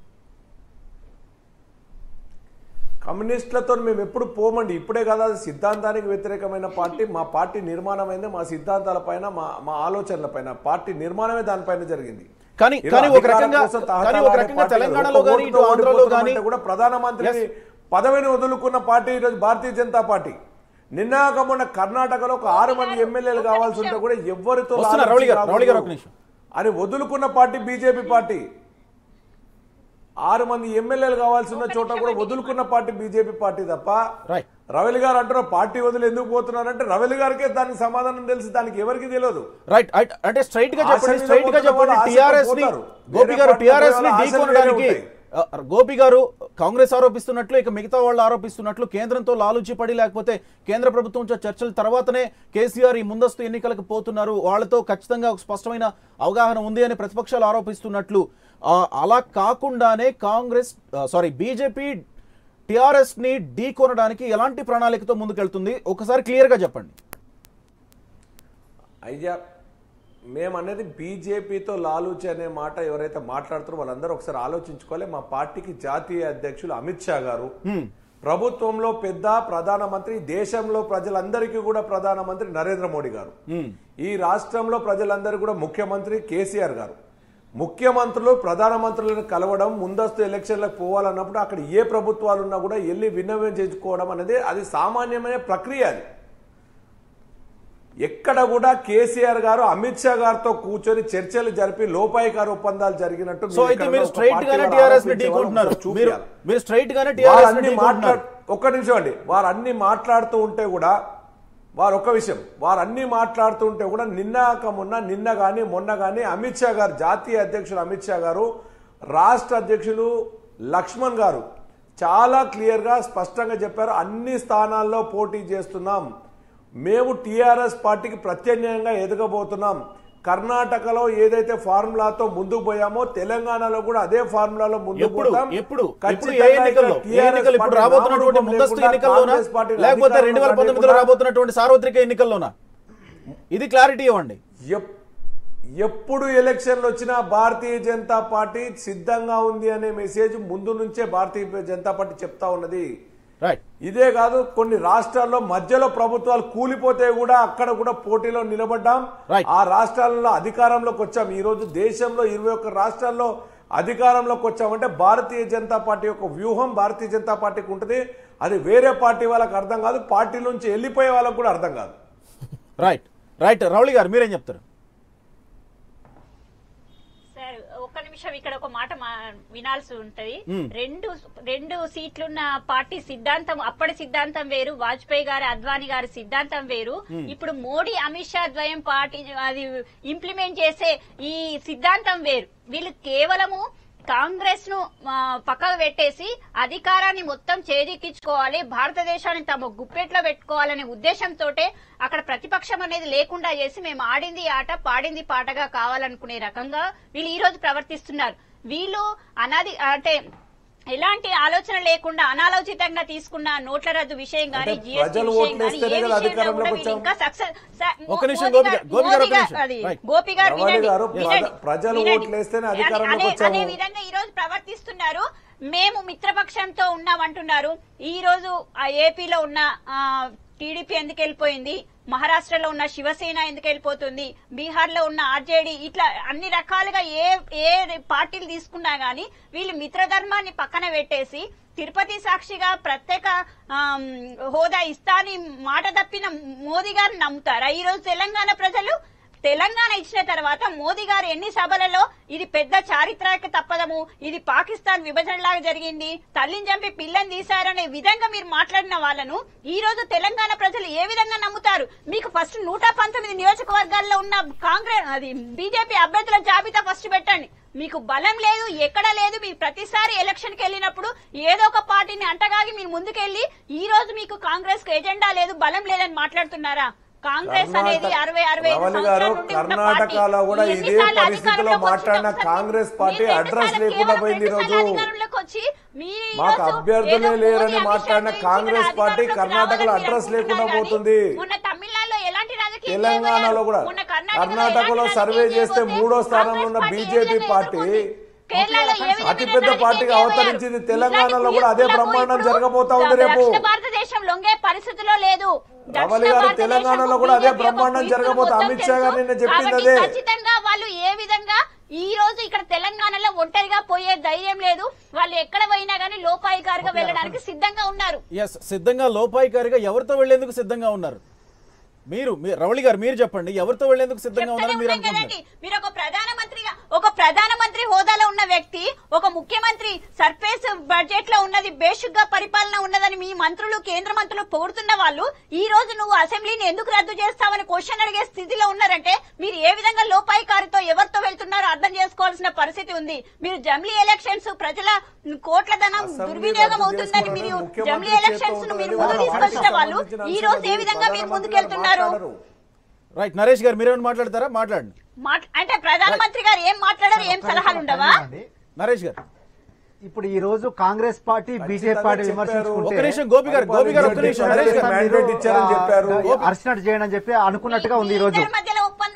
S5: కమ్యూనిస్టులతో మేము ఎప్పుడు పోమండి ఇప్పుడే కదా అది సిద్ధాంతానికి వ్యతిరేకమైన పార్టీ మా పార్టీ నిర్మాణమైంది మా సిద్ధాంతాల పైన మా మా ఆలోచనల పైన పార్టీ నిర్మాణమే దానిపైన జరిగింది
S1: కానీ
S5: ఈరోజు
S1: కానీ ఒక
S5: అధికారం
S1: రకంగా
S5: కోసం
S1: కానీ ఒక
S5: తహతలాడే
S1: రకంగా
S5: పార్టీ
S1: తెలంగాణలో
S5: ఒక
S1: కానీ ఇటు
S5: ఓటుతో
S1: ఆంధ్రలో
S5: ఓడిపోతున్నామంటే
S1: కానీ
S5: కూడా ప్రధానమంత్రి పదవిని వదులుకున్న పార్టీ ఈరోజు భారతీయ జనతా పార్టీ నిన్నాక మొన్న కర్ణాటకలో ఒక ఆరు మంది ఎమ్మెల్యేలు కావాల్సి ఉంటే కూడా ఎవరితో
S1: వస్తున్నా,
S5: లాలూచి
S1: రౌళి గారు, రౌళి గారు, ఒక
S5: రాకూడదు
S1: నిమిషం.
S5: అని వదులుకున్న పార్టీ బీజేపీ పార్టీ ఆరు మంది ఎమ్మెల్యేలు కావాల్సిన చోట కూడా వదులుకున్న పార్టీ బీజేపీ పార్టీ తప్ప
S1: రైట్
S5: రవలి గారు అంటారు పార్టీ వదిలి ఎందుకు పోతున్నారంటే రవలి గారికే దానికి సమాధానం తెలిసి దానికి ఎవరికి తెలియదు
S1: రైట్ రైట్ అంటే స్ట్రైట్ గా
S5: ఆశ
S1: చెప్పండి
S5: మీద
S1: స్ట్రైట్ గా
S5: పోతున్న
S1: చెప్పండి
S5: వాళ్ళు ఆశతో
S1: టిఆర్ఎస్ ని
S5: పోతారు.
S1: గోపి
S5: వేరే
S1: గారు
S5: పార్టీలో
S1: టిఆర్ఎస్ ని
S5: వాళ్ళ ఆశలు
S1: ఢీకొనడానికి
S5: వేరే
S1: ఆ, గోపి గారు కాంగ్రెస్ ఆరోపిస్తున్నట్లు ఇక మిగతా వాళ్ళు ఆరోపిస్తున్నట్లు కేంద్రంతో లాలూచి పడి లేకపోతే కేంద్ర ప్రభుత్వంతో చర్చల తర్వాతనే కేసీఆర్ ఈ ముందస్తు ఎన్నికలకు పోతున్నారు వాళ్ళతో ఖచ్చితంగా ఒక స్పష్టమైన అవగాహన ఉంది అని ప్రతిపక్షాలు ఆరోపిస్తున్నట్లు ఆ, అలా కాకుండానే కాంగ్రెస్ సారీ బీజేపీ టిఆర్ఎస్ ని ఢీకొనడానికి ఎలాంటి ప్రణాళికతో ముందుకెళ్తుంది ఒకసారి క్లియర్ గా చెప్పండి
S5: అయ్యా మేము అనేది బీజేపీతో లాలూచి అనే మాట ఎవరైతే మాట్లాడుతారో వాళ్ళందరూ ఒకసారి ఆలోచించుకోవాలి మా పార్టీకి జాతీయ అధ్యక్షులు అమిత్ షా గారు ప్రభుత్వంలో పెద్ద ప్రధానమంత్రి దేశంలో ప్రజలందరికీ కూడా ప్రధానమంత్రి నరేంద్ర మోడీ గారు ఈ రాష్ట్రంలో ప్రజలందరూ కూడా ముఖ్యమంత్రి కేసీఆర్ గారు ముఖ్యమంత్రులు ప్రధానమంత్రులను కలవడం ముందస్తు ఎలక్షన్లకు పోవాలన్నప్పుడు అక్కడ ఏ ప్రభుత్వాలు ఉన్నా కూడా వెళ్ళి విన్నవం చేసుకోవడం అనేది అది సామాన్యమైన ప్రక్రియ అది ఎక్కడ కూడా కేసీఆర్ గారు అమిత్ షా గారితో కూర్చొని చర్చలు జరిపి లోపాయికార ఒప్పందాలు జరిగినట్టు
S1: సో
S5: మీరు
S1: అయితే
S5: ఎక్కడో
S1: మీరు
S5: ఒక
S1: స్ట్రైట్
S5: పార్టీ
S1: గానే
S5: వాళ్ళు
S1: టీఆర్ఎస్ ని
S5: ఆరోపించే వాళ్ళు
S1: ఢీకొంటున్నారు
S5: ఒకసారి
S1: మీరు
S5: చూపియాలి.
S1: మీరు స్ట్రైట్ గానే
S5: వారు
S1: టీఆర్ఎస్ ని
S5: అన్ని
S1: ఢీకొంటున్నారు
S5: మాట్లాడు ఒక్క నిమిషం అండి వారు అన్ని మాట్లాడుతూ ఉంటే కూడా వారు ఒక్క విషయం వారు అన్ని మాట్లాడుతూ ఉంటే కూడా నిన్న కాక మొన్న నిన్న గాని మొన్న గాని అమిత్ షా గారు జాతీయ అధ్యక్షులు అమిత్ షా గారు రాష్ట్ర అధ్యక్షులు లక్ష్మణ్ గారు చాలా క్లియర్ గా స్పష్టంగా చెప్పారు అన్ని స్థానాల్లో పోటీ చేస్తున్నాం మేము టీఆర్ఎస్ పార్టీకి ప్రత్యామ్నాయంగా ఎదగబోతున్నాం కర్ణాటకలో ఏదైతే ఫార్ములాతో ముందుకు పోయామో తెలంగాణలో కూడా అదే ఫార్ములాలో ముందుకు
S1: ఎప్పుడు
S5: పోతాం
S1: ఎప్పుడు ఇప్పుడు
S5: ఖచ్చితంగా
S1: ఏ ఎన్నికల్లో
S5: ఇక్కడ
S1: ఏ ఎన్నికలు ఇప్పుడు
S5: TRS
S1: రాబోతున్నటువంటి
S5: పార్టీ
S1: ముందస్తు
S5: లేకుండా
S1: ఎన్నికల్లోనా
S5: కాంగ్రెస్ పార్టీ
S1: లేకపోతే
S5: అధికారంలో
S1: రెండు వేల పంతొమ్మిదిలో
S5: లేకుండా
S1: రాబోతున్నటువంటి సార్వత్రిక ఎన్నికల్లోనా ఇది క్లారిటీ ఇవ్వండి
S5: ఎప్- ఎప్పుడు ఎలక్షన్లు వచ్చినా భారతీయ జనతా పార్టీ సిద్ధంగా ఉంది అనే మెసేజ్ ముందు నుంచే భారతీయ జనతా పార్టీ చెప్తా ఉన్నది
S1: రైట్
S5: ఇదే కాదు కొన్ని రాష్ట్రాల్లో మధ్యలో ప్రభుత్వాలు కూలిపోతే కూడా అక్కడ కూడా పోటీలో నిలబడ్డాం
S1: Right.
S5: ఆ రాష్ట్రాలలో అధికారంలోకి వచ్చాం ఈ రోజు దేశంలో ఇరవై ఒక్క రాష్ట్రాల్లో అధికారంలోకి వచ్చామంటే భారతీయ జనతా పార్టీ యొక్క వ్యూహం భారతీయ జనతా పార్టీకి ఉంటుంది అది వేరే పార్టీ వాళ్ళకి అర్థం కాదు పార్టీ నుంచి వెళ్ళిపోయే వాళ్ళకి కూడా అర్థం కాదు
S1: రైట్ రైట్ రౌళి గారు మీరేం చెప్తారు
S3: సార్ ఒక్క నిమిషం ఇక్కడ ఒక మాట మా వినాల్సి ఉంటది రెండు రెండు సీట్లున్న పార్టీ సిద్ధాంతం అప్పటి సిద్ధాంతం వేరు వాజ్పేయి గారి అద్వానీ గారి సిద్ధాంతం వేరు ఇప్పుడు మోడీ అమిత్ షా ద్వయం పార్టీ అది ఇంప్లిమెంట్ చేసే ఈ సిద్ధాంతం వేరు వీళ్ళు కేవలము కాంగ్రెస్ ను ఆ, పక్కకు పెట్టేసి అధికారాన్ని మొత్తం చేజిక్కించుకోవాలి భారతదేశాన్ని తమ గుప్పెట్లో పెట్టుకోవాలనే ఉద్దేశంతో అక్కడ ప్రతిపక్షం అనేది లేకుండా చేసి మేము ఆడింది ఆట పాడింది పాటగా కావాలనుకునే రకంగా వీళ్ళు ఈ రోజు ప్రవర్తిస్తున్నారు వీళ్ళు అనాది అంటే ఎలాంటి ఆలోచన లేకుండా అనాలోచితంగా తీసుకున్న నోట్ల రద్దు విషయం గానీ
S5: అంటే
S3: జీఎస్టీ
S5: ప్రజలు
S3: విషయం గానీ
S5: ఓట్లేస్తేనే
S3: ఏ
S5: కదా
S3: విషయంలో
S5: అధికారంలోకి
S3: కూడా వీళ్ళు
S5: వచ్చాం.
S3: ఇంకా సక్సెస్
S1: ఒక్క నిమిషం గోపి గారు, గోపి గారు, ఒక్క నిమిషం.
S3: అది
S1: Right.
S3: గోపి గారు
S5: రమణి
S3: వినండి,
S5: గారు,
S3: వినండి,
S5: ప్రజ- ప్రజలు
S3: వినండి.
S5: ఓట్లేస్తేనే
S3: అదే-
S5: అధికారంలోకి
S3: అదే-
S5: వచ్చాము.
S3: అదే విధంగా ఈ రోజు ప్రవర్తిస్తున్నారు మేము మిత్రపక్షంతో ఉన్నామంటున్నారు ఈ రోజు ఆ ఏపీలో ఉన్న టీడీపీ ఎందుకు వెళ్ళిపోయింది మహారాష్ట్రలో ఉన్న శివసేన ఎందుకు వెళ్ళిపోతుంది బీహార్ లో ఉన్న ఆర్జేడీ ఇట్లా అన్ని రకాలుగా ఏ ఏ పార్టీలు తీసుకున్నా గానీ వీళ్ళు మిత్రధర్మాన్ని పక్కన పెట్టేసి తిరుపతి సాక్షిగా ప్రత్యేక ఆమ్, హోదా ఇస్తా అని మాట తప్పిన మోదీ గారిని నమ్ముతారా ఈ రోజు తెలంగాణ ప్రజలు తెలంగాణ ఇచ్చిన తర్వాత మోదీ గారు ఎన్ని సభలలో ఇది పెద్ద చారిత్రక తప్పదము ఇది పాకిస్తాన్ విభజనలాగా జరిగింది తల్లిని చంపి పిల్లని తీశారనే విధంగా మీరు మాట్లాడిన వాళ్ళను ఈ రోజు తెలంగాణ ప్రజలు ఏ విధంగా నమ్ముతారు మీకు ఫస్ట్ నూట పంతొమ్మిది నియోజకవర్గాల్లో ఉన్న కాంగ్రెస్ అది బీజేపీ అభ్యర్థుల జాబితా ఫస్ట్ పెట్టండి మీకు బలం లేదు ఎక్కడ లేదు మీరు ప్రతిసారి ఎలక్షన్ కి వెళ్ళినప్పుడు ఏదో ఒక పార్టీని అంటగాగి మీరు ముందుకెళ్లి ఈ రోజు మీకు కాంగ్రెస్ కు ఎజెండా లేదు బలం లేదని మాట్లాడుతున్నారా కాంగ్రెస్ అనేది
S5: కర్ణాటక-
S3: అరవై అరవై ఐదు
S5: రమణి గారు,
S3: సంవత్సరాల నుండి ఉన్న
S5: కర్ణాటకలో
S3: పార్టీ.
S5: కూడా
S3: మీరు
S5: ఇదే
S3: ఎన్నిసార్లు
S5: పరిస్థితిలో
S3: అధికారంలోకి వచ్చి
S5: మాట్లాడిన
S3: ఒకసారి
S5: కాంగ్రెస్
S3: మీరు
S5: పార్టీ
S3: రెండుసార్లు
S5: అడ్రస్
S3: కేవలం
S5: లేకుండా పోయింది ఈ
S3: రెండుసార్లు
S5: రోజు.
S3: అధికారంలోకి వచ్చి మీరు ఈ
S5: మాకు
S3: రోజు
S5: అభ్యర్థులే
S3: ఏదో మోదీ,
S5: లేరని
S3: అమిత్ షా
S5: మాట్లాడిన
S3: గురించి
S5: కాంగ్రెస్
S3: ఇక్కడ
S5: పార్టీ
S3: అధికారంలోకి
S5: కర్ణాటకలో
S3: రావాలని
S5: అడ్రస్
S3: మీరు
S5: లేకుండా
S3: అనుకుంటున్నారు
S5: పోతుంది.
S3: కానీ మొన్న తమిళనాడులో ఎలాంటి రాజకీయం
S5: తెలంగాణలో
S3: చేయబోయారు?
S5: కూడా
S3: మొన్న కర్ణాటకలో
S5: కర్ణాటకలో
S3: ఎలాంటి
S5: సర్వే
S3: రాజకీయం
S5: చేస్తే
S3: చేయబోతే
S5: మూడో స్థానంలో ఉన్న
S3: కాంగ్రెస్ పార్టీ
S5: బీజేపీ
S3: ఏ
S5: పార్టీ
S3: విధంగా కేరళలో ఏ విధమైన
S5: అతిపెద్ద
S3: రాజకీయం
S5: పార్టీగా
S3: చేయబోయారు?
S5: అవతరించింది తెలంగాణలో కూడా అదే
S3: ఇలాంటి
S5: బ్రహ్మాండం
S3: ఇప్పుడు
S5: జరగబోతా ఉంది రేపు
S3: దక్షిణ భారతదేశం లొంగే పరిస్థితిలో లేదు దక్షిణ
S5: రమణి గారు,
S3: భారతదేశం
S5: తెలంగాణలో కూడా అదే
S3: బీజేపీ యొక్క
S5: బ్రహ్మాండం
S3: పీపుల్
S5: జరగబోతా.
S3: మొత్తం
S5: అమిత్ షా గారు
S3: తెలుసు.
S5: నిన్న చెప్పింది
S3: కాబట్టి
S5: అదే.
S3: ఖచ్చితంగా వాళ్ళు ఏ విధంగా ఈ రోజు ఇక్కడ తెలంగాణలో ఒంటరిగా పోయే ధైర్యం లేదు వాళ్ళు ఎక్కడ పోయినా గానీ లోపాయికారిగా వెళ్ళడానికి సిద్ధంగా ఉన్నారు
S1: ఎస్ సిద్ధంగా లోపాయికారిగా ఎవరితో వెళ్లేందుకు సిద్ధంగా ఉన్నారు మీరు మీ- రవళి గారు మీరు చెప్పండి ఎవరితో వెళ్లేందుకు సిద్ధంగా
S3: చెప్తూనే
S1: ఉన్నారని మీరు
S3: ఉన్నాం
S1: అనుకుంటున్నారు
S3: కదండి మీరు ఒక ప్రధానమంత్రిగా ఒక ప్రధానమంత్రి హోదాలో ఉన్న వ్యక్తి ఒక ముఖ్యమంత్రి సర్ఫేస్ బడ్జెట్ లో ఉన్నది బేసిక్ గా పరిపాలన ఉన్నదని మీ మంత్రులు కేంద్ర మంత్రులు పొగుడుతున్న వాళ్ళు ఈ రోజు నువ్వు అసెంబ్లీని ఎందుకు రద్దు చేస్తావని క్వశ్చన్ అడిగే స్థితిలో ఉన్నారంటే మీరు ఏ విధంగా లోపాయికారితో ఎవరితో వెళ్తున్నారో అర్థం చేసుకోవాల్సిన పరిస్థితి ఉంది మీరు జమ్లీ ఎలక్షన్స్ ప్రజల కోట్ల ధనం
S5: అసెంబ్లీ
S3: దుర్వినియోగం
S5: రద్దు
S3: అవుతుందని
S5: చేసుకోవడం
S3: మీరు
S5: ముఖ్యమంత్రి
S3: జమ్లీ
S5: చేతిలో
S3: ఎలక్షన్స్ ను మీరు
S5: ఉంటుంది.
S3: ముందు
S5: వాళ్ళ
S3: తీసుకొచ్చిన
S5: పార్టీకి
S3: వాళ్ళు
S5: సంబంధించిన
S3: ఈ రోజు ఏ
S5: అంశాలు
S3: విధంగా మీరు
S5: ప్రధానమంత్రి
S3: ముందుకెళ్తున్నారు
S5: మాట్లాడరు.
S1: రైట్ నరేష్ గారు మీరేమైనా మాట్లాడతారా మాట్లాడండి
S3: మాట్- అంటే ప్రధానమంత్రి గారు ఏం మాట్లాడారు ఏం సలహాలు ఉండవా
S2: అండి.
S1: నరేష్ గారు
S2: ఇప్పుడు ఈ రోజు కాంగ్రెస్ పార్టీ బీజేపీ పార్టీ
S5: చెప్పారు.
S1: ఒక్క
S2: విమర్శించుకుంటే
S1: నిమిషం గోపి గారు గోపి గారు ఒక్క నిమిషం నరేష్ గారు
S5: మ్యాండేట్ ఇచ్చారని చెప్పారు
S2: అర్చనట్ చేయడం చెప్పి అనుకున్నట్టుగా ఉంది ఈ రోజు
S3: మీ ఇద్దరి మధ్యలో ఒప్పందం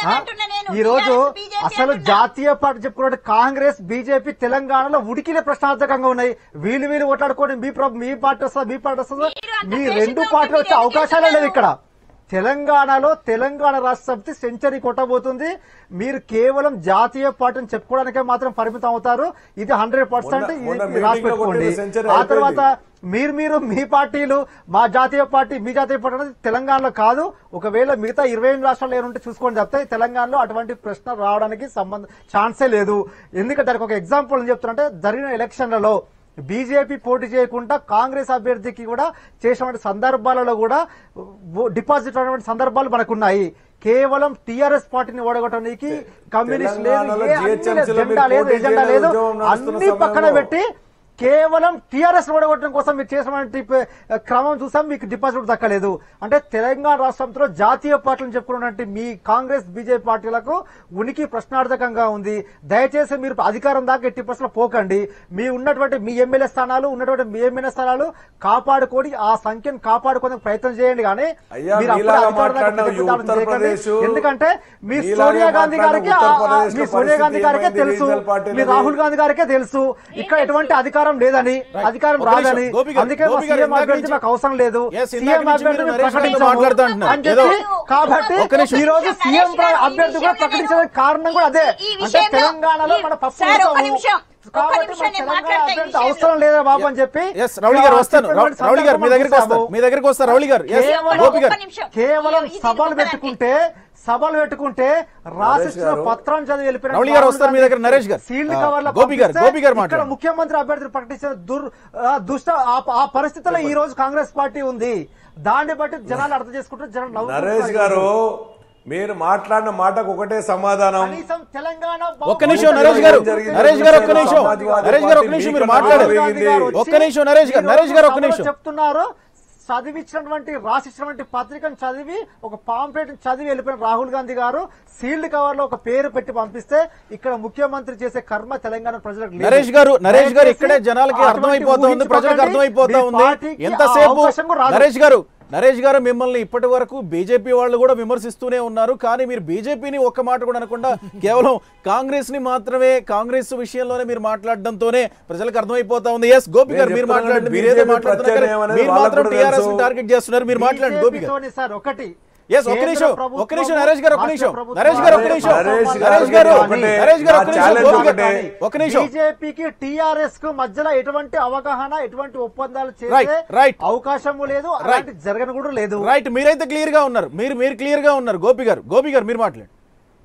S2: ఆ?
S6: అంటున్నా నేను.
S2: ఈ రోజు
S6: TRS, BJP
S2: అసలు
S6: అంటున్నా.
S2: జాతీయ పార్టీ చెప్పుకున్నట్టు కాంగ్రెస్ బీజేపీ తెలంగాణలో ఉడికిన ప్రశ్నార్థకంగా ఉన్నాయి వీళ్ళు వీళ్ళు కొట్లాడుకోండి మీ ప్రభు మీ పార్టీ వస్తుందా మీ పార్టీ వస్తుందా
S6: మీరు అంత
S2: మీ
S6: ద్వేషంగా
S2: రెండు
S6: ఉంటే
S2: పార్టీలు వచ్చే
S6: మీరు ఎందుకు
S2: అవకాశాలే లేవు ఇక్కడ
S6: చేస్తున్నారు?
S2: తెలంగాణలో తెలంగాణ రాష్ట్ర సమితి సెంచరీ కొట్టబోతుంది మీరు కేవలం జాతీయ పార్టీని చెప్పుకోవడానికే మాత్రం పరిమితం అవుతారు ఇది హండ్రెడ్ పర్సెంట్
S5: మొన్న- మొన్న
S2: ఇది రాసి
S5: meeting లో
S2: పెట్టుకోండి
S5: కొట్టిన century
S2: ఆ
S5: అయిపోయింది.
S2: తర్వాత మీరు మీరు మీ పార్టీలు మా జాతీయ పార్టీ మీ జాతీయ పార్టీ అనేది తెలంగాణలో కాదు ఒకవేళ మిగతా ఇరవై ఎనిమిది రాష్ట్రాలు ఏముంటే చూసుకోండి చెప్తే తెలంగాణలో అటువంటి ప్రశ్న రావడానికి సంబంధం ఛాన్సే లేదు ఎందుకంటే దానికి ఒక ఎగ్జాంపుల్ ఏం చెప్తున్నంటే జరిగిన ఎలక్షన్లలో బీజేపీ పోటీ చేయకుండా కాంగ్రెస్ అభ్యర్థికి కూడా చేసినటువంటి సందర్భాలలో కూడా ఓ- డిపాజిట్ అయినటువంటి సందర్భాలు మనకున్నాయి కేవలం టీఆర్ఎస్ పార్టీని ఓడగొట్టడానికి కమ్యూనిస్ట్ లేదు
S5: తెలంగాణలో
S2: ఏ అన్ని
S5: GHMC లో
S2: జెండా
S5: మీరు
S2: లేదు
S5: పోటీ
S2: ఎజెండా
S5: చేయలేదు,
S2: లేదు
S5: ఉద్యమం నడుస్తున్న
S2: అన్ని పక్కన
S5: సమయంలో.
S2: పెట్టి కేవలం టీఆర్ఎస్ ఓడగొట్టడం కోసం మీరు చేసినటువంటి ప- క్రమం చూసాం మీకు డిపాజిట్ దక్కలేదు అంటే తెలంగాణ రాష్ట్రంలో జాతీయ పార్టీలను చెప్పుకున్నటువంటి మీ కాంగ్రెస్ బీజేపీ పార్టీలకు ఉనికి ప్రశ్నార్థకంగా ఉంది దయచేసి మీరు అధికారం దాకా ఎట్టి ప్రశ్నలు పోకండి మీ ఉన్నటువంటి మీ ఎమ్మెల్యే స్థానాలు ఉన్నటువంటి మీ ఎమ్మెల్యే స్థానాలు కాపాడుకొని ఆ సంఖ్యను కాపాడుకోవడానికి ప్రయత్నం చేయండి కానీ
S5: అయ్యా,
S2: మీరు అప్పుడే
S5: మీలాగా
S2: అధికారం దాకా
S5: మాట్లాడిన ఈ
S2: పెద్దదాడులు చేయకండి.
S5: ఉత్తరప్రదేశ్,
S2: ఎందుకంటే మీ
S5: మీలాగే
S2: సోనియా గాంధీ
S5: మాట్లాడిన
S2: గారికి ఆ- ఆ-
S5: ఉత్తరప్రదేశ్
S2: మీ
S5: లో
S2: సోనియా గాంధీ
S5: పరిస్థితి
S2: గారికే
S5: ఏమైంది?
S2: తెలుసు
S5: రీజనల్ పార్టీలది?
S2: మీ రాహుల్ గాంధీ గారికే తెలుసు ఇక్కడ ఎటువంటి అధికారం లేదని అధికారం
S1: ఒక నిమిషం.
S2: రాదని
S1: గోపి గారు,
S2: అందుకే మా
S1: గోపి గారు
S2: సీఎం
S1: ఇందాక
S2: అభ్యర్థి
S1: నుంచి-
S2: నాకు అవసరం లేదు
S1: Yes, ఇందాక
S2: సీఎం
S1: నుంచి
S2: అభ్యర్థిని
S1: మీరు నరేష్ గారితో
S2: ప్రకటించాము
S1: మాట్లాడుతూ అంటున్నారు.
S2: అని చెప్పి
S1: ఏదో-
S2: కాబట్టి
S1: ఒక్క నిమిషం.
S2: ఈ రోజు
S6: నరేష్
S2: సీఎం
S6: గారు, ఈ
S2: అభ్యర్థి కూడా
S6: విషయంలో
S2: ప్రకటించడానికి కారణం కూడా అదే
S6: ఈ
S2: అంటే
S6: విషయంలో-
S2: తెలంగాణలో
S6: ఈ-
S2: మన పప్పు
S6: సార్, ఒక్క
S2: ఉడకవు.
S6: నిమిషం. ఒక్క
S2: కాబట్టి
S6: నిమిషం
S2: మన
S6: నేను
S2: తెలంగాణ
S6: మాట్లాడతా ఈ
S2: అభ్యర్థి
S6: విషయంలో.
S2: అవసరం లేదా బాబు అని చెప్పి
S1: ఎస్ రౌళి గారు వస్తాను రౌ-
S2: చెప్పినటువంటి
S1: రౌళి గారు మీ
S2: సందర్భం
S1: దగ్గరికి వస్తారు
S2: చూసాము.
S1: మీ దగ్గరికి వస్తారు రౌళి గారు ఎస్
S2: కేవలం
S1: గోపి గారు
S6: ఒక్క నిమిషం.
S2: కేవలం
S6: ఇది
S2: సభలు
S6: ఒక్కదానికి.
S2: పెట్టుకుంటే సభలు పెట్టుకుంటే రాసిచ్చిన
S5: గారు.
S2: పత్రం చదివి వెళ్ళిపోయిన
S1: రౌళి గారు వస్తారు మీ దగ్గర, నరేష్ గారు.
S2: సీల్డ్
S1: ఆ,
S2: కవర్ల
S1: గోపి గారు,
S2: పంపిస్తే
S1: గోపి గారు
S2: ఇక్కడ
S1: మాట్లాడండి.
S2: ముఖ్యమంత్రి అభ్యర్థులు ప్రకటించిన దుర్ ఆ, దుష్ట ఆ- ఆ పరిస్థితిలో ఈ రోజు కాంగ్రెస్ పార్టీ ఉంది దాన్ని బట్టి జనాలు అర్థం చేసుకుంటే జనాలు నవ్వుకుంటున్నారు.
S5: నరేష్ గారు మీరు మాట్లాడిన మాటకు ఒకటే సమాధానం
S2: కనీసం తెలంగాణ
S1: ఒక్క నిమిషం నరేష్ గారు
S5: జరిగింది.
S1: నరేష్ గారు ఒక్క నిమిషం
S5: సమాజ్వాదీ
S1: నరేష్ గారు ఒక్క
S5: పార్టీ
S1: నిమిషం మీరు
S5: మీకు
S1: మాట్లాడారు
S5: రాహుల్ గాంధీ గారు
S2: వచ్చి
S1: ఒక్క నిమిషం నరేష్ గారు
S2: ఈ రోజు
S1: నరేష్ గారు ఒక్క
S2: సభలో
S1: నిమిషం
S2: చెప్తున్నారు చదివించినటువంటి రాసిచ్చినటువంటి పత్రికను చదివి ఒక పాంప్లెట్ చదివి వెళ్ళిపోయిన రాహుల్ గాంధీ గారు సీల్డ్ కవర్ లో ఒక పేరు పెట్టి పంపిస్తే ఇక్కడ ముఖ్యమంత్రి చేసే కర్మ తెలంగాణ ప్రజలకు లేదు.
S1: నరేష్ గారు నరేష్ గారు
S2: దయచేసి
S1: ఇక్కడే జనాలకి
S2: అటువంటి
S1: అర్థమైపోతా ఉంది ప్రజలకు
S2: ఊహించుకోకండి.
S1: అర్థమైపోతా
S2: మీ
S1: ఉంది
S2: పార్టీకి ఆ
S1: ఎంతసేపు
S2: అవకాశం కూడా రాదు.
S1: నరేష్ గారు నరేష్ గారు మిమ్మల్ని ఇప్పటి వరకు బీజేపీ వాళ్ళు కూడా విమర్శిస్తూనే ఉన్నారు కానీ మీరు బీజేపీని ఒక్క మాట కూడా అనకుండా కేవలం కాంగ్రెస్ ని మాత్రమే కాంగ్రెస్ విషయంలోనే మీరు మాట్లాడడంతోనే ప్రజలకు అర్థమైపోతా ఉంది ఎస్ గోపి గారు
S5: నేను
S1: మీరు
S5: చెప్తున్నాను
S1: మాట్లాడండి
S5: కదా,
S1: మీరు ఏదో
S5: BJP
S1: మాట్లాడుతున్నారు కానీ
S5: ప్రత్యామ్నాయం అనేది
S1: మీరు
S5: వాళ్ళకు
S1: మాత్రం
S5: కూడా
S1: టీఆర్ఎస్
S5: తెలుసు.
S1: టార్గెట్ చేస్తున్నారు మీరు మాట్లాడండి గోపి గారు
S2: BJP తోని సార్ ఒకటి
S1: Yes, ఒక్క
S2: కేంద్ర
S1: నిమిషం,
S2: ప్రభుత్వం,
S1: ఒక్క నిమిషం, నరేష్ గారు, ఒక్క
S2: రాష్ట్ర
S1: నిమిషం.
S2: ప్రభుత్వం,
S1: నరేష్ గారు, ఒక్క నిమిషం.
S5: నరేష్
S1: నరేష్ గారు,
S5: ఒకటే,
S1: నరేష్ గారు, ఒక్క
S5: నా
S1: నిమిషం,
S5: ఛాలెంజ్
S1: గోపి గారు,
S5: ఒకటే.
S1: ఒక్క నిమిషం.
S2: బీజేపీకి టీఆర్ఎస్ కు మధ్యలో ఎటువంటి అవగాహన ఎటువంటి ఒప్పందాలు
S1: Right,
S2: చేసే
S1: right.
S2: అవకాశం లేదు అలాంటి జరగను కూడా లేదు
S1: రైట్ మీరైతే క్లియర్ గా ఉన్నారు మీరు మీరు క్లియర్ గా ఉన్నారు గోపి గారు గోపి గారు మీరు మాట్లాడండి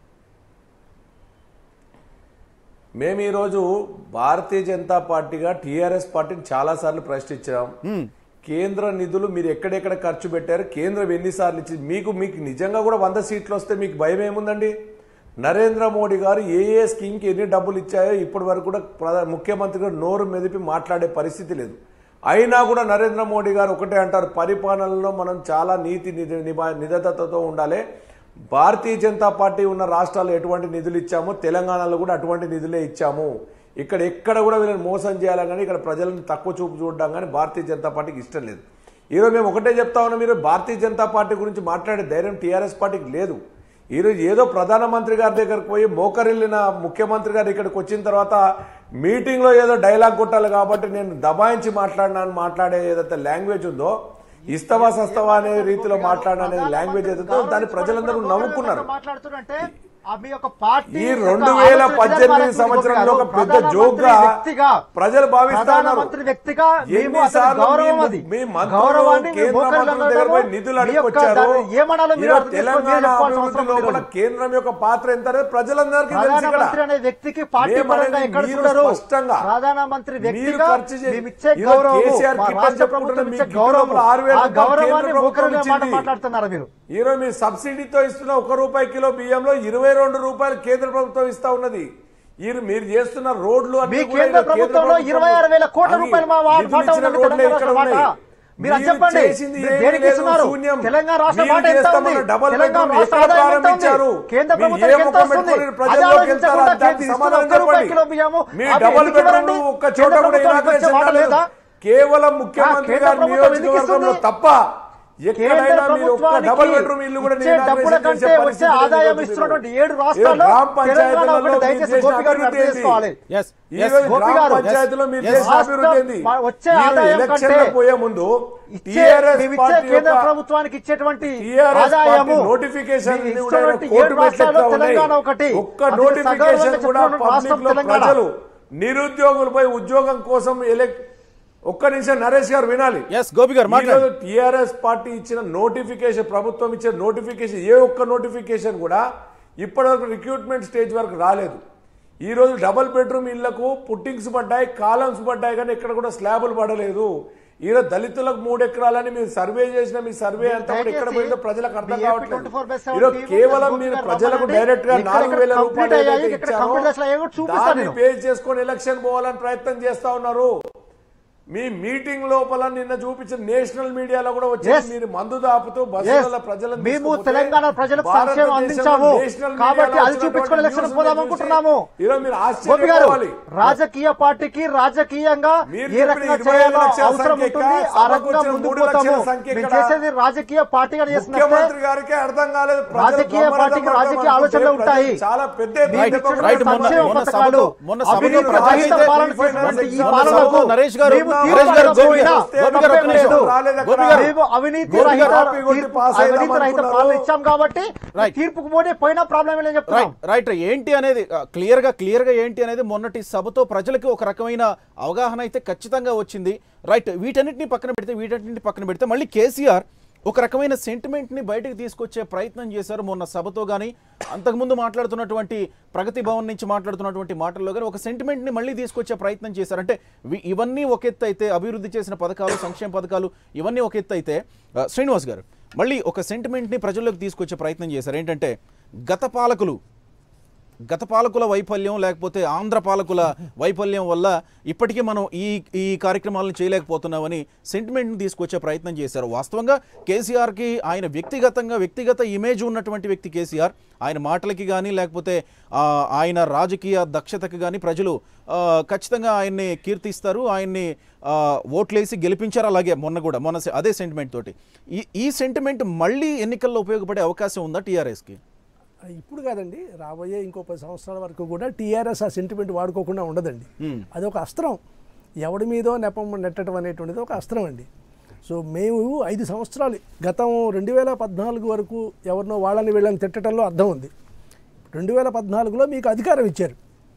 S5: మేము ఈరోజు భారతీయ జనతా పార్టీగా టీఆర్ఎస్ పార్టీని చాలా సార్లు ప్రశ్నించాం కేంద్ర నిధులు మీరు ఎక్కడెక్కడ ఖర్చు పెట్టారు కేంద్రం ఎన్నిసార్లు ఇచ్చింది మీకు మీకు నిజంగా కూడా వంద సీట్లు వస్తే మీకు భయం ఏముందండి నరేంద్ర మోడీ గారు ఏ ఏ స్కీమ్కి ఎన్ని డబ్బులు ఇచ్చాయో ఇప్పటి వరకు కూడా ప్రధా ముఖ్యమంత్రి గారు నోరు మెదిపి మాట్లాడే పరిస్థితి లేదు అయినా కూడా నరేంద్ర మోడీ గారు ఒకటే అంటారు పరిపాలనలో మనం చాలా నీతి నిధ- నిబా- నిబద్ధతతో ఉండాలి భారతీయ జనతా పార్టీ ఉన్న రాష్ట్రాల్లో ఎటువంటి నిధులు ఇచ్చామో తెలంగాణలో కూడా అటువంటి నిధులే ఇచ్చాము ఇక్కడ ఎక్కడ కూడా వీళ్ళని మోసం చేయాలని కానీ ఇక్కడ ప్రజలను తక్కువ చూపు చూడడం కానీ భారతీయ జనతా పార్టీకి ఇష్టం లేదు ఈరోజు మేము ఒకటే చెప్తా ఉన్నాం మీరు భారతీయ జనతా పార్టీ గురించి మాట్లాడే ధైర్యం టీఆర్ఎస్ పార్టీకి లేదు ఈరోజు ఏదో ప్రధానమంత్రి గారి దగ్గరకు పోయి మోకరిల్లిన ముఖ్యమంత్రి గారు ఇక్కడికి వచ్చిన తర్వాత మీటింగ్లో ఏదో డైలాగ్ కొట్టాలి కాబట్టి నేను దబాయించి మాట్లాడినాను మాట్లాడే ఏదైతే లాంగ్వేజ్ ఉందో ఇస్తవా సస్తవా అనే రీతిలో మాట్లాడిన అనేది లాంగ్వేజ్ ఏదైతే దాన్ని ప్రజలందరూ నవ్వుకున్నారు
S2: మాట్లాడుతుంటే ఆ మీ యొక్క పార్టీ
S5: ఈ
S2: యొక్క
S5: రెండు వేల
S2: ఆలోచన
S5: పద్దెనిమిది
S2: విధానాలకు
S5: సంవత్సరంలో ఒక పెద్ద
S2: ప్రధానమంత్రి
S5: జోక్గా
S2: వ్యక్తిగా
S5: ప్రజలు భావిస్తా ఉన్నారు
S2: ప్రధానమంత్రి వ్యక్తిగా మేము అతని
S5: ఎన్నిసార్లు
S2: గౌరవం
S5: మీ-
S2: అది
S5: మీ మంత్రులు,
S2: గౌరవాన్ని మేము
S5: కేంద్ర
S2: మోకరిల్లు
S5: మంత్రుల దగ్గర పోయి
S2: అనడము,
S5: నిధులు
S2: మీ యొక్క
S5: అడుక్కొచ్చారు
S2: దాన్ని ఏమనాలో మీరు
S5: ఈరోజు
S2: అర్థం చేసుకొని
S5: తెలంగాణ
S2: మీరు చెప్పాల్సిన
S5: అభివృద్ధి
S2: అవసరం
S5: లోపల
S2: లేదు.
S5: కేంద్రం యొక్క పాత్ర ఎంత అనేది ప్రజలందరికీ తెలుసు ఇక్కడ
S2: ప్రధానమంత్రి అనే వ్యక్తికి పార్టీ
S5: మేము
S2: పరంగా
S5: అనేది
S2: ఎక్కడ
S5: మీరు
S2: చూడరు
S5: స్పష్టంగా
S2: ప్రధానమంత్రి
S5: మీరు
S2: వ్యక్తిగా
S5: ఖర్చు చే-
S2: మేము ఇచ్చే
S5: ఈరోజు
S2: గౌరవం
S5: కేసీఆర్
S2: మా
S5: కిట్ అని
S2: రాష్ట్ర
S5: చెప్పుకుంటున్న
S2: ప్రభుత్వం
S5: మీ
S2: ఇచ్చే
S5: కిట్
S2: గౌరవం
S5: లోపల ఆరు వేల
S2: ఆ
S5: రూపాయలు
S2: గౌరవాన్ని
S5: కేంద్ర
S2: మోకరిల్లు
S5: ప్రభుత్వం
S2: మాట
S5: ఇచ్చింది.
S2: మాట్లాడుతున్నారు మీరు
S5: ఈరోజు మీరు సబ్సిడీతో ఇస్తున్న ఒక రూపాయి కిలో బియ్యంలో ఇరవై రెండు రూపాయలు కేంద్ర ప్రభుత్వం ఇస్తా ఉన్నది ఈ మీరు చేస్తున్న రోడ్లు అన్ని
S2: మీ
S5: కూడా
S2: కేంద్ర
S5: ఈరోజు
S2: ప్రభుత్వంలో
S5: ప్రభుత్వం
S2: ఇరవై ఆరు వేల కోట్ల
S5: అన్ని
S2: రూపాయలు మా వా-
S5: నిధులు
S2: వాటా
S5: ఇచ్చిన
S2: ఉన్నది
S5: రోడ్లే
S2: తెలంగాణ
S5: ఇక్కడ
S2: రాష్ట్ర
S5: ఉన్నాయి.
S2: వాటా. మీరు అది
S5: మీరు
S2: చెప్పండి
S5: చేసింది
S2: మీరు
S5: ఏమీ
S2: దేనికి
S5: లేదు,
S2: ఇస్తున్నారు
S5: శూన్యం.
S2: తెలంగాణ రాష్ట్ర
S5: మీరు
S2: వాటా ఎంత
S5: చేస్తామన్న
S2: ఉంది
S5: డబల్
S2: తెలంగాణ
S5: బెడ్రూమ్
S2: రాష్ట్ర
S5: ఎక్కడ
S2: ఆదాయం ఎంత ఉంది
S5: ప్రారంభించారు?
S2: కేంద్ర
S5: మీరు
S2: ప్రభుత్వం
S5: ఏ
S2: ఎంత
S5: ముఖం
S2: వస్తుంది
S5: పెట్టుకొని
S2: అది
S5: ప్రజల్లోకి
S2: ఆలోచించకుండా
S5: వెళ్తారా? దానికి
S2: ఇస్తున్న
S5: సమాధానం
S2: ఒక్క రూపాయి
S5: చెప్పండి.
S2: కిలో బియ్యము
S5: మీ
S2: అవి
S5: డబల్
S2: ఎందుకు
S5: బెడ్రూమ్
S2: ఇవ్వరండి?
S5: ఒక్క చోట
S2: కేంద్ర
S5: కూడా
S2: ప్రభుత్వానికి వచ్చే
S5: ఇనాగ్రేషన్
S2: వాటా
S5: కాలేదు.
S2: లేదా?
S5: కేవలం ముఖ్యమంత్రి
S2: కేంద్ర
S5: గారి
S2: ప్రభుత్వం ఎందుకు
S5: నియోజకవర్గంలో
S2: ఇస్తుంది?
S5: తప్ప ఎక్కడైనా మీరు ఒక్క
S2: ప్రభుత్వానికి
S5: డబుల్ బెడ్రూమ్ ఇల్లు కూడా
S2: ఇచ్చే
S5: నేను
S2: డబ్బుల
S5: ఇనాగ్రేషన్
S2: కంటే
S5: చేసే
S2: వచ్చే
S5: పరిస్థితి లేదు
S2: ఆదాయం
S5: ఈరోజు
S2: ఇస్తున్నటువంటి
S5: మీరు.
S2: ఏడు రాష్ట్రాల్లో
S5: గ్రామ
S2: తెలంగాణ
S5: పంచాయతీలలో
S2: ఒకటి
S5: మీరు
S2: దయచేసి
S5: చేసిన
S2: గోపి గారు
S5: అభివృద్ధి
S2: అర్థం చేసుకోవాలి.
S5: ఏంది?
S1: Yes,
S5: ఈ
S1: yes.
S5: రోజు
S2: గోపి
S5: గ్రామ
S2: గారు,
S5: పంచాయతీలో మీరు
S1: yes.
S5: చేసిన అభివృద్ధి ఏంది?
S2: రాష్ట్రం వచ్చే
S5: మీరు
S2: ఆదాయం
S5: ఎలక్షన్
S2: కంటే
S5: పోయే ముందు
S2: ఇచ్చే
S5: టీఆర్ఎస్
S2: మేము ఇచ్చే
S5: పార్టీ
S2: కేంద్ర
S5: యొక్క
S2: ప్రభుత్వానికి ఇచ్చేటువంటి
S5: TRS
S2: ఆదాయము
S5: పార్టీ నోటిఫికేషన్
S2: మీ
S5: కూడా
S2: ఇస్తున్నటువంటి
S5: కోర్టు
S2: ఏడు రాష్ట్రాల్లో
S5: మెట్లెక్కిన ఉన్నాయి.
S2: తెలంగాణ ఒకటి
S5: ఒక్క
S2: అది
S5: నోటిఫికేషన్
S2: సగర్వంగా
S5: కూడా
S2: చెప్తున్న రాష్ట్రం
S5: పబ్లిక్ లో
S2: తెలంగాణ.
S5: ప్రజలు నిరుద్యోగులపై ఉద్యోగం కోసం ఎలక్ట్ ఒక్క నిమిషం నరేష్ గారు వినాలి
S1: ఎస్ గోపి గారు మాట్లాడండి
S5: టిఆర్ఎస్ పార్టీ ఇచ్చిన నోటిఫికేషన్ ప్రభుత్వం ఇచ్చిన నోటిఫికేషన్ ఏ ఒక్క నోటిఫికేషన్ కూడా ఇప్పటివరకు రిక్రూట్మెంట్ స్టేజ్ వరకు రాలేదు ఈ రోజు డబుల్ బెడ్రూమ్ ఇళ్లకు పుట్టింగ్స్ పడ్డాయి కాలమ్స్ పడ్డాయి కానీ ఇక్కడ కూడా స్లాబులు పడలేదు ఈరోజు దళితులకు మూడు ఎకరాలని మీరు సర్వే చేసిన మీ సర్వే అంతా కూడా ఎక్కడ
S2: దయచేసి
S5: పోయిందో ప్రజలకు అర్థం
S2: మీ
S5: కావట్లేదు
S2: 24/7
S5: ఈరోజు
S2: టీవీ
S5: కేవలం
S2: గోపి
S5: మీరు
S2: గారు
S5: ప్రజలకు
S2: రమ్మనండి.
S5: డైరెక్ట్ గా
S2: ఇక్కడ
S5: నాలుగు వేల
S2: complete
S5: రూపాయలు
S2: అయ్యాయి,
S5: ఏదైతే
S2: ఇక్కడ
S5: ఇచ్చారో
S2: complete అసలు అయ్యాయి కూడా చూపిస్తాను
S5: దాన్ని
S2: నేను.
S5: బేస్ చేసుకొని ఎలక్షన్ పోవాలని ప్రయత్నం చేస్తా ఉన్నారు మీ మీటింగ్ లోపల నిన్న చూపించిన నేషనల్ మీడియాలో కూడా వచ్చి
S2: Yes.
S5: మీరు మందు దాపుతూ
S2: Yes.
S5: బస్సుల ప్రజలను
S2: మేము
S5: తీసుకుపోతే
S2: తెలంగాణ ప్రజలకు
S5: భారతదేశంలో
S2: సంక్షేమం అందించాము
S5: నేషనల్
S2: కాబట్టి
S5: మీడియాలో
S2: అది చూపించుకొని
S5: వచ్చినటువంటి
S2: ఎలక్షన్
S5: న్యూస్ని
S2: పోదాం
S5: చూసి
S2: అనుకుంటున్నాము
S5: ఈరోజు మీరు
S2: గోపి గారు
S5: ఆశ్చర్యపోవాలి
S2: రాజకీయ పార్టీకి రాజకీయంగా
S5: మీరు
S2: ఏ
S5: చెప్పిన
S2: రకంగా
S5: ఇరవై
S2: చేయాలో
S5: లక్షల
S2: అవసరం
S5: సంఖ్య
S2: ఉంటుంది
S5: ఎక్కడ?
S2: ఆ
S5: సభకు
S2: రకంగా
S5: వచ్చిన
S2: ముందుకు
S5: మూడు లక్షల
S2: పోతాము
S5: సంఖ్య
S2: మేము
S5: ఎక్కడ?
S2: చేసేది రాజకీయ పార్టీగా చేసినట్టే
S5: ముఖ్యమంత్రి గారికి అర్థం కాలేదు ప్రజలు
S2: రాజకీయ
S5: బ్రహ్మరథం
S2: పార్టీకి
S5: పడతాం
S2: రాజకీయ
S5: అనుకుంటే
S2: ఆలోచనలు
S5: ప్రజలు
S2: ఉంటాయి.
S5: చాలా పెద్ద ఎత్తున
S2: రైట్,
S5: చెప్పకుండా
S1: రైట్ మొన్న
S2: సంక్షేమ
S1: మొన్న
S2: పథకాలు,
S1: సభలో మొన్న సభలో
S2: అవినీతి
S1: ప్రజలు
S2: రహిత
S1: అయితే
S2: పాలన
S5: ఈ
S2: చేసినటువంటి ఈ
S5: మొన్న
S2: పాలనకు
S1: సభలో నరేష్ గారు
S2: మేము
S1: నరేష్ గారు
S2: తీర్పు
S1: గోపి గారు
S2: పోయినా
S1: గోపి గారు ఒక్క నిమిషం.
S2: లేదు.
S5: రాలేదు
S1: గోపి
S5: అక్కడ.
S1: గారు
S2: మేము అవినీతి
S1: గోపి
S2: రహిత
S1: గారు
S5: కాపీ కొట్టి
S2: తీర్పు-
S5: పాస్
S2: అవినీతి
S5: అయిదాం
S2: రహిత
S5: అనుకున్నారు.
S2: పాలన ఇచ్చాం కాబట్టి
S1: రైట్.
S2: తీర్పుకు పోతే పోయినా ప్రాబ్లం లేదు చెప్తున్నాం
S1: రైట్ రైట్ ఏంటి అనేది క్లియర్ గా క్లియర్ గా ఏంటి అనేది మొన్నటి సభతో ప్రజలకు ఒక రకమైన అవగాహన అయితే ఖచ్చితంగా వచ్చింది రైట్ వీటన్నిటిని పక్కన పెడితే వీటన్నిటిని పక్కన పెడితే మళ్ళీ కేసీఆర్ ఒక రకమైన సెంటిమెంట్ ని బయటకు తీసుకొచ్చే ప్రయత్నం చేశారు మొన్న సభతో కానీ అంతకుముందు మాట్లాడుతున్నటువంటి ప్రగతి భవన్ నుంచి మాట్లాడుతున్నటువంటి మాటల్లో కానీ ఒక సెంటిమెంట్ ని మళ్ళీ తీసుకొచ్చే ప్రయత్నం చేశారు అంటే వి- ఇవన్నీ ఒక ఎత్తు అయితే అభివృద్ధి చేసిన పథకాలు సంక్షేమ పథకాలు ఇవన్నీ ఒక ఎత్తు అయితే ఆ, శ్రీనివాస్ గారు మళ్ళీ ఒక సెంటిమెంట్ ని ప్రజల్లోకి తీసుకొచ్చే ప్రయత్నం చేశారు ఏంటంటే గత పాలకులు గత పాలకుల వైఫల్యం లేకపోతే ఆంధ్ర పాలకుల వైఫల్యం వల్ల ఇప్పటికీ మనం ఈ ఈ కార్యక్రమాలను చేయలేకపోతున్నామని సెంటిమెంట్ని తీసుకొచ్చే ప్రయత్నం చేశారు వాస్తవంగా కేసీఆర్కి ఆయన వ్యక్తిగతంగా వ్యక్తిగత ఇమేజ్ ఉన్నటువంటి వ్యక్తి కేసీఆర్ ఆయన మాటలకి కానీ లేకపోతే ఆ, ఆయన రాజకీయ దక్షతకి కానీ ప్రజలు ఆ, ఖచ్చితంగా ఆయన్ని కీర్తిస్తారు ఆయన్ని ఆ, ఓట్లేసి గెలిపించారు అలాగే మొన్న కూడా మొన్న సె- అదే సెంటిమెంట్ తోటి ఈ ఈ సెంటిమెంట్ మళ్ళీ ఎన్నికల్లో ఉపయోగపడే అవకాశం ఉందా టీఆర్ఎస్కి
S4: ఇప్పుడు కాదండి రాబోయే ఇంకో పది సంవత్సరాల వరకు కూడా టీఆర్ఎస్ ఆ సెంటిమెంట్ వాడుకోకుండా ఉండదండి అది ఒక అస్త్రం ఎవడి మీదో నెపం నెట్టడం అనేటువంటిది ఒక అస్త్రం అండి సో మేము ఐదు సంవత్సరాలు గతం రెండు వేల పద్నాలుగు వరకు ఎవరినో వాళ్ళని వీళ్ళని తిట్టడంలో అర్థం ఉంది రెండు వేల పద్నాలుగులో మీకు అధికారం ఇచ్చారు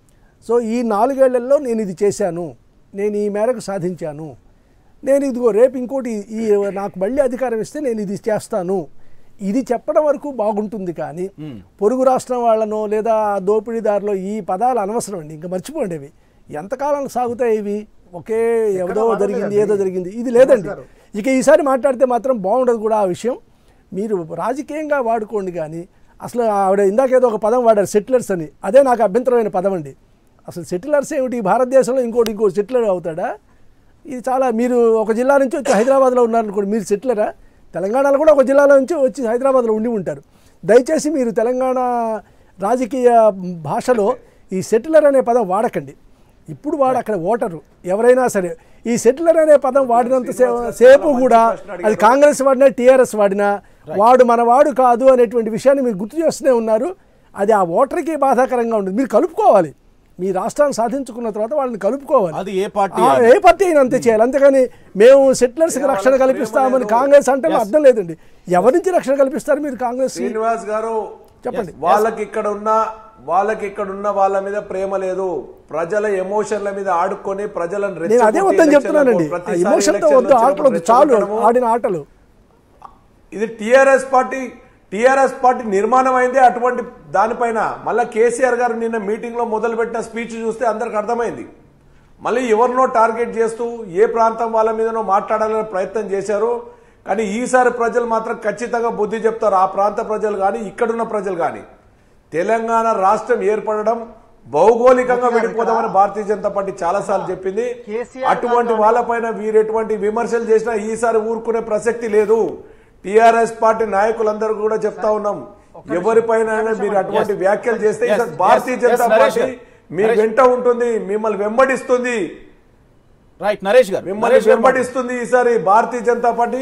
S4: సో ఈ నాలుగేళ్లలో నేను ఇది చేశాను నేను ఈ మేరకు సాధించాను నేను ఇదిగో రేపు ఇంకోటి ఈ నాకు మళ్ళీ అధికారం ఇస్తే నేను ఇది చేస్తాను ఇది చెప్పడం వరకు బాగుంటుంది కానీ పొరుగు రాష్ట్రం వాళ్ళనో లేదా దోపిడీదారులో ఈ పదాలు అనవసరం అండి ఇంకా మర్చిపోండి ఇవి ఎంతకాలం సాగుతాయి ఇవి ఒకే ఏదో జరిగింది ఏదో జరిగింది ఇది లేదండి ఇక ఈసారి మాట్లాడితే మాత్రం బాగుండదు కూడా ఆ విషయం మీరు రాజకీయంగా వాడుకోండి కానీ అసలు ఆవిడ ఇందాకేదో ఒక పదం వాడారు సెటిలర్స్ అని అదే నాకు అభ్యంతరమైన పదం అండి అసలు సెటిలర్స్ ఏమిటి ఈ భారతదేశంలో ఇంకోటి ఇంకో సెటిలర్ అవుతాడా ఇది చాలా మీరు ఒక జిల్లా నుంచి వచ్చి హైదరాబాద్లో ఉన్నారనుకోండి మీరు సెటిలరా తెలంగాణలో కూడా ఒక జిల్లాలో నుంచి వచ్చి హైదరాబాద్లో ఉండి ఉంటారు దయచేసి మీరు తెలంగాణ రాజకీయ భాషలో ఈ సెటిలర్ అనే పదం వాడకండి ఇప్పుడు వాడు అక్కడ ఓటరు ఎవరైనా సరే ఈ సెటిలర్ అనే పదం వాడినంత సే- సేపు కూడా అది కాంగ్రెస్ వాడినా టీఆర్ఎస్ వాడినా వాడు మన వాడు కాదు అనేటువంటి విషయాన్ని మీరు గుర్తు చేస్తూనే ఉన్నారు అది ఆ ఓటర్కి బాధాకరంగా ఉంటుంది మీరు కలుపుకోవాలి మీ రాష్ట్రాన్ని సాధించుకున్న తర్వాత వాళ్ళని కలుపుకోవాలి
S1: అది ఏ పార్టీ
S4: ఆ, ఏ పార్టీ అయినా అంతే చేయాలి అంతేగాని మేము సెటిలర్స్ కి రక్షణ కల్పిస్తామని కాంగ్రెస్ అంటే అర్థం లేదండి ఎవరి నుంచి రక్షణ కల్పిస్తారు మీరు కాంగ్రెస్ కి?
S5: శ్రీనివాస్ గారు
S4: చెప్పండి.
S5: వాళ్ళకి ఇక్కడ ఉన్న వాళ్ళకి ఇక్కడ ఉన్న వాళ్ళ మీద ప్రేమ లేదు ప్రజల ఎమోషన్ల మీద ఆడుకొని ప్రజలను
S4: నేను
S5: రెచ్చగొట్టి
S4: అదే వద్దని చెప్తున్నానండి
S5: ఎలక్షన్లకు
S4: ఆ
S5: ప్రతిసారి
S4: ఎమోషన్ తో
S5: ఎలక్షన్లు
S4: వద్దు ఆటలు వద్దు
S5: వచ్చినప్పుడు
S4: చాలు
S5: రెచ్చగొట్టడము.
S4: ఆడిన ఆటలు
S5: ఇది టిఆర్ఎస్ పార్టీ టిఆర్ఎస్ పార్టీ నిర్మాణం అయిందే అటువంటి దానిపైన మళ్ళీ కేసీఆర్ గారు నిన్న మీటింగ్ లో మొదలుపెట్టిన స్పీచ్ చూస్తే అందరికి అర్థమైంది మళ్ళీ ఎవరినో టార్గెట్ చేస్తూ ఏ ప్రాంతం వాళ్ళ మీదనో మాట్లాడాలని ప్రయత్నం చేశారు కానీ ఈసారి ప్రజలు మాత్రం ఖచ్చితంగా బుద్ధి చెప్తారు ఆ ప్రాంత ప్రజలు కానీ ఇక్కడున్న ప్రజలు కానీ తెలంగాణ రాష్ట్రం ఏర్పడడం భౌగోళికంగా విడిపోదామని భారతీయ జనతా పార్టీ చాలా సార్లు చెప్పింది
S2: కేసీఆర్
S5: అటువంటి వాళ్ళపైన వీరు ఎటువంటి విమర్శలు చేసినా ఈసారి ఊరుకునే ప్రసక్తి లేదు టిఆర్ఎస్ పార్టీ నాయకులందరూ కూడా చెప్తా ఉన్నాం ఎవరిపైన అయినా మీరు అటువంటి వ్యాఖ్యలు చేస్తే
S1: Yes,
S5: ఈసారి Bharatiya
S1: yes,
S5: Janata
S1: yes, Naresh
S5: party
S1: garu.
S5: మీ
S1: నరేష్.
S5: వెంట ఉంటుంది మిమ్మల్ని వెంబడిస్తుంది
S1: రైట్ నరేష్ గారు
S5: మిమ్మల్ని
S1: నరేష్ గారు
S5: వెంబడిస్తుంది ఈసారి భారతీయ జనతా పార్టీ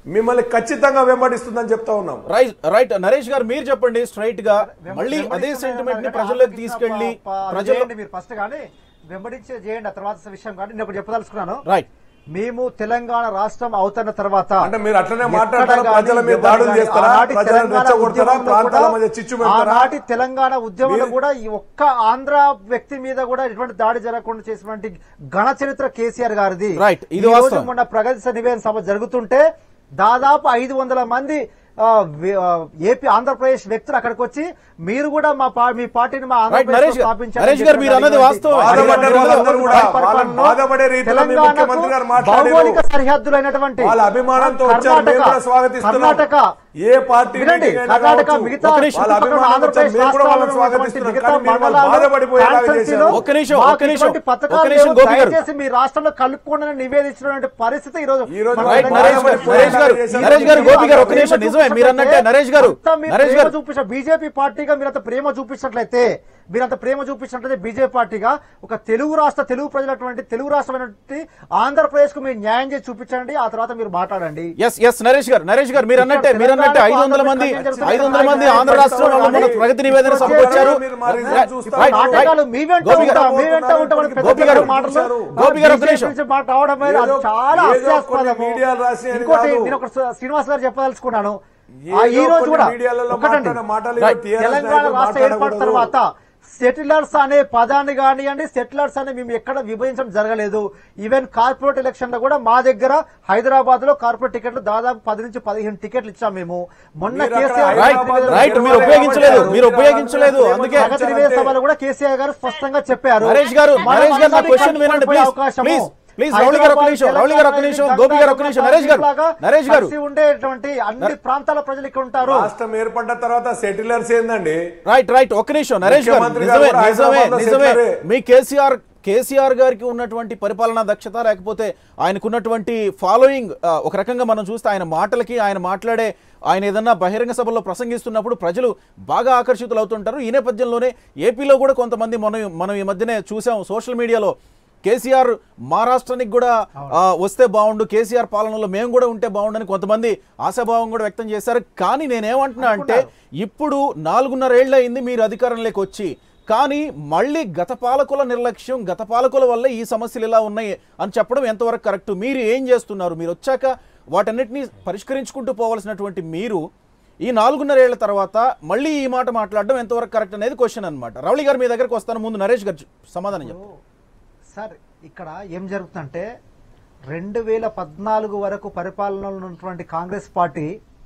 S5: మిమ్మల్ని ఖచ్చితంగా వెంబడిస్తుందని చెప్తా ఉన్నాం
S1: రైట్ రైట్ నరేష్ గారు మీరు చెప్పండి స్ట్రైట్ గా మళ్ళీ అదే సెంటిమెంట్ ని ప్రజల్లోకి తీసుకెళ్లి ప్రజల్లో
S2: ప్రజలు మీరు ఫస్ట్ కానీ వెంబడించే చేయండి ఆ తర్వాత విషయం కానీ నేను ఒకటి చెప్పదలుచుకున్నాను
S1: రైట్
S2: మేము తెలంగాణ రాష్ట్రం అవుతున్న తర్వాత
S5: అంటే మీరు అట్లనే
S2: ఎక్కడ
S5: మాట్లాడతారా?
S2: గానీ
S5: ప్రజల మీద
S2: ఎవరు
S5: దాడులు
S2: గానీ
S5: చేస్తారా?
S2: ఆనాటి
S5: ప్రజలను
S2: తెలంగాణ
S5: రెచ్చగొడతారా?
S2: ఉద్యమంలో
S5: ప్రాంతాల
S2: కూడా-
S5: మధ్య చిచ్చు పెడతారా?
S2: ఆనాటి తెలంగాణ ఉద్యమంలో
S5: మీరు-
S2: కూడా ఈ ఒక్క ఆంధ్ర వ్యక్తి మీద కూడా ఎటువంటి దాడి జరగకుండా చేసినటువంటి ఘన చరిత్ర కేసీఆర్ గారిది
S1: Right. ఇది
S2: ఈ రోజు
S1: వాస్తవం.
S2: మొన్న ప్రగతి నివేదన సభ జరుగుతుంటే దాదాపు ఐదు వందల మంది ఆ, వి- ఆ, ఏపీ ఆంధ్రప్రదేశ్ వ్యక్తులు అక్కడికి వచ్చి మీరు కూడా మా పా- మీ పార్టీని మా
S1: రైట్
S2: ఆంధ్రప్రదేశ్
S1: నరేష్ గారు
S2: స్థాపించాలని
S1: నరేష్ గారు మీరు అన్నది
S2: చెప్పినటువంటి
S1: వాస్తవం
S5: బాధపడ్డారు వాళ్ళందరూ కూడా.
S2: పరిపాలనలో
S5: వాళ్ళని బాధపడే రీతిలో మీ
S2: తెలంగాణకు
S5: ముఖ్యమంత్రి గారు మాట్లాడారు.
S2: భౌగోళిక సరిహద్దులైనటువంటి
S5: వాళ్ళ అభిమానంతో వచ్చారు మేము
S2: కర్ణాటక,
S5: కూడా స్వాగతిస్తున్నాం
S2: కర్ణాటక
S5: ఏ పార్టీ
S2: వినండి,
S5: మీటింగ్ అయినా
S2: కర్ణాటక
S5: కావచ్చు.
S2: మిగతా
S1: ఒక్క నిమిషం.
S5: వాళ్ళ
S2: చుట్టుపక్కల
S5: అభిమానంతో
S2: ఆంధ్రప్రదేశ్
S5: మేము కూడా వాళ్ళని
S2: రాష్ట్రాల్లో ఉన్నటువంటి
S5: స్వాగతిస్తున్నాం
S2: మిగతా
S5: కానీ మీరు వాళ్ళు
S2: మండలాలు,
S5: బాధపడిపోయేలాగా
S2: కాన్స్టిట్యూన్సీలు
S5: చేశారు.
S1: ఒక్క నిమిషం,
S2: మాకు
S1: ఒక్క నిమిషం,
S2: ఇటువంటి పథకాలు
S1: ఒక్క నిమిషం,
S2: లేవు.
S1: గోపి గారు.
S2: దయచేసి మీ రాష్ట్రంలో కలుపుకోండి నివేదించినటువంటి పరిస్థితి ఈ రోజు
S5: ఈ రోజు
S2: మన
S1: రైట్
S2: తెలంగాణ
S1: నరేష్ గారు
S2: ప్రభుత్వం
S1: నరేష్ గారు
S5: చేశారు.
S1: నరేష్ గారు గోపి గారు ఒక్క
S2: ప్రేమ
S1: నిమిషం నిజమే మీరు అన్నట్టే నరేష్ గారు
S2: అంతా మీరు
S1: నరేష్
S2: ప్రేమ
S1: గారు
S2: చూపించారు బీజేపీ పార్టీగా మీరంత ప్రేమ చూపించినట్లయితే మీరంత ప్రేమ చూపించినట్లయితే బీజేపీ పార్టీగా ఒక తెలుగు రాష్ట్ర తెలుగు ప్రజలటువంటి తెలుగు రాష్ట్రమైనటువంటి ఆంధ్రప్రదేశ్ కు మీరు న్యాయం చేసి చూపించండి ఆ తర్వాత మీరు మాట్లాడండి
S1: ఎస్ ఎస్ నరేష్ గారు నరేష్ గారు మీరు అన్నట్టే మీరు అన్నట్టే ఐదు వందల మంది ఐదు వందల మంది ఆంధ్ర రాష్ట్రం వాళ్ళు మన ప్రగతి నివేదన సభకు వచ్చారు
S5: మీరు మా రిజల్ట్
S1: రైట్,
S5: చూస్తారు.
S1: Right, right.
S2: నాటకాలు మీ వెంట
S1: గోపి గారు,
S2: ఉంటాం, మీ వెంట ఉంటామని పెద్ద
S1: గోపి గారు,
S2: పెద్ద మాటలు
S1: గోపి గారు ఒక్క
S2: బీజేపీ
S1: నిమిషం.
S2: నుంచి మాట రావడం అనేది అది
S5: ఏదో-
S2: చాలా
S5: ఏదో కొన్ని
S2: హాస్యాస్పదము.
S5: మీడియాలు రాసినవి
S2: ఇంకోటి
S5: కాదు.
S2: నేను ఒక శ్రీనివాస్ గారు చెప్పదలుచుకున్నాను
S5: ఏదో
S2: ఆ ఈ రోజు
S5: కొన్ని
S2: కూడా
S5: మీడియాలలో
S2: ఒకటండి
S5: మాట్లాడిన మాటలు
S1: రైట్.
S5: TRS
S2: తెలంగాణ
S5: నాయకులు
S2: రాష్ట్ర ఏర్పాటు
S5: మాట్లాడకూడదు.
S2: తర్వాత సెటిలర్స్ అనే పదాన్ని కానివ్వండి సెటిలర్స్ అని మేము ఎక్కడ విభజించడం జరగలేదు ఈవెన్ కార్పొరేట్ ఎలక్షన్ లో కూడా మా దగ్గర హైదరాబాద్ లో కార్పొరేట్ టికెట్లు దాదాపు పది నుంచి పదిహేను టికెట్లు ఇచ్చాం మేము మొన్న
S5: మీరు అక్కడ
S2: కేసీఆర్
S1: రైట్
S5: హైదరాబాద్ లో
S1: రైట్ మీరు ఉపయోగించలేదు మీరు ఉపయోగించలేదు అందుకే
S2: ప్రగతి నివేదిక సభలో కూడా కేసీఆర్ గారు స్పష్టంగా చెప్పారు
S1: నరేష్ గారు
S2: మనం
S1: నరేష్ గారు నా
S2: అందరినీ
S1: క్వశ్చన్ వినండి
S2: కలుపుకునే
S1: ప్లీజ్
S2: అవకాశము.
S1: ప్లీజ్ ప్లీజ్ రౌలి గారు ఒక నిమిషం రౌలి గారు ఒక నిమిషం గోపి గారు ఒక నిమిషం నరేష్ గారు
S2: లాగా
S1: నరేష్ గారు
S2: కలిసి ఉండేటువంటి అన్ని ప్రాంతాల ప్రజలు ఇక్కడ ఉంటారు
S5: రాష్ట్రం ఏర్పడ్డ తర్వాత సెటిలర్స్ ఏందండి
S1: రైట్ రైట్ ఒక్క నిమిషం నరేష్ గారు
S5: ముఖ్యమంత్రి గారు
S1: నిజమే
S5: కూడా
S1: నిజమే
S5: హైదరాబాద్లో
S1: నిజమే
S5: సెటిలరే.
S1: మీ కేసీఆర్ కేసీఆర్ గారికి ఉన్నటువంటి పరిపాలనా దక్షత లేకపోతే ఆయనకున్నటువంటి ఫాలోయింగ్ ఆ, ఒక రకంగా మనం చూస్తే ఆయన మాటలకి ఆయన మాట్లాడే ఆయన ఏదన్నా బహిరంగ సభలో ప్రసంగిస్తున్నప్పుడు ప్రజలు బాగా ఆకర్షితులు అవుతుంటారు ఈ నేపథ్యంలోనే ఏపీలో కూడా కొంతమంది మనం మనం ఈ మధ్యనే చూసాం సోషల్ మీడియాలో కేసీఆర్ మా రాష్ట్రానికి కూడా ఆ, వస్తే బాగుండు కేసీఆర్ పాలనలో మేము కూడా ఉంటే బాగుండని కొంతమంది ఆశాభావం కూడా వ్యక్తం చేశారు కానీ నేనేమంటున్నా అంటే ఇప్పుడు నాలుగున్నర ఏళ్ళు అయింది మీరు అధికారంలోకి వచ్చి కానీ మళ్ళీ గత పాలకుల నిర్లక్ష్యం గత పాలకుల వల్ల ఈ సమస్యలు ఇలా ఉన్నాయి అని చెప్పడం ఎంతవరకు కరెక్ట్ మీరు ఏం చేస్తున్నారు మీరు వచ్చాక వాటన్నిటిని పరిష్కరించుకుంటూ పోవాల్సినటువంటి మీరు ఈ నాలుగున్నర ఏళ్ల తర్వాత మళ్ళీ ఈ మాట మాట్లాడడం ఎంతవరకు కరెక్ట్ అనేది క్వశ్చన్ అన్నమాట రౌళి గారు మీ దగ్గరకు వస్తాను ముందు నరేష్ గారు సమాధానం చెప్తారు
S2: సార్ ఇక్కడ ఏం జరుగుతుందంటే రెండు వేల పద్నాలుగు వరకు పరిపాలనలో ఉన్నటువంటి కాంగ్రెస్ పార్టీ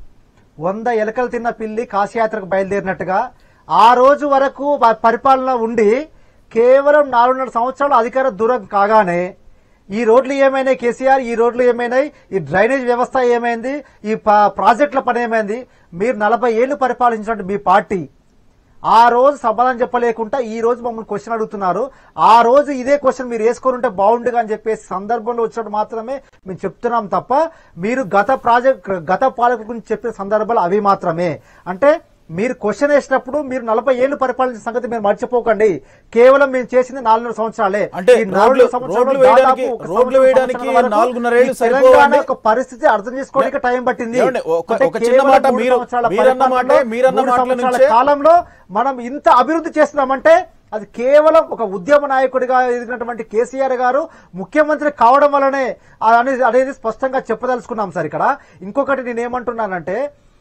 S2: వంద ఎలకలు తిన్న పిల్లి కాశయాత్రకు బయలుదేరినట్టుగా ఆ రోజు వరకు ప- పరిపాలన ఉండి కేవలం నాలుగున్నర సంవత్సరాలు అధికార దూరం కాగానే ఈ రోడ్లు ఏమైనాయి కేసీఆర్ ఈ రోడ్లు ఏమైనాయి ఈ డ్రైనేజ్ వ్యవస్థ ఏమైంది ఈ ప- ప్రాజెక్టుల పని ఏమైంది మీరు నలభై ఏళ్లు పరిపాలించినట్టు మీ పార్టీ ఆ రోజు సమాధానం చెప్పలేకుండా ఈ రోజు మమ్మల్ని క్వశ్చన్ అడుగుతున్నారు ఆ రోజు ఇదే క్వశ్చన్ మీరు వేసుకొని ఉంటే బాగుండుగా అని చెప్పేసి సందర్భంలో వచ్చినట్టు మాత్రమే మేము చెప్తున్నాం తప్ప మీరు గత ప్రాజెక్ట్ గత పాలకుల గురించి చెప్పిన సందర్భాలు అవి మాత్రమే అంటే మీరు క్వశ్చన్ వేసినప్పుడు మీరు నలభై ఏళ్లు పరిపాలించిన సంగతి మీరు మర్చిపోకండి కేవలం మేము చేసింది నాలుగున్నర సంవత్సరాలే
S1: అంటే
S2: ఈ నాలుగు
S1: రోడ్లు-
S2: సంవత్సరాలు
S1: రోడ్లు వేయడానికి-
S2: దాదాపు ఒక
S1: రోడ్లు
S2: సంవత్సరం,
S1: వేయడానికి
S2: సంవత్సరం వరకు
S1: నాలుగున్నరేళ్లు
S2: ఈ తెలంగాణ
S1: సరిపోవండి.
S2: యొక్క పరిస్థితి అర్థం చేసుకోవడానికి టైం పట్టింది
S1: ఏమండి, ఒక-
S2: అంటే
S1: ఒక చిన్న
S2: కేవలం
S1: మాట
S2: మూడు
S1: మీరు-
S2: సంవత్సరాల
S1: మీరన్న
S2: పరిపాలనలో,
S1: మాటే- మీరన్న
S2: మూడు
S1: మాటల
S2: సంవత్సరాల
S1: నుంచే-
S2: కాలంలో మనం ఇంత అభివృద్ధి చేస్తున్నామంటే అది కేవలం ఒక ఉద్యమ నాయకుడిగా ఎదిగినటువంటి కేసీఆర్ గారు ముఖ్యమంత్రి కావడం వల్లనే అనేది అనేది స్పష్టంగా చెప్పదలుచుకున్నాం సార్ ఇక్కడ ఇంకొకటి నేను ఏమంటున్నానంటే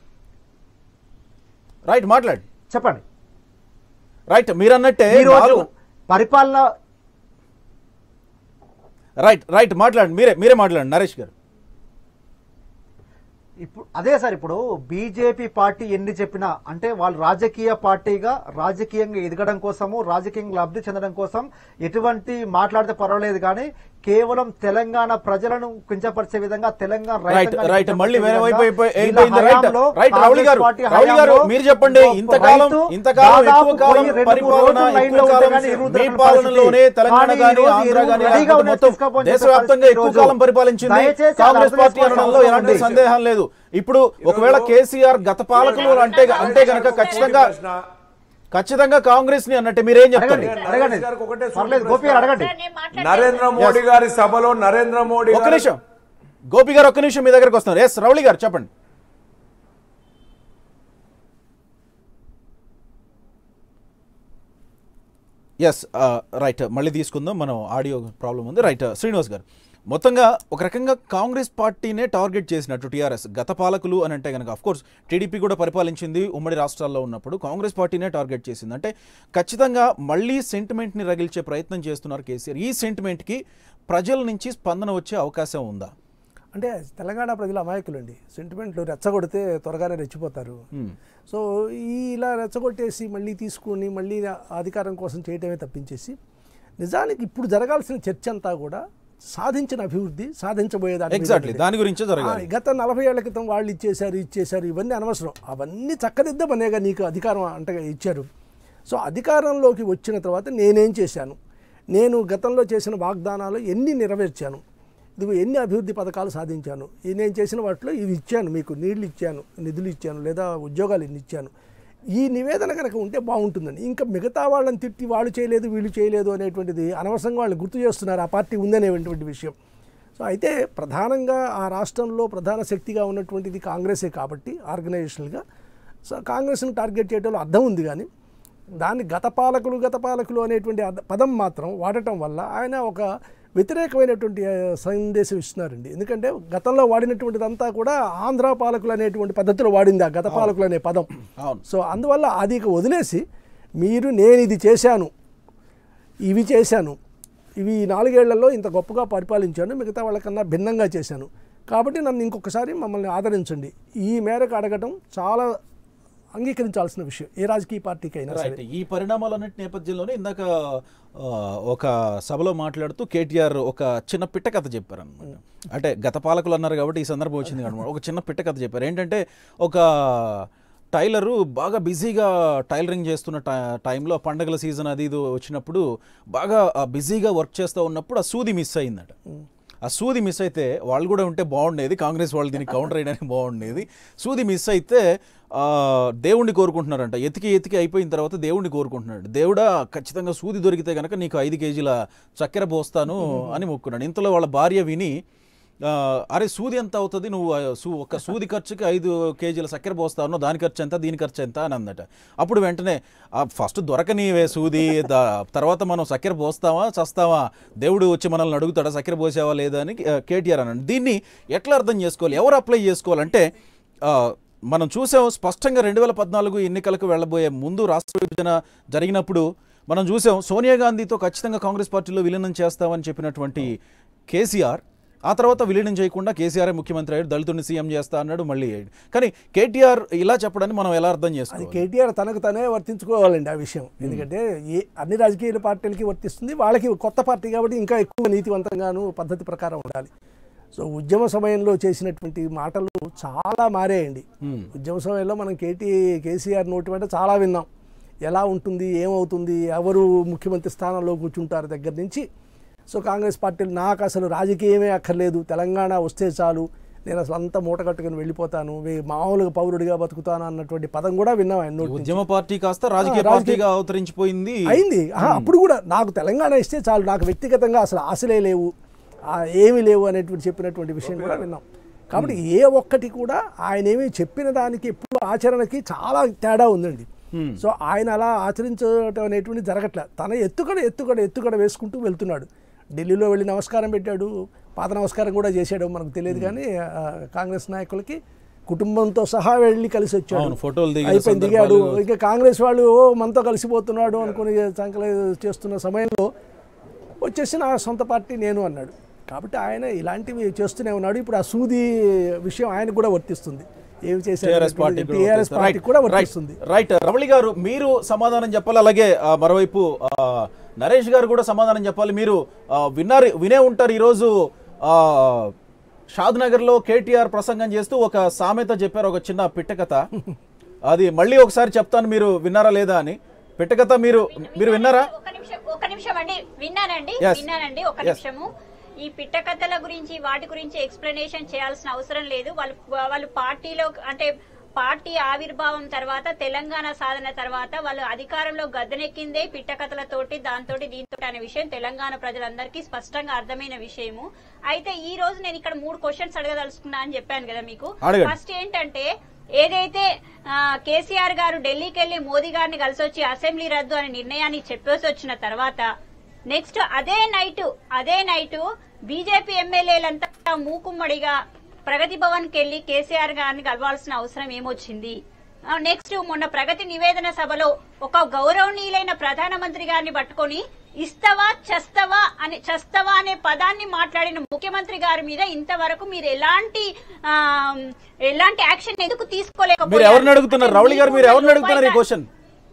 S1: రైట్ మాట్లాడు
S2: చెప్పండి
S1: రైట్ మీరన్నట్టే
S2: ఈ రోజు
S1: నాలుగు-
S2: పరిపాలన
S1: రైట్ రైట్ మాట్లాడండి మీరే మీరే మాట్లాడండి నరేష్ గారు
S2: ఇప్పుడు అదే సార్ ఇప్పుడు బీజేపీ పార్టీ ఎన్ని చెప్పినా అంటే వాళ్ళు రాజకీయ పార్టీగా రాజకీయంగా ఎదగడం కోసము రాజకీయంగా లబ్ధి చెందడం కోసం ఎటువంటి మాట్లాడితే పర్వాలేదు కానీ కేవలం తెలంగాణ ప్రజలను కించపరిచే విధంగా తెలంగాణ
S1: రైట్
S2: రైతాంగాన్ని
S1: రైట్ మళ్ళీ
S2: కించపరిచే
S1: వేరే వైపు
S2: విధంగా
S1: అయిపోయి-
S2: వీళ్ళ
S1: అయిపోయింది రైట్
S2: హయాంలో
S1: రైట్ రావులి
S2: కాంగ్రెస్
S1: గారు
S2: పార్టీ
S1: రావులి గారు
S2: హయాంలో
S1: మీరు చెప్పండి
S2: ఒక
S1: ఇంతకాలం
S2: రైతు
S1: ఇంతకాలం
S2: దాదాపు
S1: ఎక్కువ కాలం
S2: పోయి రెండు మూడు
S1: పరిపాలన
S2: రోజులు లైన్లో
S1: ఎక్కువ
S2: ఉంటే
S1: కాలం
S2: కానీ ఎరువు
S1: మీ
S2: దొరకని
S1: పాలనలోనే
S2: పరిస్థితి.
S1: తెలంగాణ
S2: కానీ
S1: కానీ
S2: ఈ రోజు
S1: ఆంధ్ర
S2: ఎరువు
S1: కానీ
S2: రెడీగా
S1: రాష్ట్రం
S2: ఉన్నది
S1: మొత్తం
S2: తీసుకోపోని
S1: దేశవ్యాప్తంగా
S2: పరిస్థితి
S1: ఎక్కువ
S2: ఈరోజు.
S1: కాలం పరిపాలించింది
S2: దయచేసి
S1: కాంగ్రెస్
S2: అర్థం
S1: పార్టీ
S2: చేసుకోవాల్సిన
S1: అనడంలో
S2: అవసరం
S1: ఎలాంటి
S2: ఉంది.
S1: సందేహం లేదు ఇప్పుడు ఒకవేళ కేసీఆర్ గత పాలకులు అంటే అంటే గనక ఖచ్చితంగా ఖచ్చితంగా కాంగ్రెస్ ని అన్నట్టే మీరేం చెప్తారు
S2: అడగండి అడగండి
S5: గారికి ఒకటే సూటి
S2: పర్లేదు
S5: ప్రశ్న.
S2: గోపి గారు అడగండి
S3: సార్, నేను మాట్లాడతాను.
S5: నరేంద్ర మోడీ గారి సభలో నరేంద్ర మోడీ
S1: ఒక్క
S5: గారు-
S1: నిమిషం గోపి గారు ఒక్క నిమిషం మీ దగ్గరకు వస్తున్నారు ఎస్ రౌళి గారు చెప్పండి ఎస్ రైట్ మళ్ళీ తీసుకుందాం మనం ఆడియో ప్రాబ్లం ఉంది రైట్ శ్రీనివాస్ గారు మొత్తంగా ఒక రకంగా కాంగ్రెస్ పార్టీనే టార్గెట్ చేసినట్టు టీఆర్ఎస్ గత పాలకులు అని అంటే కనుక కోర్స్ టీడీపీ కూడా పరిపాలించింది ఉమ్మడి రాష్ట్రాల్లో ఉన్నప్పుడు కాంగ్రెస్ పార్టీనే టార్గెట్ చేసింది అంటే ఖచ్చితంగా మళ్ళీ సెంటిమెంట్ని రగిల్చే ప్రయత్నం చేస్తున్నారు కేసీఆర్ ఈ సెంటిమెంట్కి ప్రజల నుంచి స్పందన వచ్చే అవకాశం ఉందా
S4: అంటే తెలంగాణ ప్రజలు అమాయకులండి సెంటిమెంట్లు రెచ్చగొడితే త్వరగానే రెచ్చిపోతారు సో ఈ ఇలా రెచ్చగొట్టేసి మళ్ళీ తీసుకుని మళ్ళీ అధికారం కోసం చేయటమే తప్పించేసి నిజానికి ఇప్పుడు జరగాల్సిన చర్చ అంతా కూడా సాధించిన అభివృద్ధి సాధించబోయే దాని మీద
S1: ఎగ్జాక్ట్లీ
S4: ఉంటుంది.
S1: దాని గురించే జరగాలి
S4: ఆ, గత నలభై ఏళ్ల క్రితం వాళ్ళు ఇచ్చేశారు ఇచ్చేశారు ఇవన్నీ అనవసరం అవన్నీ చక్కదిద్దమనేగా నీకు అధికారం అంటే ఇచ్చారు సో అధికారంలోకి వచ్చిన తర్వాత నేనేం చేశాను నేను గతంలో చేసిన వాగ్దానాలు ఎన్ని నెరవేర్చాను ఇదిగో ఎన్ని అభివృద్ధి పథకాలు సాధించాను ఈ నేను చేసిన వాటిలో ఇవి ఇచ్చాను మీకు నీళ్లు ఇచ్చాను నిధులు ఇచ్చాను లేదా ఉద్యోగాలు ఇన్ని ఇచ్చాను ఈ నివేదన కనుక ఉంటే బాగుంటుందండి ఇంకా మిగతా వాళ్ళని తిట్టి వాళ్ళు చేయలేదు వీళ్ళు చేయలేదు అనేటువంటిది అనవసరంగా వాళ్ళు గుర్తు చేస్తున్నారు ఆ పార్టీ ఉందనేటువంటి విషయం సో అయితే ప్రధానంగా ఆ రాష్ట్రంలో ప్రధాన శక్తిగా ఉన్నటువంటిది కాంగ్రెసే కాబట్టి ఆర్గనైజేషన్గా సో కాంగ్రెస్ను టార్గెట్ చేయడంలో అర్థం ఉంది కానీ దాన్ని గత పాలకులు గత పాలకులు అనేటువంటి అద- పదం మాత్రం వాడటం వల్ల ఆయన ఒక వ్యతిరేకమైనటువంటి ఆ, సందేశం ఇస్తున్నారండి ఎందుకంటే గతంలో వాడినటువంటిదంతా కూడా ఆంధ్ర పాలకులు అనేటువంటి పద్ధతిలో వాడింది ఆ గత పాలకులు అనే పదం
S1: అవును.
S4: సో అందువల్ల అది ఇక వదిలేసి మీరు నేను ఇది చేశాను ఇవి చేశాను ఇవి ఈ నాలుగేళ్లలో ఇంత గొప్పగా పరిపాలించాను మిగతా వాళ్ళకన్నా భిన్నంగా చేశాను కాబట్టి నన్ను ఇంకొకసారి మమ్మల్ని ఆదరించండి ఈ మేరకు అడగటం చాలా అంగీకరించాల్సిన విషయం ఏ రాజకీయ పార్టీకి అయినా సరే
S1: రైట్ ఈ పరిణామాలన్నిటి నేపథ్యంలోనే ఇందాక ఆ, ఒక సభలో మాట్లాడుతూ కేటీఆర్ ఒక చిన్న పిట్ట కథ చెప్పారు అనమాట అంటే గత పాలకులు అన్నారు కాబట్టి ఈ సందర్భం వచ్చింది అనమాట ఒక చిన్న పిట్ట కథ చెప్పారు ఏంటంటే ఒక టైలరు బాగా బిజీగా టైలరింగ్ చేస్తున్న టై- టైంలో పండగల సీజన్ అది ఇది వచ్చినప్పుడు బాగా బిజీగా వర్క్ చేస్తూ ఉన్నప్పుడు ఆ సూది మిస్ అయిందట ఆ సూది మిస్ అయితే వాళ్ళు కూడా ఉంటే బాగుండేది కాంగ్రెస్ వాళ్ళు దీనికి కౌంటర్ చేయడానికి బాగుండేది సూది మిస్ అయితే ఆ, దేవుణ్ణి కోరుకుంటున్నారంట ఎతికి ఎతికి అయిపోయిన తర్వాత దేవుణ్ణి కోరుకుంటున్నాడు దేవుడా ఖచ్చితంగా సూది దొరికితే కనుక నీకు ఐదు కేజీల చక్కెర పోస్తాను అని మొక్కున్నాడు ఇంతలో వాళ్ళ భార్య విని ఆ, అరే సూది ఎంత అవుతుంది నువ్వు ఆ, సూ ఒక సూది ఖర్చుకి ఐదు కేజీల చక్కెర పోస్తాను దాని ఖర్చు ఎంత దీని ఖర్చు ఎంత అని అందట అప్పుడు వెంటనే "ఆ, ఫస్ట్ దొరకనివే సూది దా- తర్వాత మనం చక్కెర పోస్తావా చస్తావా దేవుడు వచ్చి మనల్ని అడుగుతాడా చక్కెర పోసావా లేదా అని ఆ, కేటీఆర్ అన్నాడు దీన్ని ఎట్లా అర్థం చేసుకోవాలి ఎవరు అప్లై చేసుకోవాలంటే ఆ, మనం చూసాం స్పష్టంగా రెండు వేల పద్నాలుగు ఎన్నికలకు వెళ్ళబోయే ముందు రాష్ట్ర విభజన జరిగినప్పుడు మనం చూసాం సోనియా గాంధీతో ఖచ్చితంగా కాంగ్రెస్ పార్టీలో విలీనం చేస్తామని చెప్పినటువంటి కేసీఆర్ ఆ తర్వాత విలీనం చేయకుండా కేసీఆర్ ముఖ్యమంత్రి అయ్యాడు దళితుడిని సీఎం చేస్తా అన్నాడు మళ్ళీ అయ్యాడు కానీ కేటీఆర్ ఇలా చెప్పడాన్ని మనం ఎలా అర్థం
S4: అది
S1: చేసుకోవాలి
S4: కేటీఆర్ తనకు తనే వర్తించుకోవాలండి ఆ విషయం ఎందుకంటే ఏ అన్ని రాజకీయ పార్టీలకి వర్తిస్తుంది వాళ్ళకి కొత్త పార్టీ కాబట్టి ఇంకా ఎక్కువ నీతివంతంగాను పద్ధతి ప్రకారం ఉండాలి సో ఉద్యమ సమయంలో చేసినటువంటి మాటలు చాలా మారాయండి ఉద్యమ సమయంలో మనం కేటీ కేసీఆర్ నోటి వెంట చాలా విన్నాం ఎలా ఉంటుంది ఏమవుతుంది ఎవరు ముఖ్యమంత్రి స్థానంలో కూర్చుంటారు దగ్గర నుంచి సో కాంగ్రెస్ పార్టీలు నాకు అసలు రాజకీయమే అక్కర్లేదు తెలంగాణ వస్తే చాలు నేను అసలు అంతా మూట కట్టుకుని వెళ్ళిపోతాను వే- మామూలుగా పౌరుడిగా బతుకుతాను అన్నటువంటి పదం కూడా విన్నాం ఆయన నోటి నుంచి.
S1: ఉద్యమ పార్టీ కాస్త రాజకీయ
S4: ఆ, రాజకీయ-
S1: పార్టీగా అవతరించిపోయింది
S4: అయింది ఆహా, అప్పుడు కూడా నాకు తెలంగాణ ఇస్తే చాలు నాకు వ్యక్తిగతంగా అసలు ఆశలే లేవు ఆ, ఏమీ లేవు అనేటువంటి చెప్పినటువంటి విషయం కూడా విన్నాం కాబట్టి ఏ ఒక్కటి కూడా ఆయన ఏమి చెప్పిన దానికి ఎప్పుడు ఆచరణకి చాలా తేడా ఉందండి సో ఆయన అలా ఆచరించడం అనేటువంటి జరగట్లే తన ఎత్తుకడ ఎత్తుకడ ఎత్తుకడ వేసుకుంటూ వెళ్తున్నాడు ఢిల్లీలో వెళ్ళి నమస్కారం పెట్టాడు పాత నమస్కారం కూడా చేశాడు మనకు తెలియదు కానీ ఆ, కాంగ్రెస్ నాయకులకి కుటుంబంతో సహా వెళ్ళి కలిసి వచ్చాడు
S1: అవును, ఫోటోలు దిగిన
S4: అయిపోయింది దిగాడు
S1: సందర్భాలు.
S4: ఇంకా కాంగ్రెస్ వాళ్ళు ఓ మనతో కలిసిపోతున్నాడు అనుకుని సంకల చేస్తున్న సమయంలో వచ్చేసి నా సొంత పార్టీ నేను అన్నాడు కాబట్టి ఆయన ఇలాంటివి చేస్తూనే ఉన్నాడు ఇప్పుడు ఆ సూది విషయం ఆయనకు కూడా వర్తిస్తుంది ఏమి
S1: టీఆర్ఎస్ పార్టీ
S4: చేశారు టీఆర్ఎస్ పార్టీ కూడా వర్తిస్తుంది
S1: రైట్ రమణి గారు మీరు సమాధానం చెప్పాలి అలాగే ఆ, మరోవైపు ఆ, నరేష్ గారు కూడా సమాధానం చెప్పాలి మీరు ఆ, విన్నారు వినే ఉంటారు ఈరోజు ఆ, షాద్ నగర్ లో కేటీఆర్ ప్రసంగం చేస్తూ ఒక సామెత చెప్పారు ఒక చిన్న పిట్టకథ అది మళ్ళీ ఒకసారి చెప్తాను మీరు విన్నారా లేదా అని పిట్టకథ మీరు మీరు విన్నారా
S3: ఒక నిమిషం ఒక నిమిషం అండి విన్నానండి
S1: Yes.
S3: విన్నానండి ఒక
S1: Yes.
S3: నిమిషము ఈ పిట్ట కథల గురించి వాటి గురించి ఎక్స్ప్లెనేషన్ చేయాల్సిన అవసరం లేదు వాళ్ళు వాళ్ళు పార్టీలో అంటే పార్టీ ఆవిర్భావం తర్వాత తెలంగాణ సాధన తర్వాత వాళ్ళు అధికారంలో గద్దెనెక్కిందే పిట్టకథలతోటి దాంతో దీంతో అనే విషయం తెలంగాణ ప్రజలందరికీ స్పష్టంగా అర్థమైన విషయము అయితే ఈ రోజు నేను ఇక్కడ మూడు క్వశ్చన్స్ అడగదలుచుకున్నా అని చెప్పాను కదా మీకు
S1: అడగండి.
S3: ఫస్ట్ ఏంటంటే ఏదైతే ఆ, కేసీఆర్ గారు ఢిల్లీకి వెళ్లి మోదీ గారిని కలిసి వచ్చి అసెంబ్లీ రద్దు అనే నిర్ణయాన్ని చెప్పేసి వచ్చిన తర్వాత నెక్స్ట్ అదే నైట్ అదే నైట్ బీజేపీ ఎమ్మెల్యేలంతా మూకుమ్మడిగా ప్రగతి భవన్ కి వెళ్లి కేసీఆర్ గారిని కలవాల్సిన అవసరం ఏమొచ్చింది నెక్స్ట్ మొన్న ప్రగతి నివేదన సభలో ఒక గౌరవనీయులైన ప్రధానమంత్రి గారిని పట్టుకొని ఇస్తవా చస్తవా అని చస్తవా అనే పదాన్ని మాట్లాడిన ముఖ్యమంత్రి గారి మీద ఇంతవరకు మీరు ఎలాంటి ఆ, ఎలాంటి యాక్షన్ ఎందుకు తీసుకోలేకపోయారు
S1: మీరు ఎవరిని అడుగుతున్నారు రౌళి గారు మీరు ఎవరిని అడుగుతున్నారు ఈ క్వశ్చన్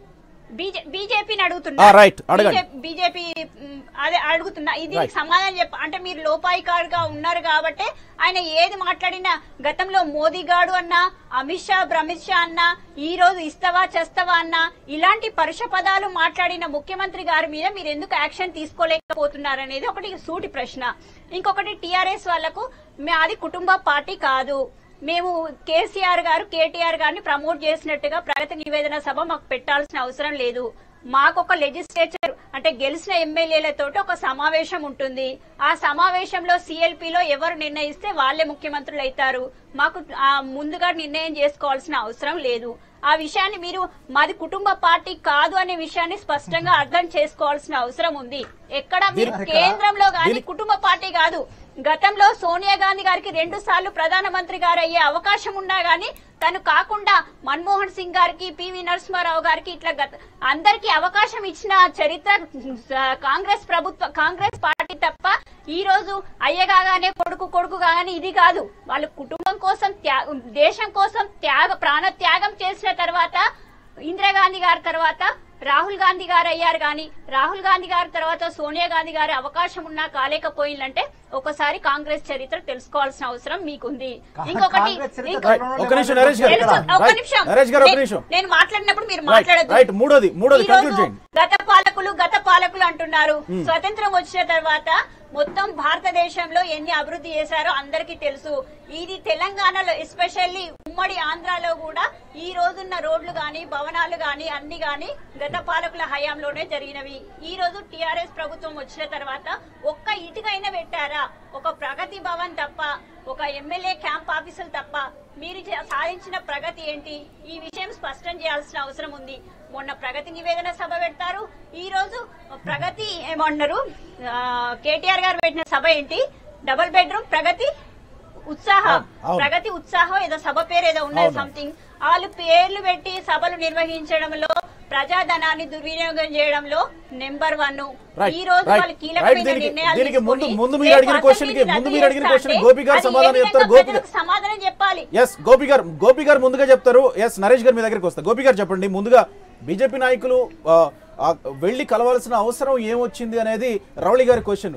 S3: బీజేపీని
S1: ఆ,
S3: అడుగుతున్నా
S1: right. అడగండి.
S3: బీజేపీ అదే అడుగుతున్నా ఇది
S1: Right.
S3: సమాధానం చెప్ప అంటే మీరు లోపాయికారుగా ఉన్నారు కాబట్టి ఆయన ఏది మాట్లాడినా గతంలో మోదీ గాడు అన్నా అమిత్ షా అమిత్ షా అన్నా ఈ రోజు ఇస్తవా చేస్తవా అన్నా ఇలాంటి పరుష పదాలు మాట్లాడిన ముఖ్యమంత్రి గారి మీద మీరు ఎందుకు యాక్షన్ తీసుకోలేకపోతున్నారు అనేది ఒకటి సూటి ప్రశ్న ఇంకొకటి టీఆర్ఎస్ వాళ్లకు అది కుటుంబ పార్టీ కాదు మేము కేసీఆర్ గారు కేటీఆర్ గారిని ప్రమోట్ చేసినట్టుగా ప్రగతి నివేదన సభ మాకు పెట్టాల్సిన అవసరం లేదు మాకు ఒక లెజిస్లేచర్ అంటే గెలిచిన ఎమ్మెల్యేలతో ఒక సమావేశం ఉంటుంది ఆ సమావేశంలో సిఎల్పిలో ఎవరు నిర్ణయిస్తే వాళ్ళే ముఖ్యమంత్రులు అవుతారు మాకు ఆ, ముందుగా నిర్ణయం చేసుకోవాల్సిన అవసరం లేదు ఆ విషయాన్ని మీరు మాది కుటుంబ పార్టీ కాదు అనే విషయాన్ని స్పష్టంగా అర్థం చేసుకోవాల్సిన అవసరం ఉంది ఎక్కడ మీరు
S1: దీని-
S3: కేంద్రంలో గాని
S1: దీని-
S3: కుటుంబ పార్టీ కాదు గతంలో సోనియా గాంధీ గారికి రెండు సార్లు ప్రధానమంత్రి గారు అయ్యే అవకాశం ఉన్నా గానీ తను కాకుండా మన్మోహన్ సింగ్ గారికి పివి నరసింహారావు గారికి ఇట్లా గత అందరికి అవకాశం ఇచ్చిన చరిత్ర ఆ, కాంగ్రెస్ ప్రభుత్వ కాంగ్రెస్ పార్టీ తప్ప ఈ రోజు అయ్యగానే కొడుకు కొడుకు కాగానే ఇది కాదు వాళ్ళు కుటుంబం కోసం త్యా- దేశం కోసం త్యాగ ప్రాణ త్యాగం చేసిన తర్వాత ఇందిరాగాంధీ గారి తర్వాత రాహుల్ గాంధీ గారు అయ్యారు కానీ రాహుల్ గాంధీ గారి తర్వాత సోనియా గాంధీ గారి అవకాశం ఉన్నా కాలేకపోయిందంటే ఒకసారి కాంగ్రెస్ చరిత్ర తెలుసుకోవాల్సిన అవసరం మీకుంది ఇంకొకటి
S2: కాంగ్రెస్ చరిత్ర
S3: ఇంకొకటి-
S2: తెలవడం
S1: ఒక నిమిషం నరేష్ గారు
S3: తెలుసు, ఒక్క
S1: రైట్,
S3: నిమిషం
S1: నరేష్ గారు ఒక
S3: నేను-
S1: నిమిషం
S3: నేను మాట్లాడినప్పుడు మీరు
S1: రైట్
S3: మాట్లాడద్దు
S1: రైట్ మూడోది మూడోది
S3: ఈ రోజు
S1: కంక్లూడ్ చేయండి
S3: గత పాలకులు గత పాలకులు అంటున్నారు స్వతంత్రం వచ్చిన తర్వాత మొత్తం భారతదేశంలో ఎన్ని అభివృద్ధి చేశారో అందరికీ తెలుసు ఇది తెలంగాణలో ఎస్పెషల్లీ ఉమ్మడి ఆంధ్రాలో కూడా ఈ రోజున్న రోడ్లు గాని భవనాలు గాని అన్ని గాని గత పాలకుల హయాంలోనే జరిగినవి ఈ రోజు టిఆర్ఎస్ ప్రభుత్వం వచ్చిన తర్వాత ఒక్క ఇటుకైనా పెట్టారా ఒక ప్రగతి భవన్ తప్ప ఒక ఎమ్మెల్యే క్యాంప్ ఆఫీసులు తప్ప మీరు చే- సాధించిన ప్రగతి ఏంటి ఈ విషయం స్పష్టం చేయాల్సిన అవసరం ఉంది మొన్న ప్రగతి నివేదన సభ పెడతారు ఈ రోజు ప్రగతి ఏమన్నారు ఆ, కేటీఆర్ గారు పెట్టిన సభ ఏంటి డబుల్ బెడ్రూమ్ ప్రగతి ఉత్సాహ
S1: అవును, అవును.
S3: ప్రగతి ఉత్సాహం ఏదో సభ పేరు ఏదో ఉన్నది
S1: అవును.
S3: సంథింగ్ వాళ్ళు పేర్లు పెట్టి సభలు నిర్వహించడంలో ప్రజాధనాన్ని దుర్వినియోగం చేయడంలో నెంబర్ వన్
S1: రైట్,
S3: ఈ రోజు
S1: రైట్,
S3: వాళ్ళు
S1: రైట్.
S3: కీలకమైన
S1: దీనికి-
S3: నిర్ణయాలు
S1: దీనికి ముందు-
S3: తీసుకొని
S1: ముందు మీరు
S3: రేపు
S1: అడిగిన question కి-
S3: అసెంబ్లీని
S1: ముందు
S3: రద్దు
S1: మీరు అడిగిన
S3: చేస్తా
S1: question కి
S3: అంటే
S1: గోపి గారు
S3: అది ఏ
S1: సమాధానం
S3: విధంగా
S1: చెప్తారు. గోపి గారు.
S3: ప్రజలకు సమాధానం చెప్పాలి
S1: ఎస్ గోపి గారు గోపి గారు ముందుగా చెప్తారు ఎస్ నరేష్ గారు మీ దగ్గరికి వస్తారు గోపి గారు చెప్పండి ముందుగా బీజేపీ నాయకులు ఆ, ఆ, వెళ్ళి కలవాల్సిన అవసరం ఏమొచ్చింది అనేది రౌళి గారి క్వశ్చన్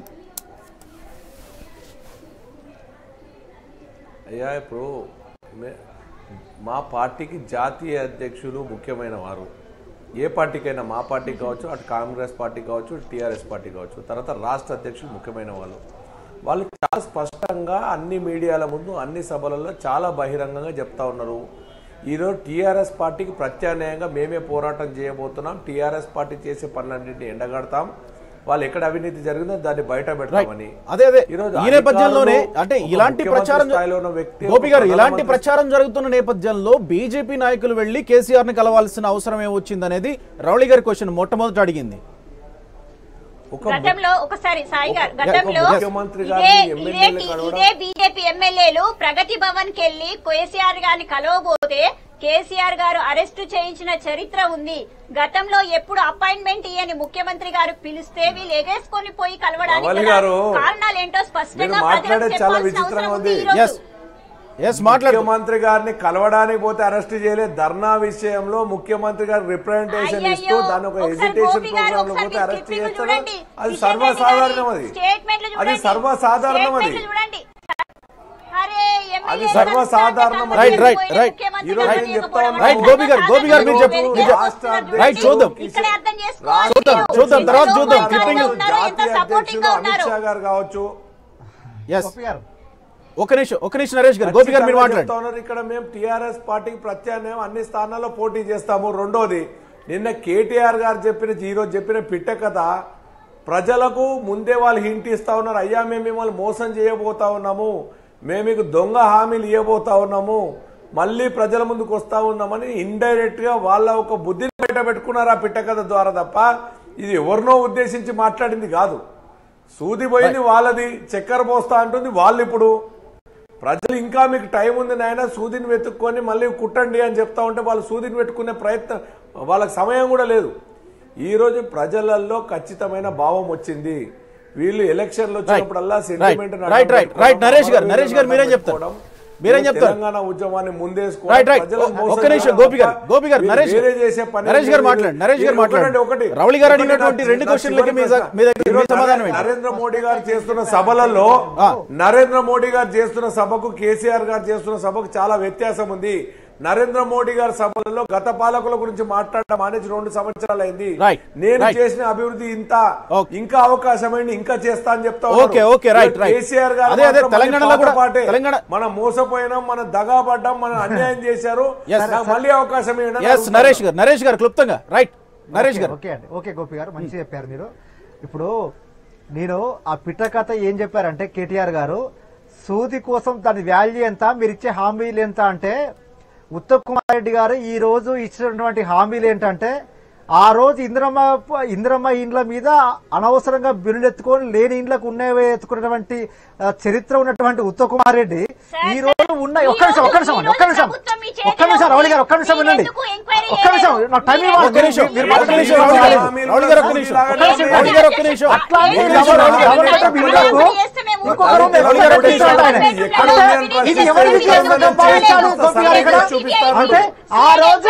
S5: అయ్యా ఇప్పుడు మే- మా పార్టీకి జాతీయ అధ్యక్షులు ముఖ్యమైన వారు ఏ పార్టీకైనా మా పార్టీ కావచ్చు అటు కాంగ్రెస్ పార్టీ కావచ్చు టీఆర్ఎస్ పార్టీ కావచ్చు తర్వాత రాష్ట్ర అధ్యక్షులు ముఖ్యమైన వాళ్ళు వాళ్ళు చాలా స్పష్టంగా అన్ని మీడియాల ముందు అన్ని సభలలో చాలా బహిరంగంగా చెప్తా ఉన్నారు ఈరోజు టీఆర్ఎస్ పార్టీకి ప్రత్యామ్నాయంగా మేమే పోరాటం చేయబోతున్నాం టీఆర్ఎస్ పార్టీ చేసే పనులన్నింటినీ ఎండగడతాం వాళ్ళు ఎక్కడ అవినీతి జరిగిందో దాన్ని బయట పెడతామని
S1: అదే అదే
S5: ఈరోజు
S1: ఈ నేపథ్యంలోనే
S5: అధికారులు
S1: అంటే
S5: ఒక
S1: ఇలాంటి
S5: ముఖ్యమంత్రి
S1: ప్రచారం
S5: స్థాయిలో ఉన్న వ్యక్తి,
S1: గోపి
S5: ఒక
S1: గారు ఇలాంటి
S5: ప్రధానమంత్రి
S1: ప్రచారం జరుగుతున్న నేపథ్యంలో బీజేపీ నాయకులు వెళ్లి కేసీఆర్ ని కలవాల్సిన అవసరం ఏమొచ్చింది అనేది రౌళి గారి క్వశ్చన్ మొట్టమొదట అడిగింది
S5: ఒక
S3: గతంలో ఒకసారి సాయి గారు
S5: ఒక-
S3: గతంలో
S5: ఒక ముఖ్యమంత్రి
S3: ఇదే
S5: గారిని
S3: ఇదే
S5: ఎమ్మెల్యేలు కలవడం-
S3: ఇదే బీజేపీ ఎమ్మెల్యేలు ప్రగతి భవన్ కి వెళ్లి కేసీఆర్ గారిని కలవబోతే కేసీఆర్ గారు అరెస్టు చేయించిన చరిత్ర ఉంది గతంలో ఎప్పుడు అపాయింట్మెంట్ ఇయ్యని ముఖ్యమంత్రి గారు పిలిస్తే వీళ్ళు ఎగేసుకొని పోయి కలవడానికి
S5: రమలి
S3: గల
S5: గారు,
S3: కారణాలు ఏంటో స్పష్టంగా
S5: మీరు మాట్లాడేది
S3: ప్రజలకు
S5: చాలా
S3: చెప్పాల్సిన
S5: విచిత్రంగా
S3: అవసరం ఉంది
S5: ఉంది.
S3: ఈ రోజు.
S1: ఎస్ ఎస్ మాట్లాడు
S5: ముఖ్యమంత్రి గారిని కలవడానికి పోతే అరెస్ట్ చేయలేదు ధర్నా విషయంలో ముఖ్యమంత్రి గారు రిప్రజెంటేషన్ ఇస్తూ
S3: అయ్యయ్యో,
S5: దాన్ని ఒక
S3: ఒకసారి
S5: హెజిటేషన్
S3: గోపి గారు
S5: ప్రోగ్రామ్ లో
S3: ఒకసారి
S5: పోతే
S3: మీరు
S5: అరెస్ట్
S3: క్లిప్పింగ్లు
S5: చేస్తారు
S3: చూడండి.
S5: అది
S3: కిషన్ రెడ్డి
S5: సర్వసాధారణం
S3: గారి
S5: అది
S3: స్టేట్మెంట్లు
S5: అది
S3: చూడండి.
S5: సర్వసాధారణం అది
S3: స్టేట్మెంట్లు చూడండి అరే ఎమ్మెల్యే
S5: అది సర్వసాధారణం అది.
S1: Right, right, right.
S5: ఈ రోజు నేను చెప్తా ఉన్నాను.
S1: రైట్, గోపి గారు, గోపి గారు మీరు చెప్పు, మీరు చెప్పు.
S5: రాష్ట్ర అధ్యక్షులు
S1: రైట్, చూద్దాం.
S3: ఇక్కడే అర్థం చేసుకోవాలి.
S1: చూద్దాం, చూద్దాం, తర్వాత చూద్దాం.
S3: ఎంత
S1: క్లిప్పింగ్
S3: ఉన్నారు, ఎంత
S5: జాతీయ
S3: supporting
S5: అధ్యక్షులు
S3: గా
S5: అమిత్
S3: ఉన్నారు.
S5: షా గారు కావచ్చు
S1: ఎస్
S2: గోపి గారు
S1: ఒక నిమిషం ఒక నిమిషం నరేష్ గారు గోపి గారు మీరు
S5: ఖచ్చితంగా
S1: మాట్లాడండి
S5: చెప్తా ఉన్నారు ఇక్కడ మేము టిఆర్ఎస్ పార్టీకి ప్రత్యామ్నాయం అన్ని స్థానాల్లో పోటీ చేస్తాము రెండోది నిన్న కేటీఆర్ గారు చెప్పిన ఈరోజు చెప్పిన పిట్ట కథ ప్రజలకు ముందే వాళ్ళు హింట్ ఇస్తా ఉన్నారు అయ్యా మేము మిమ్మల్ని మోసం చేయబోతా ఉన్నాము మేము మీకు దొంగ హామీలు ఇవ్వబోతా ఉన్నాము మళ్ళీ ప్రజల ముందుకు వస్తా ఉన్నామని ఇండైరెక్ట్ గా వాళ్ళ ఒక బుద్ధిని బయట పెట్టుకున్నారు ఆ పిట్ట కథ ద్వారా తప్ప ఇది ఎవరినో ఉద్దేశించి మాట్లాడింది కాదు సూది పోయింది వాళ్ళది చక్కెర పోస్తా అంటుంది వాళ్ళు ఇప్పుడు ప్రజలు ఇంకా మీకు టైం ఉంది నాయన సూదిని వెతుక్కొని మళ్ళీ కుట్టండి అని చెప్తా ఉంటే వాళ్ళు సూదిని పెట్టుకునే ప్రయత్నం వాళ్ళకి సమయం కూడా లేదు ఈ రోజు ప్రజలలో ఖచ్చితమైన భావం వచ్చింది వీళ్ళు ఎలక్షన్లు వచ్చినప్పుడల్లా sentiment
S1: Right, right, right. Naresh garu, Naresh గారు మీరేం చెప్తారు? మీరేం చెప్తారు?
S5: తెలంగాణ ఉద్యమాన్ని ముందేసుకోవడం,
S1: రైట్ రైట్
S5: ప్రజలను మోసం
S1: ఒక్క నిమిషం
S5: చేయడం
S1: గోపి గారు
S5: తప్ప
S1: గోపి గారు
S5: వీళ్ళు
S1: నరేష్
S5: వేరే చేసే పని
S1: నరేష్ గారు
S5: లేదు.
S1: మాట్లాడండి నరేష్ గారు
S5: ఒకటి,
S1: మాట్లాడండి
S5: ఒకటి.
S1: రౌళి గారు
S5: ఒకటి
S1: అడిగినటువంటి
S5: నా-
S1: రెండు
S5: నా
S1: క్వశ్చన్లకి మీ
S5: చివరి
S1: ద- మీ దగ్గర మీ
S5: ఈరోజు
S1: సమాధానం ఏంటి?
S5: నరేంద్ర మోడీ గారు చేస్తున్న సభలలో నరేంద్ర మోడీ గారు చేస్తున్న సభకు కేసీఆర్ గారు చేస్తున్న సభకు చాలా వ్యత్యాసం ఉంది నరేంద్ర మోడీ గారి సభలలో గత పాలకుల గురించి మాట్లాడడం మానేసి రెండు సంవత్సరాలు అయింది
S1: Right.
S5: నేను
S1: Right.
S5: చేసిన అభివృద్ధి ఇంత
S1: Okay.
S5: ఇంకా అవకాశమైంది ఇంకా చేస్తా అని చెప్తా
S1: Okay, okay, right, right.
S5: KCR గారు
S1: అదే, అదే,
S5: మాత్రం మళ్ళీ
S1: తెలంగాణలో కూడా-
S5: పాత పాటే.
S1: తెలంగాణ-
S5: మనం మోసపోయినాం మనం దగా పడ్డాం మనం అన్యాయం చేశారు
S1: Yes.
S5: నాకు మళ్ళీ అవకాశం ఇవ్వండి అని
S1: ఎస్
S5: అడుగుతున్నా.
S1: నరేష్ గారు నరేష్ గారు క్లుప్తంగా రైట్ నరేష్ గారు
S2: ఓకే అండి ఓకే గోపి గారు మంచిగా చెప్పారు మీరు ఇప్పుడు నేను ఆ పిట్ట కథ ఏం చెప్పారంటే కేటీఆర్ గారు సూది కోసం దాని వాల్యూ ఎంత మీరు ఇచ్చే హామీలు ఎంత అంటే ఉత్తమ్ కుమార్ రెడ్డి గారు ఈ రోజు ఇచ్చినటువంటి హామీలు ఏంటంటే ఆ రోజు ఇంద్రమ్మ ఇంద్రమ్మ ఇండ్ల మీద అనవసరంగా బిల్లులు ఎత్తుకొని లేని ఇండ్లకు ఉన్నవే ఎత్తుకున్నటువంటి ఆ, చరిత్ర ఉన్నటువంటి ఉత్తమ్ కుమార్ రెడ్డి
S3: సార్,
S2: ఈ రోజు ఉన్న ఒక్క నిమిషం ఒక్క నిమిషం అండి ఒక్క నిమిషం
S3: ప్రభుత్వం మీ
S2: ఒక్క నిమిషం రౌలి గారు ఒక్క నిమిషం వినండి
S3: ఎందుకు ఎంక్వైరీ
S2: ఒక్క నిమిషం
S3: చేయలేదు?
S2: నాకు టైం
S3: మీరు-
S2: ఇవ్వాలి
S1: ఒక్క నిమిషం
S2: మీరు
S1: ఒక్క నిమిషం రౌలి గారు రౌలి గారు ఒక్క నిమిషం రౌలి గారు ఒక్క నిమిషం
S2: అట్లా
S1: ఒక్క నిమిషం రౌలి గారు
S2: డబల్ బెడ్రూమ్ ఇళ్లకు ఇంకొక రూమ్
S1: రౌలి గారు ఒక్క నిమిషం
S2: అంటే ఇది ఎవరి విజయం భావించాలి గోపి గారు ఇక్కడ? అంటే ఆ రోజు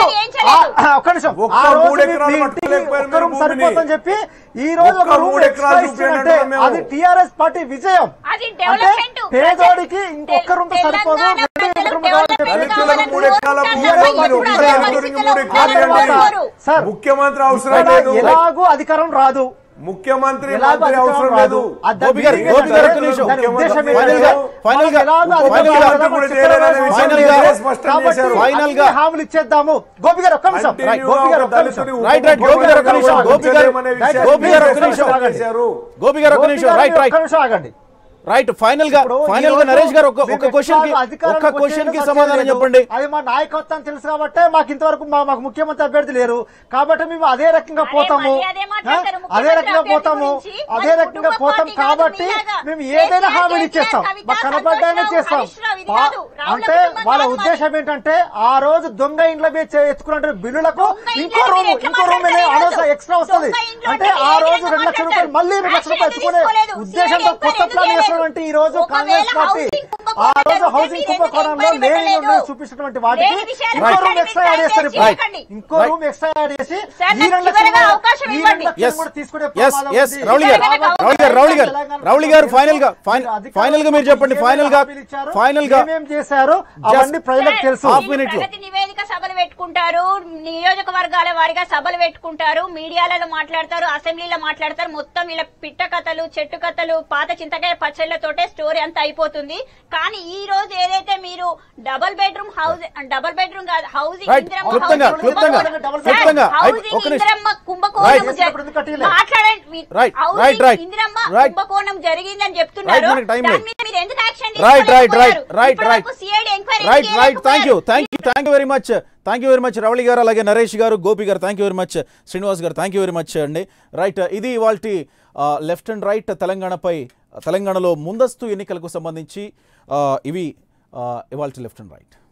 S2: ఆ- ఒక్క నిమిషం
S5: ఒక్క
S2: ఆ రోజు
S5: మూడు
S2: మీ-
S5: ఎకరాలు
S2: మీ
S5: పట్టుకోలేకపోయారు
S2: ఒక్క రూమ్
S5: మీరు
S2: సరిపోతుందని చెప్పి ఈ రోజు ఒక
S5: ఒక్క
S2: రూమ్
S5: మూడు
S2: ఎక్స్ట్రా
S5: ఎకరాలు
S2: ఇచ్చిందంటే
S5: చూపించండి మేము.
S2: అది టిఆర్ఎస్ పార్టీ విజయం
S3: అది
S2: అంటే
S3: డెవలప్మెంట్
S2: పేదోడికి ఇంకొక రూమ్ సరిపోదు
S3: తెలంగాణ
S2: రెండు
S3: ప్రజలకు
S2: బెడ్రూమ్ కావాలని చెప్పి
S5: దళితులకు మూడు ఎకరాల భూమి
S2: TRS
S5: ఇవ్వండి.
S2: పార్టీ
S5: ఒక్క
S2: విజయం.
S5: దళితుడికి మూడు ఎకరాలు
S2: ఆ తర్వాత
S5: ఇవ్వండి.
S2: సార్
S5: ముఖ్యమంత్రి అవసరం
S2: ఇక్కడ
S5: లేదు
S2: ఎలాగూ అధికారం రాదు
S5: ముఖ్యమంత్రి
S2: ఎలాగో
S5: మంత్రి
S2: అధికారం
S5: అవసరం
S2: రాదు.
S5: లేదు
S2: ఆ దాని
S1: గోపి గారు,
S2: మీనింగ్
S1: గోపి గారు ఒక్క
S2: ఏంటంటే
S1: నిమిషం.
S2: దాని ఉద్దేశం
S1: ఫైనల్
S2: ఏంటంటే
S1: గా, ఫైనల్ గా,
S2: మనకు ఎలాగో
S1: ఫైనల్
S2: అధికారం
S1: గా,
S2: రాదు,
S5: కూడా
S2: మనకు
S5: చేయలేరనే
S2: చెప్పలేదు.
S5: విషయం
S1: ఫైనల్ గా,
S2: కాబట్టి
S5: స్పష్టం చేశారు.
S1: ఫైనల్
S2: అన్ని
S1: గా.
S2: హామీలు ఇచ్చేద్దాము గోపి గారు ఒక్క నిమిషం
S5: Continue గా
S2: గోపి గారు
S5: ఒక
S2: ఒక్క నిమిషం
S5: దళితుడి
S1: రైట్ రైట్ గోపి గారు ఒక్క నిమిషం గోపి గారు గోపి గారు ఒక్క నిమిషం
S5: చేశారు.
S1: గోపి గారు ఒక్క నిమిషం రైట్ రైట్
S2: ఒక్క నిమిషం ఆగండి
S1: రైట్ ఫైనల్ గా
S2: ఇప్పుడు
S1: ఫైనల్ గా
S2: ఈరోజు
S1: నరేష్ గారు ఒక
S2: మేము
S1: ఒక క్వశ్చన్ కి
S2: ఎట్లా అధికారంలోకి
S1: ఒక్క క్వశ్చన్ కి
S2: వచ్చేది
S1: సమాధానం
S2: లేదు.
S1: చెప్పండి
S2: అది మా నాయకత్వం తెలుసు కాబట్టి మాకు ఇంతవరకు మా- మాకు ముఖ్యమంత్రి అభ్యర్థి లేరు కాబట్టి మేము అదే రకంగా
S3: అరే,
S2: పోతాము
S3: మళ్ళీ అదే మాట్లాడతారు.
S2: ఆ? అదే రకంగా
S3: ముఖ్యమంత్రి
S2: పోతాము
S3: అభ్యర్థి
S2: అదే
S3: గురించి.
S2: రకంగా
S3: మరి
S2: పోతాం
S3: కుటుంబ పార్టీ
S2: కాబట్టి
S3: కాదు మీలాగా.
S2: మేము ఏదైనా
S3: కేసీఆర్,
S2: హామీలు
S3: కేసీఆర్,
S2: ఇచ్చేస్తాం
S3: కవిత,
S2: మాకు కనపడ్డానే
S3: సంతోష్ రావు,
S2: చేస్తాం
S3: హరీష్ రావు, ఇది
S2: పా-
S3: కాదు. రావుల
S2: అంటే
S3: కుటుంబం
S2: వాళ్ళ
S3: కాదు మాది.
S2: ఉద్దేశం ఏంటంటే ఆ రోజు దొంగ ఇండ్ల మీద చే- ఎత్తుకున్న బిల్లులకు
S3: దొంగ
S2: ఇంకో
S3: ఇండ్ల
S2: రూమ్
S3: మీద ఎట్లా
S2: ఇంకో రూమ్
S3: మాట్లాడతారు
S2: అనవసరం
S3: ఈరోజు?
S2: ఎక్స్ట్రా వస్తుంది
S3: దొంగ ఇండ్లు
S2: అంటే
S3: అంటే
S2: ఆ
S3: ఏ
S2: రోజు
S3: విధంగా
S2: రెండు లక్షల రూపాయలు
S3: మాట్లాడతారు?
S2: మళ్ళీ రెండు లక్షల రూపాయలు
S3: యాక్షన్
S2: ఎత్తుకునే
S3: తీసుకోలేదు.
S2: ఉద్దేశంతో
S3: సీఎం
S2: కొత్త ప్లాన్
S3: ఎంక్వైరీ
S2: వేసినటువంటి ఈ రోజు
S3: ఒకవేళ
S2: కాంగ్రెస్ పార్టీ
S3: హౌసింగ్ కుంభకోణం
S2: ఆ రోజు
S3: జరిగితే
S2: హౌసింగ్
S3: మీరు ఎందుకు
S2: కుంభకోణంలో
S3: ఎంక్వైరీ
S2: లేని
S3: పెట్టలేదు?
S2: నిర్ణయం చూపించినటువంటి వాటికి
S3: లేని విషయాలు
S2: ఇంకో రూమ్
S3: మాట్లాడి
S2: ఎక్స్ట్రా యాడ్
S3: మీరు
S2: చేస్తారు
S3: దయచేసి
S2: ఇప్పుడు.
S3: చేయకండి.
S2: ఇంకో
S1: Right.
S2: రూమ్ ఎక్స్ట్రా యాడ్ చేసి
S3: సార్,
S2: ఈ
S3: నాకు
S2: రెండు లక్షలు
S3: చివరగా
S2: కూడా-
S3: అవకాశం
S2: ఈ
S3: ఇవ్వండి.
S2: రెండు లక్షలు
S1: ఎస్
S2: కూడా తీసుకునే
S1: ఎస్
S2: ప్రమాదం
S1: ఎస్
S2: ఉంది.
S1: రౌలి గారు
S3: తెలంగాణ
S1: రౌలి గారు రౌలి గారు
S2: తెలంగాణ
S1: రౌలి గారు ఫైనల్ గా
S2: మీరు అధికారంలో
S1: ఫైనల్ గా మీరు చెప్పండి
S2: ఏమేమి
S1: ఫైనల్ గా
S2: హామీలు ఇచ్చారు,
S1: ఫైనల్ గా
S2: ఏమేం చేశారు అవన్నీ ప్రజలకు
S3: సార్,
S2: తెలుసు
S1: హాఫ్
S3: మీరు
S1: మినిట్ లో.
S3: ప్రగతి నివేదిక సభలు పెట్టుకుంటారు నియోజకవర్గాల వారిగా సభలు పెట్టుకుంటారు మీడియాలలో మాట్లాడతారు అసెంబ్లీలో మాట్లాడతారు మొత్తం ఇలా పిట్ట కథలు చెట్టు కథలు పాత చింతకాయ పచ్చళ్ళతోటే స్టోరీ అంతా అయిపోతుంది కానీ ఈ రోజు ఏదైతే మీరు double bedroom house double bedroom కాదు హౌసింగ్
S1: Right.
S3: ఇందిరమ్మ
S1: క్లుప్తంగా,
S3: హౌసింగ్
S1: క్లుప్తంగా,
S3: కుంభకోణం.
S1: క్లుప్తంగా.
S3: సార్,
S1: అయిపో-
S3: హౌసింగ్
S1: ఒక్క నిమిషం.
S3: ఇందిరమ్మ కుంభకోణం
S1: Right.
S3: జ-
S2: ఎప్పుడు కట్టిలే?
S3: మాట్లాడండి
S1: Right,
S3: housing
S1: right, right.
S3: Indiramma
S1: Right.
S3: కుంభకోణం జరిగిందని
S1: Right,
S3: చెప్తున్నారు
S1: మనకి time
S3: దాని
S1: లేదు.
S3: మీద మీరు ఎందుకు యాక్షన్
S1: రైట్ రైట్ రైట్
S3: తీసుకోలేకపోయారు?
S1: రైట్ రైట్
S3: ఇప్పటివరకు CID ఎంక్వైరీ
S1: రైట్
S3: ఎందుకు
S1: రైట్ థ్యాంక్ యూ
S3: చేయలేకపోయారు?
S1: Thank you thank you very much thank you very much Ravali garu అలాగే Naresh garu Gopi garu thank you very much Srinivas garu thank you very much అండి రైట్ ఇది ఇవాళ left and right తెలంగాణపై తెలంగాణలో ముందస్తు ఎన్నికలకు సంబంధించి ఆ, ఇవి ఇవాళ లెఫ్ట్ అండ్ రైట్